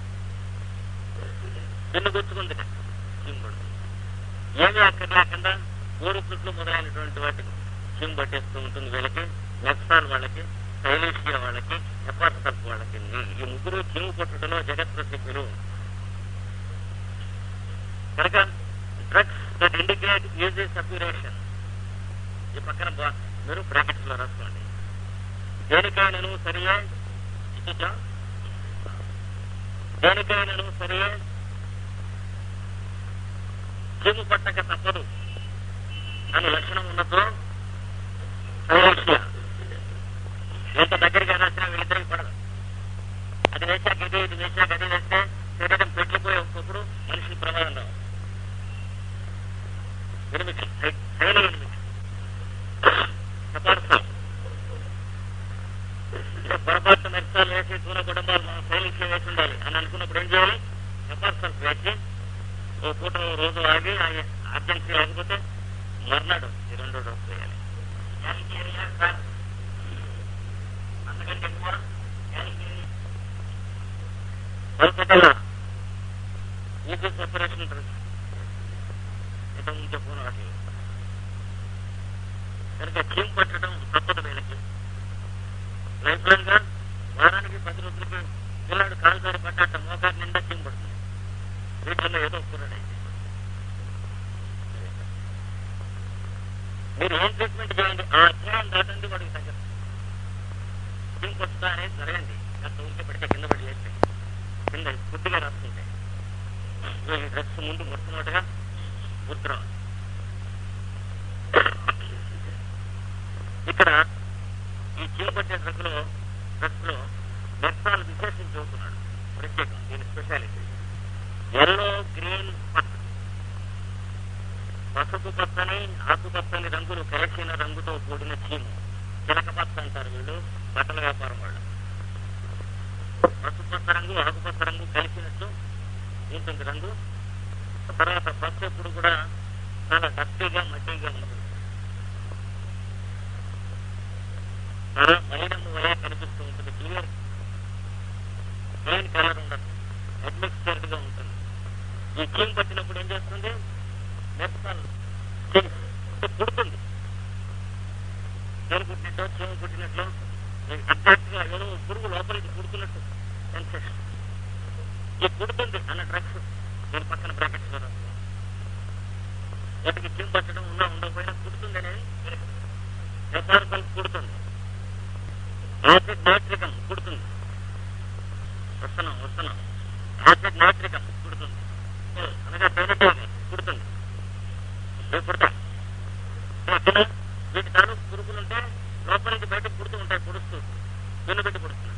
పిన్ను గుచ్చుకుంది చీమ్ పడుతుంది ఏమీ అక్కడ లేకుండా ఊరుపుట్లు మొదలైనటువంటి వాటికి చీమ్ పట్టేస్తూ ఉంటుంది వీళ్ళకి నెక్సాన్ వాళ్ళకి సైలేషియా వాళ్ళకి హెపాటస్ వాళ్ళకి ఈ ముగ్గురు చీము పట్టుటలో జగత్ ప్రసిద్ధులు కనుక drugs that indicate easy suppuration ఈ పక్కన బా- మీరు బ్రాకెట్స్ లో రాసుకోండి దేనికైనాను సరియే ఇచ్చా దేనికైనాను సరియే చీము పట్టక తప్పదు అని లక్షణం ఉన్నదో సైలేషియా ఎంత దగ్గరగా రాసినా వీళ్ళిద్దరికి పడదు అది వేశాక ఇది ఇది వేశాక అది వేస్తే శరీరం పెట్టిపోయి ఒక్కొక్కడు మనిషి ప్రమాదం రావు ఎనిమిది శైలి ఎనిమిది సపార్సం పొరపాటు మెర్సాలు వేసి తూన కుటుంబాలు మనం శైలికి వేసి ఉండాలి అని అనుకున్నప్పుడు ఏం చేయాలి సపార్సల్స్ వేసి ఓ పూట ఓ రోజు ఆగి అర్జెన్సీ లేకపోతే మర్నాడు ఈ రెండో డోస్ వేయాలి అంతకంటే ఎక్కువ వరుసగా ఈజీ సెపరేషన్ డ్రెస్ ఇంతకుముందు చెప్పుకున్న వాటి కనుక చీమ్ పట్టడం తప్పదు వీళ్ళకి లైఫ్ లాంగ్ గా వారానికి పది రోజులకి పిల్లాడు కాలు దారి పడ్డట మోకారు నిండా చీమ్ పడుతుంది వీటిల్లో ఏదో కూరడు అయితే మీరు ఏం ట్రీట్మెంట్ చేయండి ఆ అధ్యాయం దాటండి వాడికి తగ్గదు చీమ్ పట్టుతా అనేది జరగండి కాస్త ఊరికే పడితే కింద పడి చేస్తే కింద కొద్దిగా రాసుకుంటే ఇదిగో ఈ డ్రెస్ ముందు మొట్టమొదటిగా గుర్తు రావాలి ఇక్కడ ఈ చీపట్టే డ్రగ్ లో డ్రగ్స్ లో మెర్సాలు విశేషం చెబుతున్నాడు రంగులు కలిసిన రంగుతో కూడిన చీము చిలకపచ్చ అంటారు వీళ్ళు బట్టల వ్యాపారం వాళ్ళు పసుపచ్చ రంగు ఆకుపచ్చ రంగు కలిసినట్టు ఉంటుంది రంగు తర్వాత పచ్చ ఎప్పుడు కూడా చాలా డస్టీగా మట్టిగా ఉంటుంది చాలా మైనము వలె కనిపిస్తూ ఉంటుంది క్లియర్ ప్లెయిన్ కలర్ ఉండదు అడ్మిక్స్చర్డ్ గా ఉంటుంది ఈ చీమ్ పట్టినప్పుడు ఏం చేస్తుంది మెర్సల్ పుడుతుంది తేలు పుట్టినట్టు చీమ పుట్టినట్లు ఎగ్జాక్ట్ గా ఏదో పురుగు లోపలికి పుడుతున్నట్టు సెన్సేషన్ ఈ పుడుతుంది అన్న డ్రగ్స్ దీని పక్కన బ్రాకెట్స్ లో వాటికి చీమ పట్టడం ఉన్నా ఉండకపోయినా పుడుతుంది అనేది మెథార్బల్ పుడుతుంది యాసిడ్ నైట్రికం పుడుతుంది వస్తున్నాం వస్తున్నాం యాసిడ్ నైట్రికం పుడుతుంది అనగా తేనెటీగ పుడుతుంది ఇవి పుడతాయి చిన్న వీటి తాలూకు పురుగులుంటే లోపల నుంచి బయటకు పుడుతూ ఉంటాయి పుడుస్తూ పెన్ను పెట్టి పుడుతున్నాయి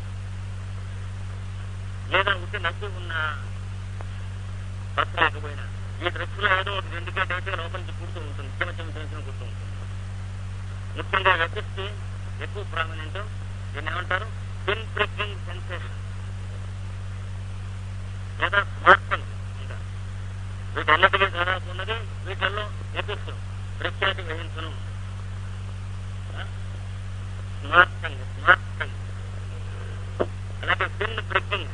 లేదా ఉంటే నచ్చి ఉన్న బస్సు లేకపోయినా ఈ డ్రగ్స్ లో ఏదో ఒక ఇండికేట్ అయితే లోపల నుంచి పుడుతూ ఉంటుంది చిన్న చిన్న చిన్న చిన్న పుడుతూ ఉంటుంది ముఖ్యంగా వెతిస్తే ఎక్కువ ప్రామినెంట్ దీన్ని ఏమంటారు పిన్ ప్రికింగ్ సెన్సేషన్ లేదా స్మార్టింగ్ ఇంకా వీటన్నిటికీ దాదాపు ఉన్నది వీటిల్లో ఎపిస్ ప్రఖ్యాతి వహించను స్మార్టింగ్ స్మార్టింగ్ అలాగే పిన్ ప్రికింగ్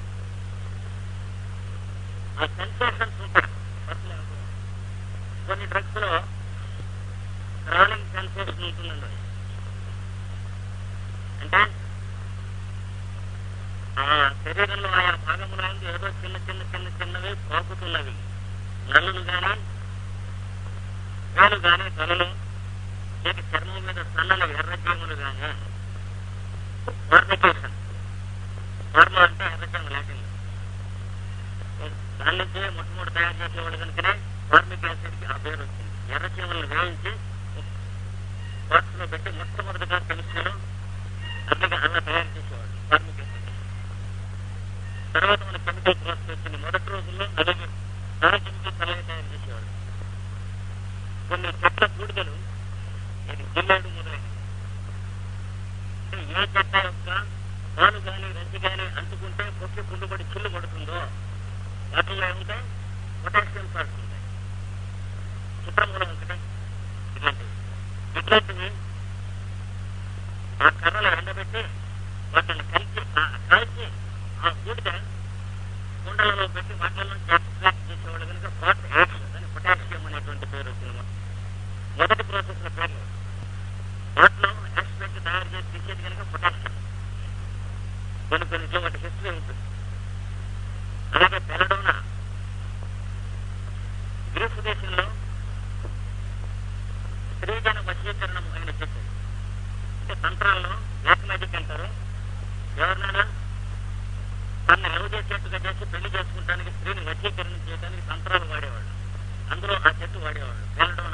ఆ సెన్సేషన్స్ ఉంటాయి అసలు కొన్ని డ్రగ్స్ లో క్రాలింగ్ సెన్సేషన్ ఉంటుందండి అంటే ఆ శరీరంలో ఆయా భాగముల నుండి ఏదో చిన్న చిన్న చిన్న చిన్నవి పాకుతున్నవి నల్లులు గాని వేలు గాని తలలో లేక చర్మం మీద సన్నని ఎర్రజీములు గాని ఫార్మికేషన్ ఫార్మ అంటే ఎర్రజీమ లాటిన్ దాని నుంచే మొట్టమొదటి తయారు చేసేవాళ్ళు కనుకనే ఫార్మిక్ యాసిడ్ కి ఆ పేరు వచ్చింది ఎర్రచీమలను వేయించి బాక్స్ లో పెట్టి మొట్టమొదటిగా కెమిస్ట్రీలో అందుకే అలా తయారు చేసేవాడు ఫార్మిక్ యాసిడ్ తర్వాత మన కెమికల్ ప్రాసెస్ వచ్చింది మొదటి రోజుల్లో అలాగే నాన్ కెమికల్ అలాగే తయారు చేసేవాడు కొన్ని చెట్ల బూడిదలు ఇది జిల్లాడు మొదలైనవి అంటే ఏ చెట్ల యొక్క పాలు గాని రంచి గాని అంటుకుంటే పొక్కి పుండుబడి చిల్లు పడుతుందో వాటిల్లో ఏముంటాయి పొటాషియం సాల్ట్స్ ఉంటాయి చిత్రమూలం ఒకటి ఇట్లాంటివి ఇట్లాంటివి ఆ కర్రలు ఎండబెట్టి వాటిని కలిసి ఆ- కాల్చి ఆ బూడిద కుండలలో పెట్టి వాటిలో ఎక్స్ట్రాక్ట్ చేసేవాళ్ళు కనుక వాట్ యాక్స్ అని పొటాషియం అనేటువంటి పేరు వచ్చింది మొదటి. మొదటి ప్రాసెస్ లో పేర్లు వాటిలో యాక్స్ పెట్టి తయారు చేసి తీసేది కనుక పొటాషియం కొన్ని కొన్ని వాటి హిస్టరీ ఉంటుంది అలాగే పెరడోనా గ్రీస్ దేశంలో స్త్రీజన వశీకరణం అయిన చెట్టు అంటే తంత్రాల్లో బ్లాక్ మ్యాజిక్ అంటారు ఎవరినైనా తను లవ్ చేసేట్టుగా చేసి పెళ్లి చేసుకుంటానికి స్త్రీని వశీకరణ చేయడానికి తంత్రాలు వాడేవాళ్ళు అందులో ఆ చెట్టు వాడేవాళ్ళు పెరడోనా